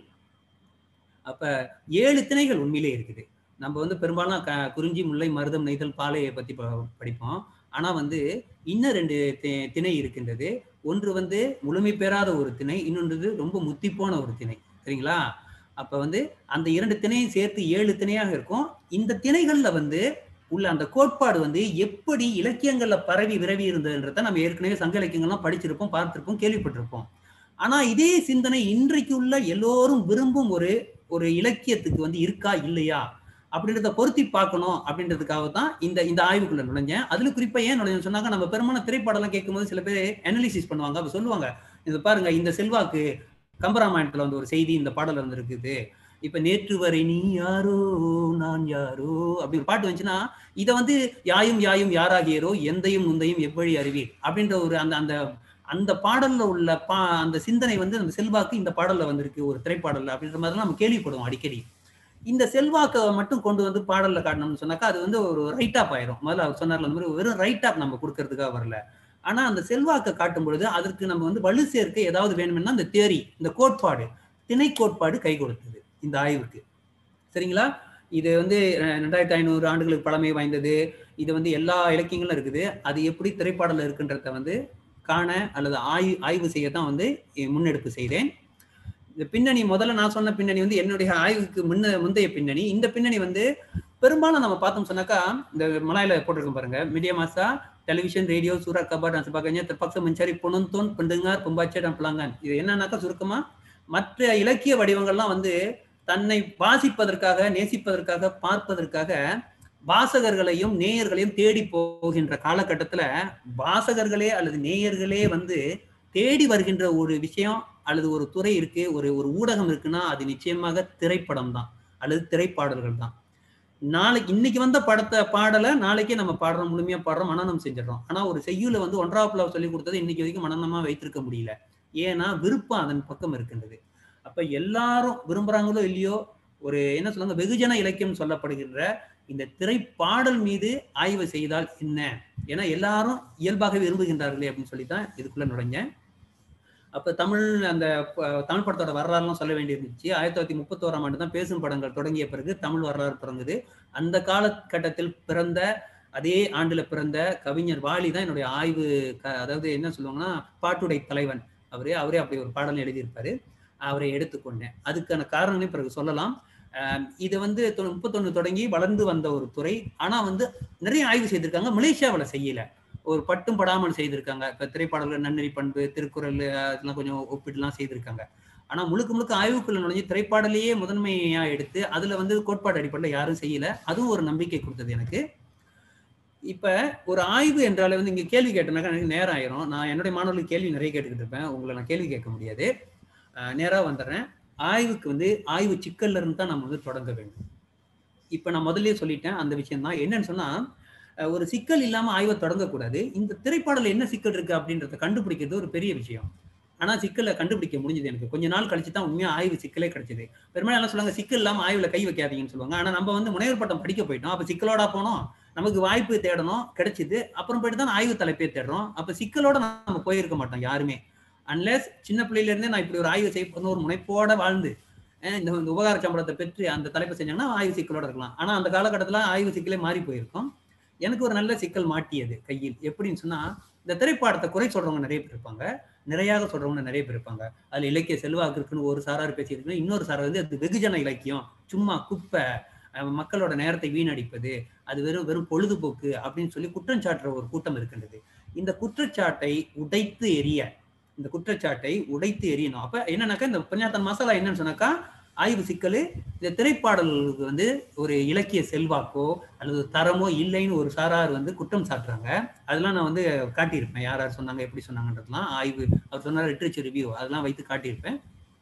அப்ப ஏழு திணைகள் உண்மையிலே இருக்குது நம்ம வந்து பெரும்பாலும் க குறிஞ்சி முல்லை மருதம் நெய்தல் பாலையை பத்தி ப- படிப்போம் ஆனா வந்து இன்னும் ரெண்டு தி- திணை இருக்கின்றது ஒன்று வந்து முழுமை பெறாத ஒரு திணை இன்னொன்று ரொம்ப முத்திப்போன ஒரு திணை சரிங்களா அப்ப வந்து அந்த இரண்டு திணையும் சேர்த்து ஏழு திணையாக இருக்கும் இந்த திணைகள்ல வந்து உள்ள அந்த கோட்பாடு வந்து எப்படி இலக்கியங்கள்ல பரவி விரவி இருந்ததுன்றத நம்ம ஏற்கனவே சங்க இலக்கியங்கள்லாம் படிச்சிருப்போம் பார்த்திருப்போம் கேள்விப்பட்டிருப்போம் ஆனா இதே சிந்தனை இன்றைக்கு உள்ள எல்லோரும் விரும்பும் ஒரு ஒரு இலக்கியத்துக்கு வந்து இருக்கா இல்லையா அப்படின்றத பொருத்தி பார்க்கணும் அப்படின்றதுக்காக தான் இந்த இந்த ஆய்வுக்குள்ள நுழைஞ்சேன் அதுல குறிப்பா ஏன் நுழைஞ்சேன்னு சொன்னாங்க நம்ம பெரும்பாலும் திரைப்படம்லாம் கேட்கும்போது சில பேர் அனாலிசிஸ் பண்ணுவாங்க அப்ப சொல்லுவாங்க இது பாருங்க இந்த செல்வாக்கு கம்பராமாயணத்துல வந்து ஒரு செய்தி இந்த பாடல் வந்து இருக்குது இப்ப நேற்று வரை நீ யாரோ நான் யாரோ அப்படி ஒரு பாட்டு வந்துச்சுன்னா இதை வந்து யாயும் யாயும் யாராகியரோ எந்தையும் முந்தையும் எவ்வழி அறிவீர் அப்படின்ற ஒரு அந்த அந்த அந்த பாடல்ல உள்ள பா அந்த சிந்தனை வந்து அந்த செல்வாக்கு இந்த பாடல்ல வந்திருக்கு ஒரு திரைப்பாடல்ல அப்படின்ற மாதிரிலாம் நம்ம கேள்விப்படுவோம் அடிக்கடி இந்த செல்வாக்கை மட்டும் கொண்டு வந்து பாடல்ல காட்டணும்னு சொன்னாக்கா அது வந்து ஒரு ரைட் ஆப் ஆயிரும் முதல்ல அவர் சொன்னார்ல அந்த மாதிரி வெறும் ரைட் ஆப் நம்ம கொடுக்கறதுக்காக வரல ஆனா அந்த செல்வாக்கை காட்டும் பொழுது அதற்கு நம்ம வந்து வலு சேர்க்க ஏதாவது வேணும்னா இந்த தேரி இந்த கோட்பாடு திணை கோட்பாடு கை கொடுத்தது இந்த ஆய்வுக்கு சரிங்களா இது வந்து அஹ், ரெண்டாயிரத்தி ஐநூறு ஆண்டுகளுக்கு பழமை வாய்ந்தது இது வந்து எல்லா இலக்கியங்களும் இருக்குது அது எப்படி திரைப்பாடல இருக்குன்றத வந்து காண அல்லது ஆய்வு ஆய்வு செய்ய தான் வந்து முன்னெடுப்பு செய்தேன் இந்த பின்னணி முதல்ல நான் சொன்ன பின்னணி வந்து என்னுடைய ஆய்வுக்கு முன்ன முந்தைய பின்னணி இந்த பின்னணி வந்து பெரும்பாலும் நம்ம பார்த்தோம் சொன்னாக்கா இந்த மலாயில போட்டிருக்கோம் பாருங்க மீடியா மாசா டெலிவிஷன் ரேடியோ சூரா கபார் நான் sebagainya terpaksa mencari penonton pendengar pembaca dan pelanggan இது என்னன்னாக்கா சுருக்கமா மற்ற இலக்கிய வடிவங்கள்லாம் வந்து தன்னை வாசிப்பதற்காக நேசிப்பதற்காக பார்ப்பதற்காக வாசகர்களையும் நேயர்களையும் தேடி போகின்ற காலகட்டத்துல வாசகர்களே அல்லது நேயர்களே வந்து தேடி வருகின்ற ஒரு விஷயம் அல்லது ஒரு துறை இருக்கு ஒரு ஒரு ஊடகம் இருக்குன்னா அது நிச்சயமாக திரைப்படம் தான் அல்லது திரைப்பாடல்கள் தான் நாளைக்கு இன்னைக்கு வந்த படத்தை பாடலை நாளைக்கே நம்ம பாடுறோம் முழுமையா பாடுறோம் மனநம் செஞ்சிடறோம் ஆனா ஒரு செய்யுல வந்து ஒன்றாப்புல சொல்லி கொடுத்தது இன்னைக்கு வரைக்கும் மனநமா வைத்திருக்க முடியல ஏன்னா விருப்பம் அதன் பக்கம் இருக்கின்றது அப்ப எல்லாரும் விரும்புறாங்களோ இல்லையோ ஒரு என்ன சொல்லுவாங்க வெகுஜன இலக்கியம் சொல்லப்படுகின்ற இந்த திரைப்பாடல் மீது ஆய்வு செய்தால் என்ன ஏன்னா எல்லாரும் இயல்பாகவே விரும்புகின்றார்களே அப்படின்னு சொல்லி தான் இதுக்குள்ள நுழைஞ்சேன் அப்ப தமிழ் அந்த தமிழ் படத்தோட வரலாறுலாம் சொல்ல வேண்டியிருந்துச்சு ஆயிரத்தி தொள்ளாயிரத்தி முப்பத்தோராம் ஆண்டு தான் பேசும் படங்கள் தொடங்கிய பிறகு தமிழ் வரலாறு தொடங்குது அந்த காலகட்டத்தில் பிறந்த அதே ஆண்டுல பிறந்த கவிஞர் வாலி தான் என்னுடைய ஆய்வு அதாவது என்ன சொல்லுவாங்கன்னா பாட்டுடை தலைவன் அவரே அவரே அப்படி ஒரு பாடல் எழுதியிருப்பாரு அவரை எடுத்துக்கொண்டேன் அதுக்கான காரணங்களையும் பிறகு சொல்லலாம் இது வந்து முப்பத்தொன்னு தொடங்கி வளர்ந்து வந்த ஒரு துறை ஆனா வந்து நிறைய ஆய்வு செய்திருக்காங்க மலேசியாவில் செய்யல ஒரு பட்டும் படாமல் செய்திருக்காங்க இப்ப திரைப்பாடல்கள் நன்னறி பண்பு திருக்குறள் அதெல்லாம் கொஞ்சம் ஒப்பிட்டுலாம் செய்திருக்காங்க ஆனா முழுக்க முழுக்க ஆய்வுக்குள்ள நுழைஞ்சு திரைப்பாடலையே முதன்மையா எடுத்து அதுல வந்து கோட்பாடு அடிப்படையில் யாரும் செய்யல அதுவும் ஒரு நம்பிக்கை கொடுத்தது எனக்கு இப்ப ஒரு ஆய்வு என்றாலே வந்து இங்க கேள்வி கேட்டனாக்கா எனக்கு நேரம் ஆயிரும் நான் என்னுடைய மாணவர்களுக்கு கேள்வி நிறைய கேட்டுக்கிட்டு இருப்பேன் உங்களை நான் கேள்வி கேட்க முடியாது நேரா வந்துடுறேன் ஆய்வுக்கு வந்து ஆய்வு சிக்கல்ல இருந்து தான் நம்ம வந்து தொடங்க வேண்டும் இப்ப நான் முதல்லயே சொல்லிட்டேன் அந்த விஷயம் தான் என்னன்னு சொன்னா ஒரு சிக்கல் இல்லாம ஆய்வை தொடங்கக்கூடாது இந்த திரைப்பாடல என்ன சிக்கல் இருக்கு அப்படின்றத கண்டுபிடிக்கிறது ஒரு பெரிய விஷயம் ஆனா சிக்கலை கண்டுபிடிக்க முடிஞ்சது எனக்கு கொஞ்ச நாள் கழிச்சு தான் உண்மையா ஆய்வு சிக்கலே கிடைச்சது பெரும்பாலும் என்ன சொல்லுவாங்க சிக்கல் இல்லாம ஆய்வுல கை வைக்காதீங்கன்னு சொல்லுவாங்க ஆனா நம்ம வந்து முனைவர் பட்டம் படிக்க போயிட்டோம் அப்ப சிக்கலோட போனோம் நமக்கு வாய்ப்பு தேடணும் கிடைச்சிது அப்புறம் போயிட்டு தான் ஆய்வு தலைப்பே தேடுறோம் அப்ப சிக்கலோட நம்ம போயிருக்க மாட்டோம் யாருமே அன்லஸ் சின்ன பிள்ளையில இருந்தே நான் இப்படி ஒரு ஆய்வு செய்ய ஒரு முனைப்போட வாழ்ந்து இந்த உபகார சம்பளத்தை பெற்று அந்த தலைப்பை செஞ்சாங்கன்னா ஆய்வு சிக்கலோட இருக்கலாம் ஆனா அந்த காலகட்டத்துல ஆய்வு சிக்கலே மாறி போயிருக்கும் எனக்கு ஒரு நல்ல சிக்கல் மாட்டியது கையில் எப்படின்னு சொன்னா இந்த திரைப்பாடத்தை குறை சொல்றவங்க நிறைய பேர் இருப்பாங்க நிறையாக சொல்றவங்க நிறைய பேர் இருப்பாங்க அதுல இலக்கிய செல்வாக்கு இருக்குன்னு ஒரு சாரார் பேசியிருக்கணும் இன்னொரு சாரார் வந்து அது வெகுஜன இலக்கியம் சும்மா குப்பை மக்களோட நேரத்தை வீணடிப்பது அது வெறும் வெறும் பொழுதுபோக்கு அப்படின்னு சொல்லி குற்றம் சாட்டுற ஒரு கூட்டம் இருக்கின்றது இந்த குற்றச்சாட்டை உடைத்து எரிய இந்த குற்றச்சாட்டை உடைத்து எரியணும் அப்ப என்னன்னாக்கா இந்த பஞ்சாத்தன் மசாலா என்னன்னு சொன்னாக்கா ஆய்வு சிக்கல் இந்த திரைப்பாடல்களுக்கு வந்து ஒரு இலக்கிய செல்வாக்கோ அல்லது தரமோ இல்லைன்னு ஒரு சாரார் வந்து குற்றம் சாட்டுறாங்க அதெல்லாம் நான் வந்து காட்டியிருப்பேன் யார் யார் சொன்னாங்க எப்படி சொன்னாங்கன்றதுலாம் ஆய்வு அவர் சொன்னார் லிட்ரேச்சர் ரிவ்யூ அதெல்லாம் வைத்து காட்டியிருப்பேன்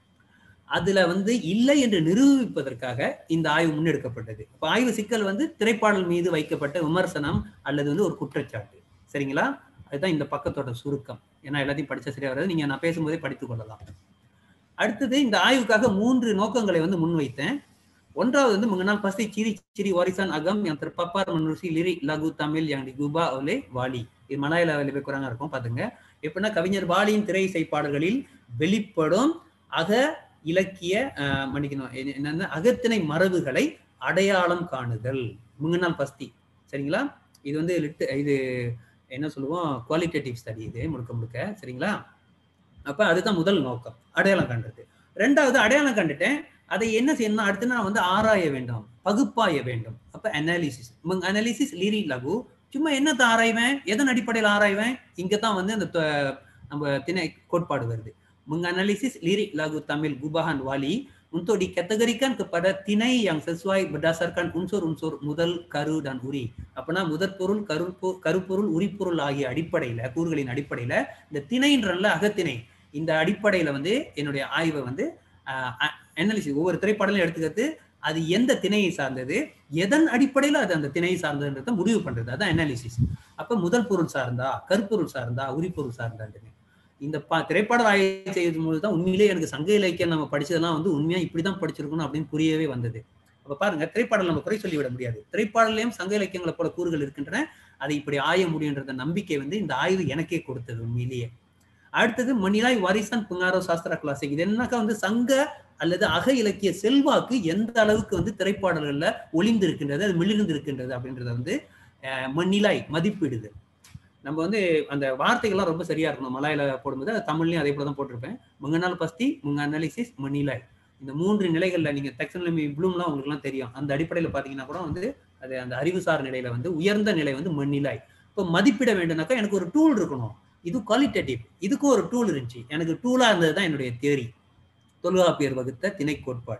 அதுல வந்து இல்லை என்று நிரூபிப்பதற்காக இந்த ஆய்வு முன்னெடுக்கப்பட்டது இப்போ ஆய்வு சிக்கல் வந்து திரைப்பாடல் மீது வைக்கப்பட்ட விமர்சனம் அல்லது வந்து ஒரு குற்றச்சாட்டு சரிங்களா அதுதான் இந்த பக்கத்தோட சுருக்கம் ஏன்னா எல்லாத்தையும் படிச்சா சரியா வராது நீங்க நான் பேசும்போதே படித்துக் கொள்ளலாம் அடுத்தது இந்த ஆய்வுக்காக மூன்று நோக்கங்களை வந்து முன்வைத்தேன் ஒன்றாவது வந்து முன்னாள் பசி சிரி சிரி வாரிசான் அகம் என் திருப்பப்பார் மனுஷி லிரி லகு தமிழ் yang குபா ஒலே வாலி இது மலாயில வெளியே குறாங்க இருக்கும் பாத்துங்க எப்படின்னா கவிஞர் வாலியின் திரை இசை பாடல்களில் வெளிப்படும் அக இலக்கிய மன்னிக்கணும் என்னன்னா அகத்திணை மரபுகளை அடையாளம் காணுதல் முங்கநாள் பஸ்தி சரிங்களா இது வந்து லிட்டு இது என்ன சொல்லுவோம் குவாலிட்டேட்டிவ் ஸ்டடி இது முழுக்க முழுக்க சரிங்களா அப்ப அதுதான் முதல் நோக்கம் அடையாளம் கண்டது ரெண்டாவது அடையாளம் கண்டுட்டேன் அதை என்ன செய்யணும் அடுத்து நான் வந்து ஆராய வேண்டும் பகுப்பாய வேண்டும் அப்ப அனாலிசிஸ் அனாலிசிஸ் லிரி லகு சும்மா என்னத்தை ஆராய்வேன் எதன் அடிப்படையில் ஆராய்வேன் இங்க தான் வந்து அந்த நம்ம திணை கோட்பாடு வருது meng analisis lirik lagu Tamil Gubahan Wali untuk dikategorikan kepada tinai yang sesuai berdasarkan unsur-unsur முதல் கரு dan உரி அப்பனா முதற் பொருள் கரு கருப்பொருள் உரிப்பொருள் ஆகிய அடிப்படையில கூறுகளின் அடிப்படையில இந்த திணைன்றல அகத்திணை இந்த அடிப்படையில வந்து என்னுடைய ஆய்வை வந்து அனாலிசிஸ் ஒவ்வொரு திரைப்படலையும் எடுத்துக்கிறது அது எந்த திணையை சார்ந்தது எதன் அடிப்படையில் அது அந்த திணையை சார்ந்ததுன்றத முடிவு பண்றது அதான் அனாலிசிஸ் அப்ப முதல் பொருள் சார்ந்தா கருப்பொருள் சார்ந்தா உரிப்பொருள் சார்ந்தான்னு இந்த பா திரைப்பட ஆய்வு செய்யும் போது தான் உண்மையிலேயே எனக்கு சங்க இலக்கியம் நம்ம படிச்சதெல்லாம் வந்து உண்மையா இப்படிதான் படிச்சிருக்கணும் அப்படின்னு புரியவே வந்தது அப்ப பாருங்க திரைப்பாடல் நம்ம குறை சொல்லிவிட முடியாது திரைப்பாடலையும் சங்க இலக்கியங்களை போல கூறுகள் இருக்கின்றன அதை இப்படி ஆய முடியுன்ற நம்பிக்கை வந்து இந்த ஆய்வு எனக்கே கொடுத்தது உண்மையிலேயே அடுத்தது மணிலாய் வாரிசான் புங்காரோ சாஸ்திரா கிளாசிக் இது என்னக்கா வந்து சங்க அல்லது அக இலக்கிய செல்வாக்கு எந்த அளவுக்கு வந்து திரைப்பாடல்கள்ல ஒளிந்து இருக்கின்றது அது மிளிர்ந்து இருக்கின்றது அப்படின்றத வந்து மண்ணிலாய் மதிப்பிடுது நம்ம வந்து அந்த வார்த்தைகள்லாம் ரொம்ப சரியா இருக்கணும் மலாயில போடும்போது அது தமிழ்லயும் அதே போல தான் போட்டிருப்பேன் முங்கநாள் பஸ்தி முங்க அனாலிசிஸ் மணிலாய் இந்த மூன்று நிலைகள்ல நீங்க டெக்ஸனமி ப்ளூம்லாம் உங்களுக்கு எல்லாம் தெரியும் அந்த அடிப்படையில பாத்தீங்கன்னா கூட வந்து அது அந்த அறிவுசார் நிலையில வந்து உயர்ந்த நிலை வந்து மண்ணிலாய் இப்போ மதிப்பிட வேண்டும்னாக்கா எனக்கு ஒரு டூல் இருக்கணும் இது குவாலிட்டேட்டிவ் இதுக்கும் ஒரு டூல் இருந்துச்சு எனக்கு டூலா இருந்தது தான் என்னுடைய தேரி தொல்காப்பியர் வகுத்த திணை கோட்பாடு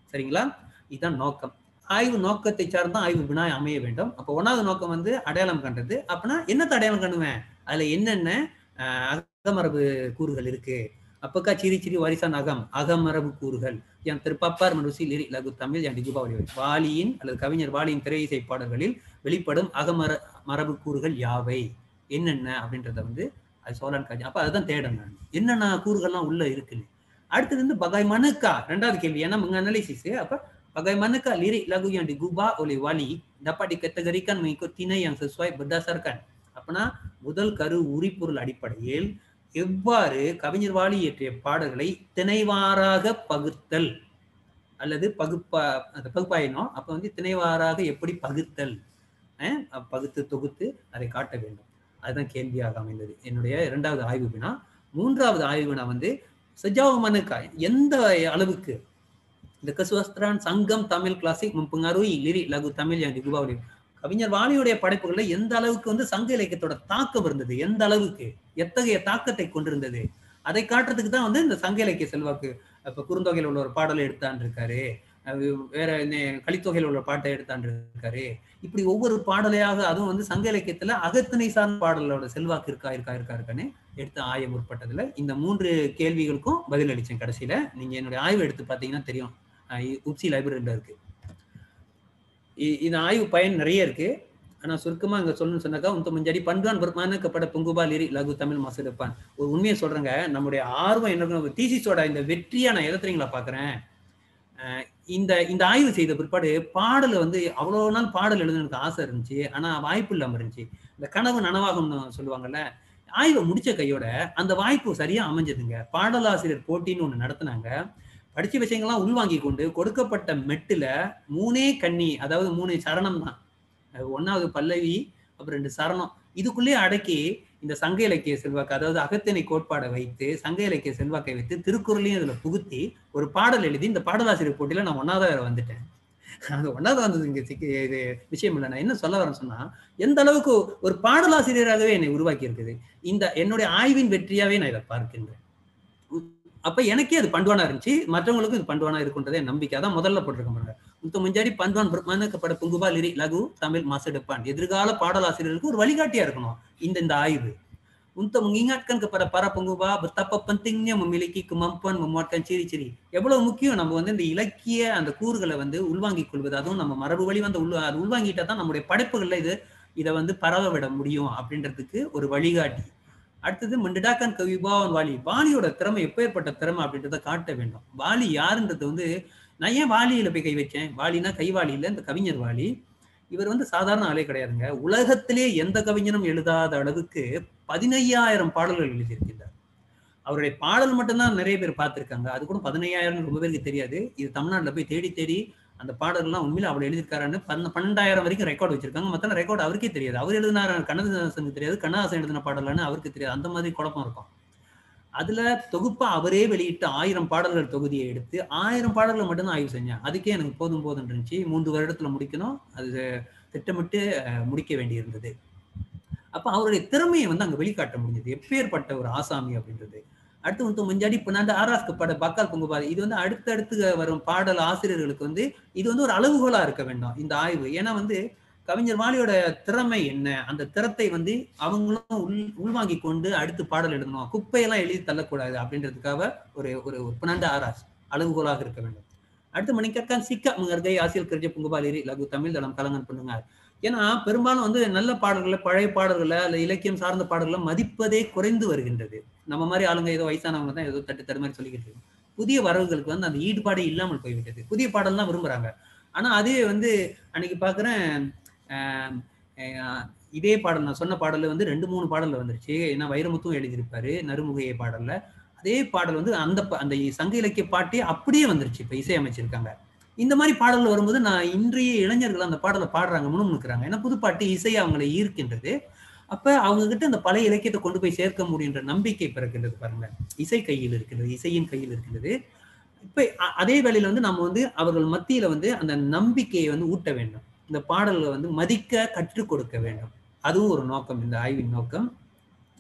சரிங்களா இதுதான் நோக்கம் ஆய்வு நோக்கத்தை சார்ந்தான் ஆய்வு வினா அமைய வேண்டும் அப்போ ஒன்றாவது நோக்கம் வந்து அடையாளம் கண்டது அப்படின்னா என்னத்தை அடையாளம் கண்டுவேன் அதுல என்னென்ன ஆஹ், அகமரபு கூறுகள் இருக்கு அப்பக்கா சிரி சிரி வாரிசான் அகம் அகமரபு கூறுகள் என் திருப்பாப்பார் மனுசி லிரி லகு தமிழ் என் டிகுபாவளி வாலியின் அல்லது கவிஞர் வாலியின் திரை இசை பாடல்களில் வெளிப்படும் அகமர மரபு கூறுகள் யாவை என்னென்ன அப்படின்றத வந்து அது சோழன் காட்சி அப்ப அதுதான் தேடணும் நான் என்னென்ன கூறுகள்லாம் உள்ள இருக்குன்னு அடுத்தது வந்து பகாய் மனுக்கா ரெண்டாவது கேள்வி ஏன்னா உங்க அனாலிசிஸ் அப்ப பகாய் மனுக்கா lirik lagu yang digubah oleh wali dapat dikategorikan mengikut tina yang sesuai berdasarkan அப்பனா முதல் கரு உரிப்பொருள் அடிப்படையில் எவ்வாறு கவிஞர் வாலி இயற்றிய பாடல்களை திணைவாராக பகுத்தல் அல்லது பகுப்பா அந்த பகுப்பாயினோம் அப்ப வந்து திணைவாராக எப்படி பகுத்தல் அஹ், பகுத்து தொகுத்து அதை காட்ட வேண்டும் அதுதான் கேள்வியாக அமைந்தது என்னுடைய இரண்டாவது ஆய்வு வினா மூன்றாவது ஆய்வு வினா வந்து சஜாவ மனுக்கா எந்த அளவுக்கு இந்த கசுவஸ்திரான் Sangam Tamil classic mempengaruhi lirik lagu Tamil yang digubah oleh கவிஞர் வாலியுடைய படைப்புகள்ல எந்த அளவுக்கு வந்து சங்க இலக்கியத்தோட தாக்கம் இருந்தது எந்த அளவுக்கு எத்தகைய தாக்கத்தை கொண்டிருந்தது அதை காட்டுறதுக்கு தான் வந்து இந்த சங்க இலக்கிய செல்வாக்கு இப்ப குறுந்தொகையில் உள்ள ஒரு பாடலை எடுத்தாண்டு இருக்காரு அஹ் வேற என்ன கலித்தொகையில் உள்ள பாட்டை எடுத்தாண்டு இருக்காரு இப்படி ஒவ்வொரு பாடலையாக அதுவும் வந்து சங்க இலக்கியத்துல அகத்திணை சார்ந்த பாடலோட செல்வாக்கு இருக்கா இருக்கா இருக்கா இருக்கான்னு எடுத்து ஆய முற்பட்டதுல இந்த மூன்று கேள்விகளுக்கும் பதில் அளிச்சேன் கடைசியில நீங்க என்னுடைய ஆய்வு எடுத்து பாத்தீங்கன்னா தெரியும் அஹ் இ- உப்சி லைப்ரரியில இருக்கு இ- இந்த ஆய்வு பயன் நிறைய இருக்கு ஆனா சுருக்கமா இங்க சொல்லணும்னு சொன்னாக்கா உந்த முஞ்சாடி பண்பான் பெருமானுக்கப்பட பொங்குபா லிரி லகு தமிழ் மாசிருப்பான் ஒரு உண்மையை சொல்றேங்க நம்முடைய ஆர்வம் என்ன தீசிஸோட இந்த வெற்றியா நான் எதை தெரியுங்களா பாக்குறேன் அஹ் இந்த இந்த ஆய்வு செய்த பிற்பாடு பாடல் வந்து அவ்வளவு நாள் பாடல் எழுத எனக்கு ஆசை இருந்துச்சு ஆனா வாய்ப்பு இல்லாம இருந்துச்சு இந்த கனவு நனவாகும்னு சொல்லுவாங்கல்ல ஆய்வை முடிச்ச கையோட அந்த வாய்ப்பு சரியா அமைஞ்சதுங்க பாடலாசிரியர் போட்டின்னு ஒண்ணு நடத்துனாங்க படிச்ச விஷயங்கள்லாம் உள்வாங்கி கொண்டு கொடுக்கப்பட்ட மெட்டுல மூணே கண்ணி அதாவது மூணு சரணம் தான் அது ஒண்ணாவது பல்லவி அப்புறம் ரெண்டு சரணம் இதுக்குள்ளேயே அடக்கி இந்த சங்க இலக்கிய செல்வாக்கு அதாவது அகத்திணை கோட்பாடை வைத்து சங்க இலக்கிய செல்வாக்கை வைத்து திருக்குறளையும் இதுல புகுத்தி ஒரு பாடல் எழுதி இந்த பாடலாசிரியர் போட்டியில நான் ஒன்னாவது வேற வந்துட்டேன் அது ஒன்னாவது வந்தது இங்க சிக்க இது விஷயம் இல்லை நான் என்ன சொல்ல வரேன்னு சொன்னா எந்த அளவுக்கு ஒரு பாடலாசிரியராகவே என்னை உருவாக்கி இருக்குது இந்த என்னுடைய ஆய்வின் வெற்றியாவே நான் இதை பார்க்கின்றேன் உம், அப்ப எனக்கே அது பண்பானா இருந்துச்சு மற்றவங்களுக்கும் இது பண்பானா இருக்குன்றதே என் நம்பிக்கை அதான் முதல்ல போட்டிருக்க பாருங்க முத்த முஞ்சாடி பண்பான் மனக்கப்பட புங்குபா லிரி லகு தமிழ் மாசெடுப்பான் எதிர்கால பாடலாசிரியர்களுக்கு ஒரு வழிகாட்டியா இருக்கணும் இந்த இந்த ஆய்வு untuk mengingatkan kepada para pengubah betapa pentingnya memiliki kemampuan memuatkan ciri-ciri எவ்வளவு முக்கியம் நம்ம வந்து இந்த இலக்கிய அந்த கூறுகளை வந்து உள்வாங்கிக் கொள்வது அதுவும் நம்ம மரபு வழி வந்து உள் அது உள்வாங்கிட்டா தான் நம்முடைய படைப்புகள்ல இது இதை வந்து பரவ விட முடியும் அப்படின்றதுக்கு ஒரு வழிகாட்டி அடுத்தது மண்டிடாக்கன் கவிபாவன் வாலி வாலியோட திறமை எப்பேற்பட்ட திறமை அப்படின்றத காட்ட வேண்டும் வாலி யாருன்றது வந்து நான் ஏன் வாலியில போய் கை வச்சேன் வாலினா கைவாலி இல்ல இந்த கவிஞர் வாலி இவர் வந்து சாதாரண ஆளே கிடையாதுங்க உலகத்திலே எந்த கவிஞனும் எழுதாத அளவுக்கு பதினையாயிரம் பாடல்கள் எழுதியிருக்கின்றார் அவருடைய பாடல் மட்டும்தான் நிறைய பேர் பார்த்திருக்காங்க அது கூட பதினையாயிரம் ரொம்ப பேருக்கு தெரியாது இது தமிழ்நாட்டுல போய் தேடி தேடி அந்த பாடல்கள்லாம் உண்மையில அவர் எழுதியிருக்காருன்னு பன்ன பன்னெண்டாயிரம் வரைக்கும் ரெக்கார்ட் வச்சிருக்காங்க மற்ற ரெக்கார்ட் அவருக்கே தெரியாது அவர் எழுதினார் கண்ணதாசனுக்கு தெரியாது கண்ணதாசன் எழுதின பாடல்னு அவருக்கு தெரியாது அந்த மாதிரி குழப்பம் இருக்கும் அதுல தொகுப்பா அவரே வெளியிட்ட ஆயிரம் பாடல்கள் தொகுதியை எடுத்து ஆயிரம் பாடல்களை மட்டும்தான் ஆய்வு செஞ்சேன் அதுக்கே எனக்கு போதும் போதும் இருந்துச்சு மூன்று வருடத்துல முடிக்கணும் அது திட்டமிட்டு அஹ், முடிக்க வேண்டியிருந்தது அப்ப அவருடைய திறமையை வந்து அங்க வெளிக்காட்ட முடிஞ்சது எப்பேற்பட்ட ஒரு ஆசாமி அப்படின்றது அடுத்து வந்து முஞ்சாடி பின்னாண்டு ஆராஸ்க்கு பாட பக்கால் பொங்குபாது இது வந்து அடுத்தடுத்து வரும் பாடல் ஆசிரியர்களுக்கு வந்து இது வந்து ஒரு அளவுகோலா இருக்க வேண்டும் இந்த ஆய்வு ஏன்னா வந்து கவிஞர் வாலியோட திறமை என்ன அந்த திறத்தை வந்து அவங்களும் உள் உள்வாங்கி கொண்டு அடுத்து பாடல் எழுதணும் குப்பையெல்லாம் எழுதி தள்ளக்கூடாது அப்படின்றதுக்காக ஒரு ஒரு ஒரு பின்னாண்டு ஆராஸ் அளவுகோலாக இருக்க வேண்டும் அடுத்து மணிக்கற்கான் சிக்கா மங்கர்கை ஆசியல் கிரஜ புங்குபாலிரி லகு தமிழ் தளம் கலங்கன் பண்ணுங்க ஏன்னா பெரும்பாலும் வந்து நல்ல பாடல்களை பழைய பாடல்களை அல்ல இலக்கியம் சார்ந்த பாடல்களை மதிப்பதே குறைந்து வருகின்றது நம்ம மாதிரி ஆளுங்க ஏதோ வயசானவங்க தான் ஏதோ தட்டு தடு மாதிரி சொல்லிக்கிட்டு இருக்கு புதிய வரவுகளுக்கு வந்து அந்த ஈடுபாடே இல்லாமல் போய்விட்டது புதிய பாடல் தான் விரும்புறாங்க ஆனா அதே வந்து அன்னைக்கு பாக்குறேன் ஆஹ் ஆஹ் இதே பாடல் நான் சொன்ன பாடல்ல வந்து ரெண்டு மூணு பாடல்ல வந்துருச்சு ஏன்னா வைரமுத்தும் எழுதியிருப்பாரு நறுமுகையை பாடல்ல அதே பாடல் வந்து அந்த ப- அந்த சங்க இலக்கிய பாட்டே அப்படியே வந்துருச்சு இப்ப இசையமைச்சிருக்காங்க இந்த மாதிரி பாடல்கள் வரும்போது நான் இன்றைய இளைஞர்கள் அந்த பாடலை பாடுறாங்க முணுமுணுக்கிறாங்க ஏன்னா புதுப்பாட்டு இசை அவங்களை ஈர்க்கின்றது அப்ப அவங்க கிட்ட அந்த பழைய இலக்கியத்தை கொண்டு போய் சேர்க்க முடியுன்ற நம்பிக்கை பிறக்கின்றது பாருங்க இசை கையில் இருக்கின்றது இசையின் கையில் இருக்கின்றது இப்ப அ- அதே வேளையில வந்து நம்ம வந்து அவர்கள் மத்தியில வந்து அந்த நம்பிக்கையை வந்து ஊட்ட வேண்டும் இந்த பாடல்களை வந்து மதிக்க கற்றுக் கொடுக்க வேண்டும் அதுவும் ஒரு நோக்கம் இந்த ஆய்வின் நோக்கம்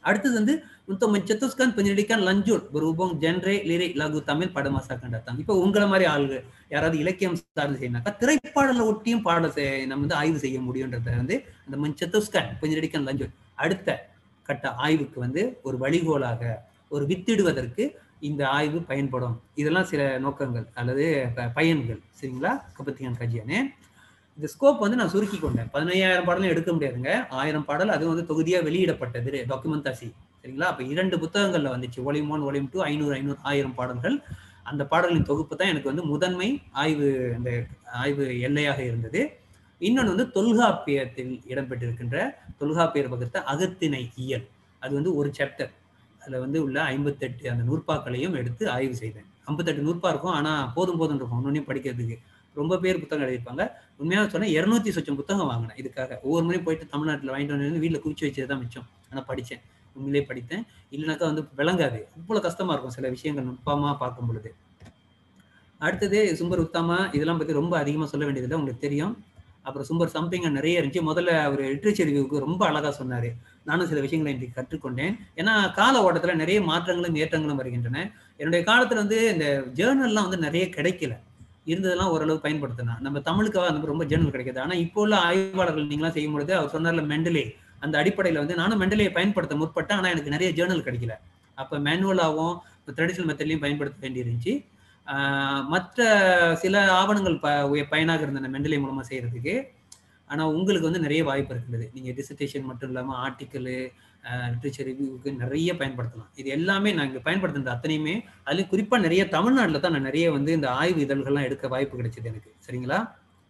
அடுத்தது வந்து untuk mencetuskan penyelidikan lanjut berhubung genre lirik lagu Tamil படமாசா கண்டத்தான் இப்போ உங்களை மாதிரி ஆளுங்க யாராவது இலக்கியம் சார்ந்து செய்யணாக்கா திரைப்பாடலை ஒட்டியும் பாட செய்- நம்ம வந்து ஆய்வு செய்ய முடியுன்றத வந்து அந்த mencetuskan penyelidikan lanjut அடுத்த கட்ட ஆய்வுக்கு வந்து ஒரு வழிகோலாக ஒரு வித்திடுவதற்கு இந்த ஆய்வு பயன்படும் இதெல்லாம் சில நோக்கங்கள் அல்லது ப- பயன்கள் சரிங்களா கபத்தியான் கஜியானே இந்த ஸ்கோப் வந்து நான் சுருக்கி கொண்டேன் பதினையாயிரம் பாடலும் எடுக்க முடியாதுங்க ஆயிரம் பாடல் அது வந்து தொகுதியா வெளியிடப்பட்டது டாக்குமெண்டாசி சரிங்களா அப்ப இரண்டு புத்தகங்கள்ல வந்துச்சு ஒலிம் ஒன் ஒலிம் டூ ஐநூறு ஐநூறு ஆயிரம் பாடல்கள் அந்த பாடல்களின் தொகுப்பு தான் எனக்கு வந்து முதன்மை ஆய்வு இந்த ஆய்வு எல்லையாக இருந்தது இன்னொன்று வந்து தொல்காப்பியத்தில் இடம்பெற்றிருக்கின்ற தொல்காப்பியர் வகுத்த அகத்திணை இயல் அது வந்து ஒரு சாப்டர் அதில் வந்து உள்ள ஐம்பத்தெட்டு அந்த நூற்பாக்களையும் எடுத்து ஆய்வு செய்தேன் ஐம்பத்தெட்டு நூற்பா இருக்கும் ஆனால் போதும் போதும் இருக்கும் ஒன்னொன்னையும் படிக்கிறதுக்கு ரொம்ப பேர் புத்தகம் எழுதியிருப்பாங்க உண்மையாக சொன்னால் இரநூத்தி சொச்சம் புத்தகம் வாங்கினேன் இதுக்காக ஒவ்வொரு முறையும் போயிட்டு தமிழ்நாட்டில் வாங்கிட்டு வந்து வீட்டில் குவிச்சு வச்சது தான் மிச்சம் ஆனால் படித்தேன் உண்மையிலே படித்தேன் இல்லைனாக்கா வந்து விளங்காது அவ்வளோ கஷ்டமா இருக்கும் சில விஷயங்கள் நுட்பமாக பார்க்கும் பொழுது அடுத்தது சும்பர் உத்தாமா இதெல்லாம் பற்றி ரொம்ப அதிகமாக சொல்ல வேண்டியதில்லை உங்களுக்கு தெரியும் அப்புறம் சும்பர் சம்பிங்க நிறைய இருந்துச்சு முதல்ல அவர் லிட்ரேச்சர் ரிவ்யூக்கு ரொம்ப அழகாக சொன்னார் நானும் சில விஷயங்களை இன்றைக்கு கற்றுக்கொண்டேன் ஏன்னா கால ஓட்டத்தில் நிறைய மாற்றங்களும் ஏற்றங்களும் வருகின்றன என்னுடைய காலத்தில் வந்து இந்த ஜேர்னல்லாம் வந்து நிறைய கிடைக்கல இருந்ததெல்லாம் ஓரளவு பயன்படுத்தினா நம்ம தமிழுக்காக அந்த மாதிரி ரொம்ப ஜேர்னல் கிடைக்குது ஆனால் இப்போ உள்ள ஆய்வாளர்கள் நீங்களாம் செய்யும் பொழுது அவர் சொன்னார்ல மெண்டலே அந்த அடிப்படையில் வந்து நானும் மெண்டலையை பயன்படுத்த முற்பட்டேன் ஆனால் எனக்கு நிறைய ஜேர்னல் கிடைக்கல அப்போ மேனுவலாகவும் இப்போ ட்ரெடிஷ்னல் மெத்தட்லையும் பயன்படுத்த வேண்டியிருந்துச்சு ஆஹ் மற்ற சில ஆவணங்கள் ப உய- பயனாக இருந்தன மெண்டலை மூலமாக செய்கிறதுக்கு ஆனால் உங்களுக்கு வந்து நிறைய வாய்ப்பு இருக்குது நீங்கள் டிசர்டேஷன் மட்டும் இல்லாமல் ஆர்டிக்கலு லிட்ரேச்சர் ரிவ்யூக்கு நிறைய பயன்படுத்தலாம் இது எல்லாமே நாங்கள் பயன்படுத்துனது அத்தனையுமே அதுலேயும் குறிப்பாக நிறைய தமிழ்நாட்டில் தான் நான் நிறைய வந்து இந்த ஆய்வு இதழ்கள்லாம் எடுக்க வாய்ப்பு கிடைச்சது எனக்கு சரிங்களா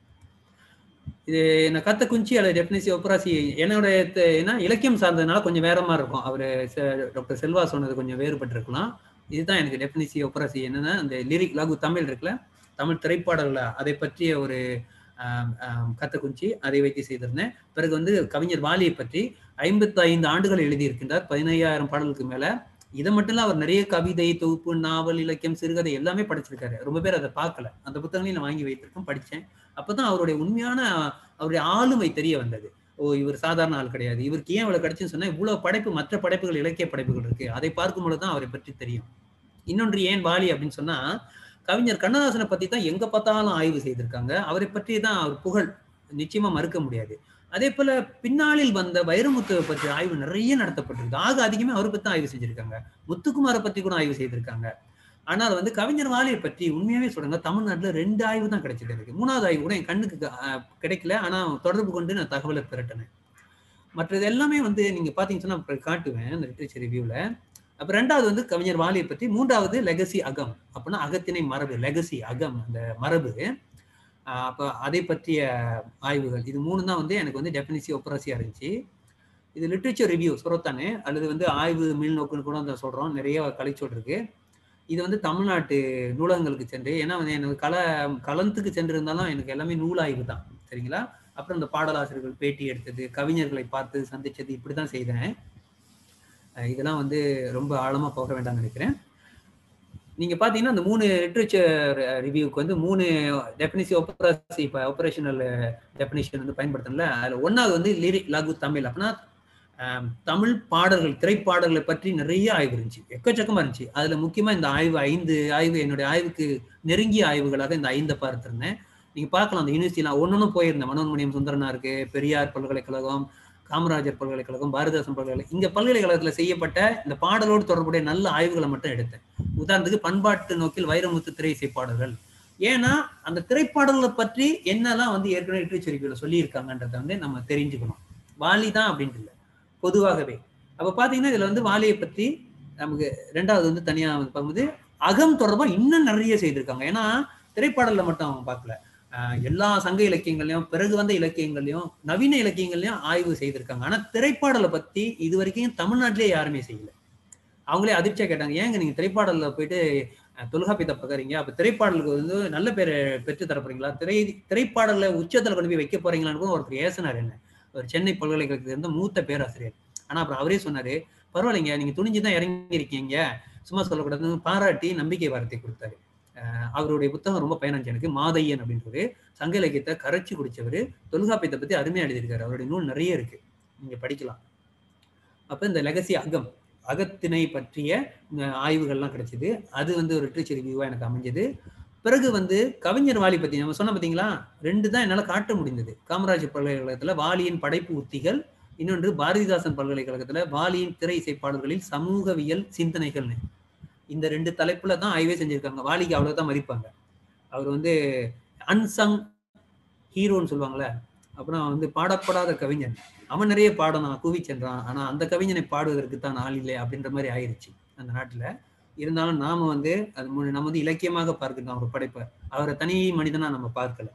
இது நான் கத்த குஞ்சி அல்லது டெஃபினசி ஒப்ராசி என்னோட த- ஏன்னா இலக்கியம் சார்ந்ததுனால கொஞ்சம் வேற மாதிரி இருக்கும் அவர் டாக்டர் செல்வா சொன்னது கொஞ்சம் வேறுபட்டிருக்கலாம் இதுதான் எனக்கு டெஃபினிசி ஒப்ராசி என்னன்னா அந்த லிரிக் லகு தமிழ் இருக்குல்ல தமிழ் திரைப்பாடல்ல அதை பற்றிய ஒரு ஆம், ஆம், கத்த குஞ்சி அதை வைத்து செய்திருந்தேன் பிறகு வந்து கவிஞர் வாலியை பற்றி ஐம்பத்தி ஐந்து ஆண்டுகள் எழுதியிருக்கின்றார் பதினையாயிரம் பாடலுக்கு மேல இதை மட்டும் இல்ல அவர் நிறைய கவிதை தொகுப்பு நாவல் இலக்கியம் சிறுகதை எல்லாமே படிச்சிருக்காரு ரொம்ப பேர் அதை பார்க்கல அந்த புத்தகங்களையும் நான் வாங்கி வைத்திருக்கேன் படிச்சேன் அப்பதான் அவருடைய உண்மையான அவருடைய ஆளுமை தெரிய வந்தது ஓ இவர் சாதாரண ஆள் கிடையாது இவருக்கு ஏன் இவ்வளவு கிடைச்சுன்னு சொன்னா இவ்வளவு படைப்பு மற்ற படைப்புகள் இலக்கிய படைப்புகள் இருக்கு அதை பார்க்கும் பொழுது தான் அவரை பற்றி தெரியும் இன்னொன்று ஏன் வாலி அப்படின்னு சொன்னா கவிஞர் கண்ணதாசனை பத்தி தான் எங்க பார்த்தாலும் ஆய்வு செய்திருக்காங்க அவரை பற்றி தான் அவர் புகழ் நிச்சயமா மறுக்க முடியாது அதே போல பின்னாளில் வந்த வைரமுத்துவை பற்றி ஆய்வு நிறைய நடத்தப்பட்டிருக்கு ஆக அதிகமே அவரை பத்தி தான் ஆய்வு செஞ்சிருக்காங்க முத்துக்குமாரை பத்தி கூட ஆய்வு செய்திருக்காங்க ஆனால் வந்து கவிஞர் வாலியை பற்றி உண்மையாவே சொல்றாங்க தமிழ்நாட்டுல ரெண்டு ஆய்வு தான் கிடைச்சது எனக்கு மூணாவது ஆய்வு கூட என் கண்ணுக்கு அஹ், கிடைக்கல ஆனா தொடர்பு கொண்டு நான் தகவலை திரட்டினேன் மற்றது எல்லாமே வந்து நீங்க பாத்தீங்கன்னு சொன்னா அப்புறம் காட்டுவேன் அந்த லிட்ரேச்சர் ரிவ்யூல அப்ப ரெண்டாவது வந்து கவிஞர் வாலியை பற்றி மூன்றாவது லெகசி அகம் அப்படின்னா அகத்திணை மரபு லெகசி அகம் அந்த மரபு ஆஹ் அப்ப அதை பற்றிய ஆய்வுகள் இது மூணு தான் வந்து எனக்கு வந்து டெஃபினிசி ஒப்பரசியா இருந்துச்சு இது லிட்ரேச்சர் ரிவ்யூ சொல்றதானே அல்லது வந்து ஆய்வு மீள் நோக்குன்னு கூட அந்த சொல்றோம் நிறைய கலைச்சொல் இருக்கு இது வந்து தமிழ்நாட்டு நூலகங்களுக்கு சென்று ஏன்னா வந்து எனக்கு கல கலந்துக்கு சென்றிருந்தாலும் எனக்கு எல்லாமே நூலாய்வு தான் சரிங்களா அப்புறம் இந்த பாடலாசிரியர்கள் பேட்டி எடுத்தது கவிஞர்களை பார்த்து சந்திச்சது இப்படிதான் செய்தேன் அஹ் இதெல்லாம் வந்து ரொம்ப ஆழமா போக வேண்டாம்னு நினைக்கிறேன் நீங்க பாத்தீங்கன்னா அந்த மூணு லிட்ரேச்சர் ரிவ்யூக்கு வந்து மூணு டெபினிசி ஆபரேசி இப்போ ஆபரேஷனல் டெபினிஷன் வந்து பயன்படுத்தல அதுல ஒன்னாவது வந்து லிரிக் லகு தமிழ் அப்படின்னா ஆம், தமிழ் பாடல்கள் திரைப்பாடல்களை பற்றி நிறைய ஆய்வு இருந்துச்சு எக்கச்சக்கமா இருந்துச்சு அதுல முக்கியமா இந்த ஆய்வு ஐந்து ஆய்வு என்னுடைய ஆய்வுக்கு நெருங்கிய ஆய்வுகளாக இந்த ஐந்தை பார்த்திருந்தேன் நீங்க பார்க்கலாம் அந்த யூனிவர்சிட்டி நான் ஒன்னொன்னும் போயிருந்தேன் மனோன்மணியம் சுந்தரனா இருக்கு பெரியார் பல்கலைக்கழகம் காமராஜர் பல்கலைக்கழகம் பாரதிதாசன் பல்கலைக்கழகம் இங்க பல்கலைக்கழகத்துல செய்யப்பட்ட இந்த பாடலோடு தொடர்புடைய நல்ல ஆய்வுகளை மட்டும் எடுத்தேன் உதாரணத்துக்கு பண்பாட்டு நோக்கில் வைரமுத்து திரை இசை பாடல்கள் ஏன்னா அந்த திரைப்பாடல்களை பற்றி என்னெல்லாம் வந்து ஏற்கனவே லிட்ரேச்சர் ரிவ்யூல சொல்லியிருக்காங்கன்றத வந்து நம்ம தெரிஞ்சுக்கணும் வாலி தான் அப்படின்ட்டு இல்லை பொதுவாகவே அப்ப பாத்தீங்கன்னா இதுல வந்து வாலியை பற்றி நமக்கு ரெண்டாவது வந்து தனியா வந்து பார்க்கும்போது அகம் தொடர்பா இன்னும் நிறைய செய்திருக்காங்க ஏன்னா திரைப்பாடல்ல மட்டும் அவங்க பார்க்கல ஆஹ் எல்லா சங்க இலக்கியங்கள்லயும் பிறகு வந்த இலக்கியங்கள்லயும் நவீன இலக்கியங்கள்லயும் ஆய்வு செய்திருக்காங்க ஆனா திரைப்பாடலை பத்தி இது வரைக்கும் தமிழ்நாட்டிலே யாருமே செய்யல அவங்களே அதிர்ச்சியா கேட்டாங்க ஏங்க நீங்க திரைப்பாடல்ல போயிட்டு அஹ், தொல்காப்பியத்தை பார்க்கறீங்க அப்ப திரைப்பாடலுக்கு வந்து நல்ல பேர் பெற்று தரப்போறீங்களா திரை திரைப்பாடல்ல உச்சத்துல கொண்டு போய் வைக்க போறீங்களான்னு கூட ஒருத்தர் ஏசினார் என்ன ஒரு சென்னை பல்கலைக்கழகத்துல இருந்த மூத்த பேராசிரியர் ஆனா அப்புறம் அவரே சொன்னாரு பரவாயில்லைங்க நீங்க துணிஞ்சுதான் இறங்கி இருக்கீங்க சும்மா சொல்லக்கூடாதுன்னு பாராட்டி நம்பிக்கை வார்த்தை கொடுத்தாரு அஹ் அவருடைய புத்தகம் ரொம்ப பயனஞ்சு எனக்கு மாதையன் அப்படின்றது சங்க இலக்கியத்தை கரைச்சி குடிச்சவர் தொல்காப்பியத்தை பத்தி அருமையா எழுதியிருக்காரு அவருடைய நூல் நிறைய இருக்கு நீங்க படிக்கலாம் அப்ப இந்த லெகசி அகம் அகத்திணை பற்றிய அஹ், ஆய்வுகள்லாம் கிடைச்சது அது வந்து ஒரு லிட்ரேச்சர் ரிவ்யூவா எனக்கு அமைஞ்சது பிறகு வந்து கவிஞர் வாலி பத்தி நம்ம சொன்ன பாத்தீங்களா ரெண்டு தான் என்னால காட்ட முடிந்தது காமராஜர் பல்கலைக்கழகத்துல வாலியின் படைப்பு உத்திகள் இன்னொன்று பாரதிதாசன் பல்கலைக்கழகத்துல வாலியின் திரை இசைப்பாடல்களில் சமூகவியல் சிந்தனைகள்னு இந்த ரெண்டு தலைப்புல தான் ஆய்வே செஞ்சிருக்காங்க வாலிக்கு அவ்வளவுதான் மதிப்பாங்க அவர் வந்து அன்சங் ஹீரோன்னு சொல்லுவாங்கல்ல அப்புறம் வந்து பாடப்படாத கவிஞன் அவன் நிறைய பாடணும் கூவி சென்றான் ஆனா அந்த கவிஞனை பாடுவதற்கு தான் ஆள் இல்லை அப்படின்ற மாதிரி ஆயிருச்சு அந்த நாட்டுல இருந்தாலும் நாம வந்து அது மு- நம்ம வந்து இலக்கியமாக பார்க்கிறோம் அவர் படைப்பை அவரை தனி மனிதனா நம்ம பார்க்கல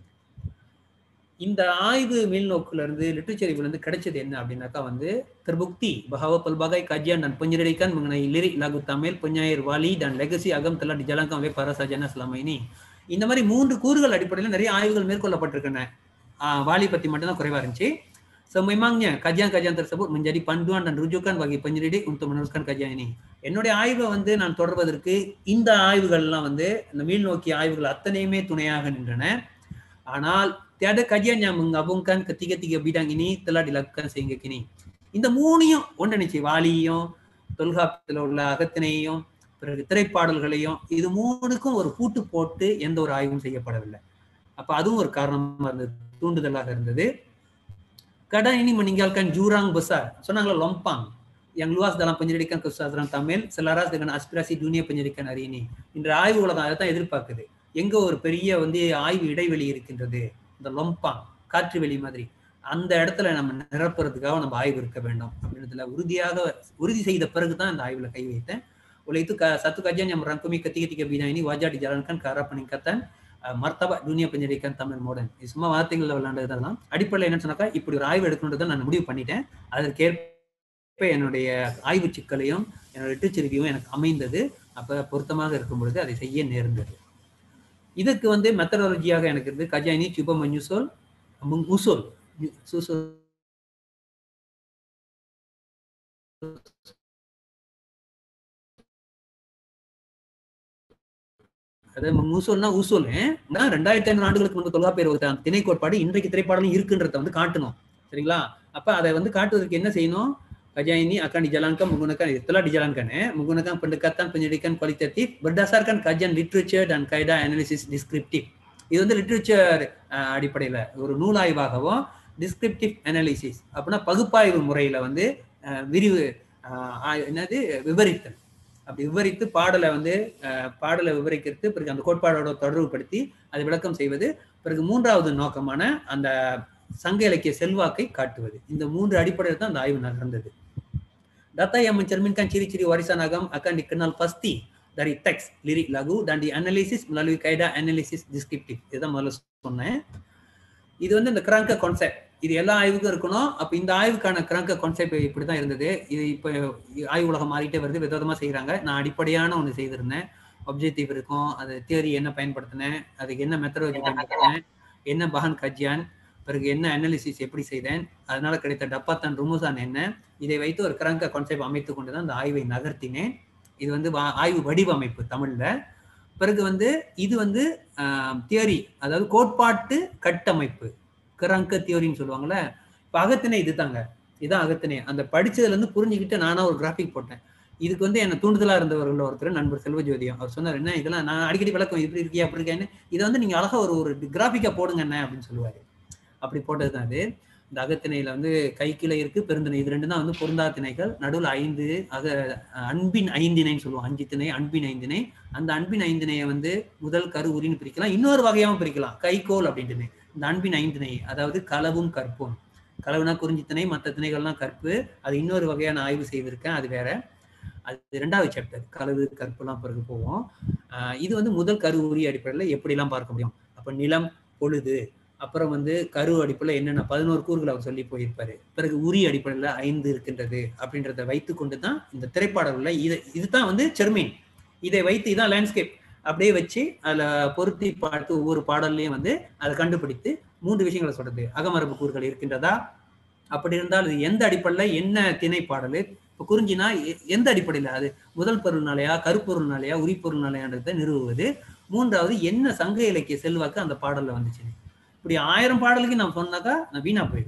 இந்த ஆய்வு மேல்நோக்குல இருந்து லிட்ரேச்சர் இருந்து கிடைச்சது என்ன அப்படின்னாக்கா வந்து terbukti bahawa pelbagai kajian dan penyelidikan mengenai lirik lagu Tamil penyair Wali dan legasi agam telah dijalankan oleh para sarjana selama ini இந்த மாதிரி மூன்று கூறுகள் அடிப்படையில் நிறைய ஆய்வுகள் மேற்கொள்ளப்பட்டிருக்கின்றன ஆஹ் வாலி பத்தி மட்டும்தான் குறைவா இருந்துச்சு So memangnya kajian-kajian tersebut menjadi panduan dan rujukan bagi penyelidik untuk meneruskan kajian ini. என்னுடைய ஆய்வை வந்து நான் தொடர்வதற்கு இந்த ஆய்வுகள்லாம் வந்து இந்த மேல்நோக்கிய ஆய்வுகள் அத்தனையுமே துணையாக நின்றன ஆனால் tiada kajian yang menggabungkan ketiga-tiga bidang ini telah dilakukan sehingga kini. இந்த மூணையும் ஒன்றிணைச்சு வாலியும் தொல்காப்பியத்தில் உள்ள அகத்தினையும் பிறகு திரைப்பாடல்களையும் இது மூணுக்கும் ஒரு பூட்டு போட்டு எந்த ஒரு ஆய்வும் செய்யப்படவில்லை அப்ப அதுவும் ஒரு காரணமா இருந்தது தூண்டுதலாக இருந்தது Kadang ini meninggalkan jurang besar. சொன்னாங்களா lompang yang luas dalam penyelidikan kesusastraan Tamil selaras dengan aspirasi dunia penyelidikan hari ini. இன்று ஆய்வு உலகம் அதை தான் எதிர்பார்க்குது எங்க ஒரு பெரிய வந்து ஆய்வு இடைவெளி இருக்கின்றது இந்த லொம்பாங் காற்று வெளி மாதிரி அந்த இடத்துல நம்ம நிரப்புறதுக்காக நம்ம ஆய்வு இருக்க வேண்டும் அப்படின்றதுல உறுதியாக உறுதி செய்த பிறகு தான் இந்த ஆய்வுல கை வைத்தேன் oleh itu ka- satu kajian yang merangkumi ketiga-tiga bidang ini wajar dijalankan ke arah peningkatan uh, martabat dunia penyelidikan Tamil modern இது சும்மா வார்த்தைகள்ல விளையாண்டதெல்லாம் அடிப்படையில் என்ன சொன்னாக்கா இப்படி ஒரு ஆய்வு எடுக்கணுன்றதை நான் முடிவு பண்ணிட்டேன் அதற்கேற்ப என்னுடைய ஆய்வு சிக்கலையும் என்னோட லிட்டரேச்சர் எனக்கு அமைந்தது அப்ப பொருத்தமாக இருக்கும் பொழுது அதை செய்ய நேர்ந்தது இதுக்கு வந்து மெத்தடாலஜியாக எனக்கு இருந்து கஜாயினி சுப மஞ்சுசோல் உசோல் சுசோல் அது மூசோல்னா ஊசோல் நான் ரெண்டாயிரத்தி ஐநூறு ஆண்டுகளுக்கு முன்பு தொல்காப்பியர் வகுத்த அந்த திணை கோட்பாடு இன்றைக்கு திரைப்பாடலும் இருக்குன்றத வந்து காட்டணும் சரிங்களா அப்ப அதை வந்து காட்டுவதற்கு என்ன செய்யணும் kajian ini akan dijalankan menggunakan telah dijalankan eh menggunakan pendekatan penyelidikan kualitatif berdasarkan kajian literature dan kaedah analisis deskriptif இது வந்து லிட்ரேச்சர் அடிப்படையில் ஒரு நூலாய்வாகவும் டிஸ்கிரிப்டிவ் அனாலிசிஸ் அப்படின்னா பகுப்பாய்வு முறையில் வந்து அஹ், விரிவு அஹ், ஆ- என்னது விவரித்தல் அப்படி விவரித்து பாடலை வந்து அஹ், பாடலை விவரிக்கிறது பிறகு அந்த கோட்பாடோட தொடர்புபடுத்தி அதை விளக்கம் செய்வது பிறகு மூன்றாவது நோக்கமான அந்த சங்க இலக்கிய செல்வாக்கை காட்டுவது இந்த மூன்று அடிப்படையில் தான் அந்த ஆய்வு நடந்தது Data yang mencerminkan ciri-ciri warisan agam akan dikenal pasti dari teks lirik lagu dan dianalisis melalui kaedah analisis deskriptif. இதுதான் முதல்ல சொன்னேன் இது வந்து இந்த கிராங்க கான்செப்ட் இது எல்லா ஆய்வுக்கும் இருக்கணும் அப்ப இந்த ஆய்வுக்கான கிராங்க கான்செப்ட் இப்படிதான் இருந்தது இது இப்ப ஆய்வு உலகம் மாறிட்டே வருது விதவிதமா செய்யறாங்க நான் அடிப்படையான ஒண்ணு செய்திருந்தேன் ஒப்ஜெக்டிவ் இருக்கும் அது தியரி என்ன பயன்படுத்தினேன் அதுக்கு என்ன மெத்தடாலஜி பயன்படுத்தினேன் என்ன பஹன் கஜ்யான் பிறகு என்ன அனாலிசிஸ் எப்படி செய்தேன் அதனால கிடைத்த டப்பாத்தான் ருமுசான் என்ன இதை வைத்து ஒரு கிரங்க கான்செப்ட் அமைத்து கொண்டு தான் அந்த ஆய்வை நகர்த்தினேன் இது வந்து வா- ஆய்வு வடிவமைப்பு தமிழ்ல பிறகு வந்து இது வந்து தியரி அதாவது கோட்பாட்டு கட்டமைப்பு கிரங்க தியோரின்னு சொல்லுவாங்கல்ல இப்போ அகத்திணை இது தாங்க இதான் அகத்திணை அந்த படிச்சதுல இருந்து புரிஞ்சுக்கிட்டு நானா ஒரு கிராஃபிக் போட்டேன் இதுக்கு வந்து என்ன தூண்டுதலா இருந்தவர்கள் ஒருத்தர் நண்பர் செல்வஜோதியம் அவர் சொன்னார் என்ன இதெல்லாம் நான் அடிக்கடி விளக்கம் இப்படி இருக்கியா அப்படி இருக்கேன்னு இதை வந்து நீங்க அழகா ஒரு ஒரு கிராஃபிக்கா போடுங்க என்ன அப்படின்னு சொல்லுவாரு அப்படி போட்டது தான் அது இந்த அகத்திணையில வந்து கைக்கிளை இருக்கு பெருந்திணை இது ரெண்டு தான் வந்து பொருந்தா திணைகள் நடுவில் ஐந்து அக அன்பின் ஐந்திணைன்னு சொல்லுவோம் அஞ்சு திணை அன்பின் ஐந்திணை அந்த அன்பின் ஐந்திணையை வந்து முதல் கரு உரின்னு பிரிக்கலாம் இன்னொரு வகையாகவும் பிரிக்கலாம் கைகோல் அப்படின்ட்டு இந்த அன்பின் ஐந்திணை அதாவது களவும் கற்பும் களவுனா குறிஞ்சி திணை மற்ற திணைகள்லாம் கற்பு அது இன்னொரு வகையான ஆய்வு செய்திருக்கேன் அது வேற அது ரெண்டாவது சாப்டர் களவு கற்புலாம் பிறகு போவோம் ஆஹ் இது வந்து முதல் கரு உரி அடிப்படையில் எப்படிலாம் பார்க்க முடியும் அப்ப நிலம் பொழுது அப்புறம் வந்து கரு அடிப்படையில் என்னென்ன பதினோரு கூறுகள் அவர் சொல்லி போயிருப்பாரு பிறகு உரி அடிப்படையில் ஐந்து இருக்கின்றது அப்படின்றத வைத்து கொண்டு தான் இந்த திரைப்பாடல்ல இது இதுதான் வந்து செர்மீன் இதை வைத்து இதான் லேண்ட்ஸ்கேப் அப்படியே வச்சு அதுல பொருத்தி பார்த்து ஒவ்வொரு பாடல்லையும் வந்து அதை கண்டுபிடித்து மூன்று விஷயங்களை சொல்றது அகமரபு கூறுகள் இருக்கின்றதா அப்படி இருந்தால் இது எந்த அடிப்படையில் என்ன திணை பாடல் இப்போ குறிஞ்சினா எ- எந்த அடிப்படையில் அது முதல் பொருள்னாலையா கருப்பொருள்னாலையா உரிப்பொருள்னாலையான்றதை நிறுவுவது மூன்றாவது என்ன சங்க இலக்கிய செல்வாக்கு அந்த பாடல்ல வந்துச்சு இப்படி ஆயிரம் பாடலுக்கு நான் சொன்னாக்கா நான் வீணா போயிடுவேன்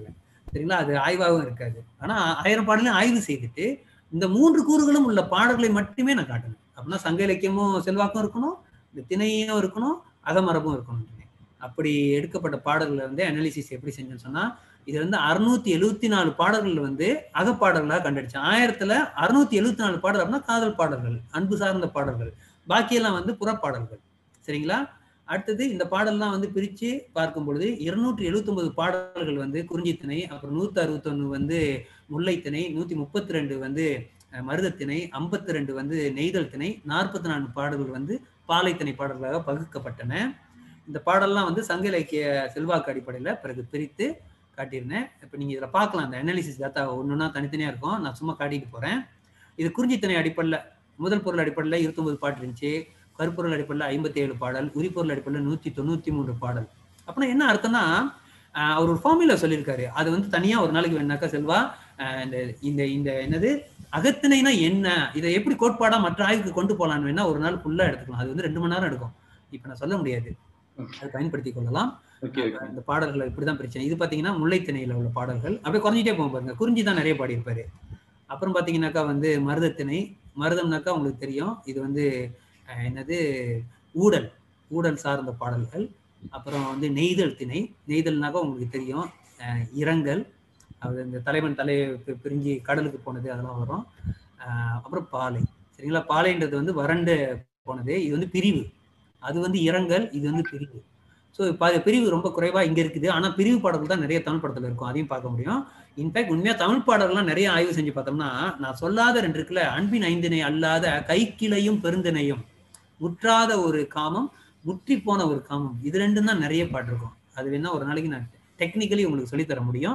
சரிங்களா அது ஆய்வாகவும் இருக்காது ஆனா ஆயிரம் பாடலையும் ஆய்வு செய்துட்டு இந்த மூன்று கூறுகளும் உள்ள பாடல்களை மட்டுமே நான் காட்டணும் அப்படின்னா சங்க இலக்கியமும் செல்வாக்கும் இருக்கணும் இந்த திணையும் இருக்கணும் அகமரபும் இருக்கணும் அப்படி எடுக்கப்பட்ட பாடல்களை வந்து அனாலிசிஸ் எப்படி செஞ்சேன்னு சொன்னா இது வந்து அறுநூத்தி எழுவத்தி நாலு பாடல்கள் வந்து அகப்பாடல்களாக கண்டடிச்சேன் ஆயிரத்துல அறுநூத்தி எழுவத்தி நாலு பாடல் அப்படின்னா காதல் பாடல்கள் அன்பு சார்ந்த பாடல்கள் பாக்கியெல்லாம் வந்து புறப்பாடல்கள் சரிங்களா அடுத்தது இந்த பாடல்லாம் வந்து பிரிச்சு பார்க்கும் பொழுது இருநூற்றி எழுபத்தி ஒன்பது பாடல்கள் வந்து குறிஞ்சித்திணை அப்புறம் நூத்தி அறுபத்தொன்னு வந்து முல்லைத்திணை நூத்தி முப்பத்தி ரெண்டு வந்து மருதத்திணை ஐம்பத்தி ரெண்டு வந்து நெய்தல் திணை நாற்பத்தி நான்கு பாடல்கள் வந்து பாலைத்திணை பாடல்களாக பகுக்கப்பட்டன இந்த பாடல்லாம் வந்து சங்க இலக்கிய செல்வாக்கு அடிப்படையில் பிறகு பிரித்து காட்டியிருந்தேன் இப்போ நீங்கள் இதில் பார்க்கலாம் இந்த அனாலிசிஸ் டேட்டா ஒன்றுனா தனித்தனியாக இருக்கும் நான் சும்மா காட்டிட்டு போகிறேன் இது குறிஞ்சித்திணை அடிப்படையில் முதல் பொருள் அடிப்படையில் இருபத்தொம்பது பாட்டு இருந்துச்சு கருப்பொருள் அடிப்படையில் ஐம்பத்தி ஏழு பாடல் உரிப்பொருள் அடிப்படையில் நூற்றி தொண்ணூற்றி மூன்று பாடல் அப்படின்னா என்ன அர்த்தம்னா அவர் ஒரு ஃபார்முலா சொல்லியிருக்காரு அது வந்து தனியாக ஒரு நாளைக்கு வேணாக்கா செல்வா இந்த இந்த இந்த என்னது அகத்திணைனா என்ன இதை எப்படி கோட்பாடா மற்ற ஆய்வுக்கு கொண்டு போகலான்னு வேணா ஒரு நாள் ஃபுல்லா எடுத்துக்கலாம் அது வந்து ரெண்டு மணி நேரம் எடுக்கும் இப்ப நான் சொல்ல முடியாது அதை பயன்படுத்திக் கொள்ளலாம் இந்த பாடல்களை இப்படிதான் பிரச்சனை இது பாத்தீங்கன்னா முல்லைத்திணையில உள்ள பாடல்கள் அப்படியே குறைஞ்சிட்டே போகும் பாருங்க குறிஞ்சி தான் நிறைய பாடியிருப்பாரு அப்புறம் பாத்தீங்கன்னாக்கா வந்து மருதத்திணை மருதம்னாக்கா உங்களுக்கு தெரியும் இது வந்து என்னது ஊடல் ஊடல் சார்ந்த பாடல்கள் அப்புறம் வந்து நெய்தல் திணை நெய்தல்னாக்கா உங்களுக்கு தெரியும் இரங்கல் அது இந்த தலைவன் தலை பிரிஞ்சு கடலுக்கு போனது அதெல்லாம் வரும் அப்புறம் பாலை சரிங்களா பாலைன்றது வந்து வறண்டு போனது இது வந்து பிரிவு அது வந்து இரங்கல் இது வந்து பிரிவு ஸோ பிரிவு ரொம்ப குறைவா இங்க இருக்குது ஆனா பிரிவு பாடல்கள் தான் நிறைய தமிழ் படத்துல இருக்கும் அதையும் பார்க்க முடியும் இன்ஃபேக்ட் உண்மையா தமிழ் பாடல்கள்லாம் நிறைய ஆய்வு செஞ்சு பார்த்தோம்னா நான் சொல்லாத ரெண்டு இருக்குல்ல அன்பின் ஐந்தினை அல்லாத கைக்கிளையும் பெருந்தினையும் முற்றாத ஒரு காமம் முற்றி போன ஒரு காமம் இது ரெண்டும் தான் நிறைய பாட்டு இருக்கும் அது வேணா ஒரு நாளைக்கு நான் டெக்னிக்கலி உங்களுக்கு சொல்லித்தர முடியும்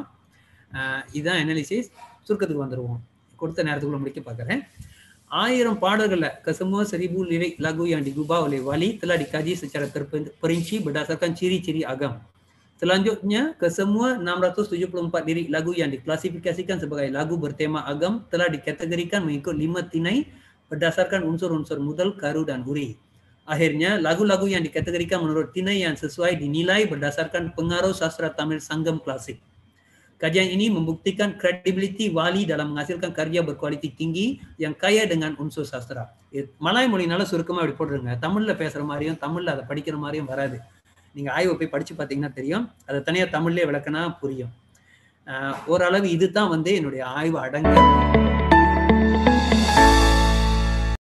இதுதான் அனாலிசிஸ் சுருக்கத்துக்கு வந்துடுவோம் கொடுத்த நேரத்துக்குள்ள முடிக்க பார்க்குறேன் ஆயிரம் பாடல்கள்ல kesemua seribu lirik lagu yang digubah oleh Wali telah dikaji secara terperinci berdasarkan ciri-ciri agam. Selanjutnya, kesemua 674 lirik lagu yang diklasifikasikan sebagai lagu bertema agam telah dikategorikan mengikut lima tinai berdasarkan unsur-unsur mudal, karu, dan uri. Akhirnya, lagu-lagu yang dikategorikan menurut tinai yang sesuai dinilai berdasarkan pengaruh sastra Tamil Sanggam klasik. Kajian ini membuktikan kredibiliti Wali dalam menghasilkan karya berkualiti tinggi yang kaya dengan unsur sastra. Malay மொழினால சுருக்கமா இப்படி போட்டுருங்க தமிழ்ல பேசுற மாதிரியும் தமிழ்ல அதை படிக்கிற மாதிரியும் வராது நீங்க ஆய்வை போய் படிச்சு பார்த்தீங்கன்னா தெரியும் அதை தனியா தமிழ்லயே விளக்குனா புரியும் ஓரளவு இதுதான் வந்து என்னுடைய ஆய்வு அடங்க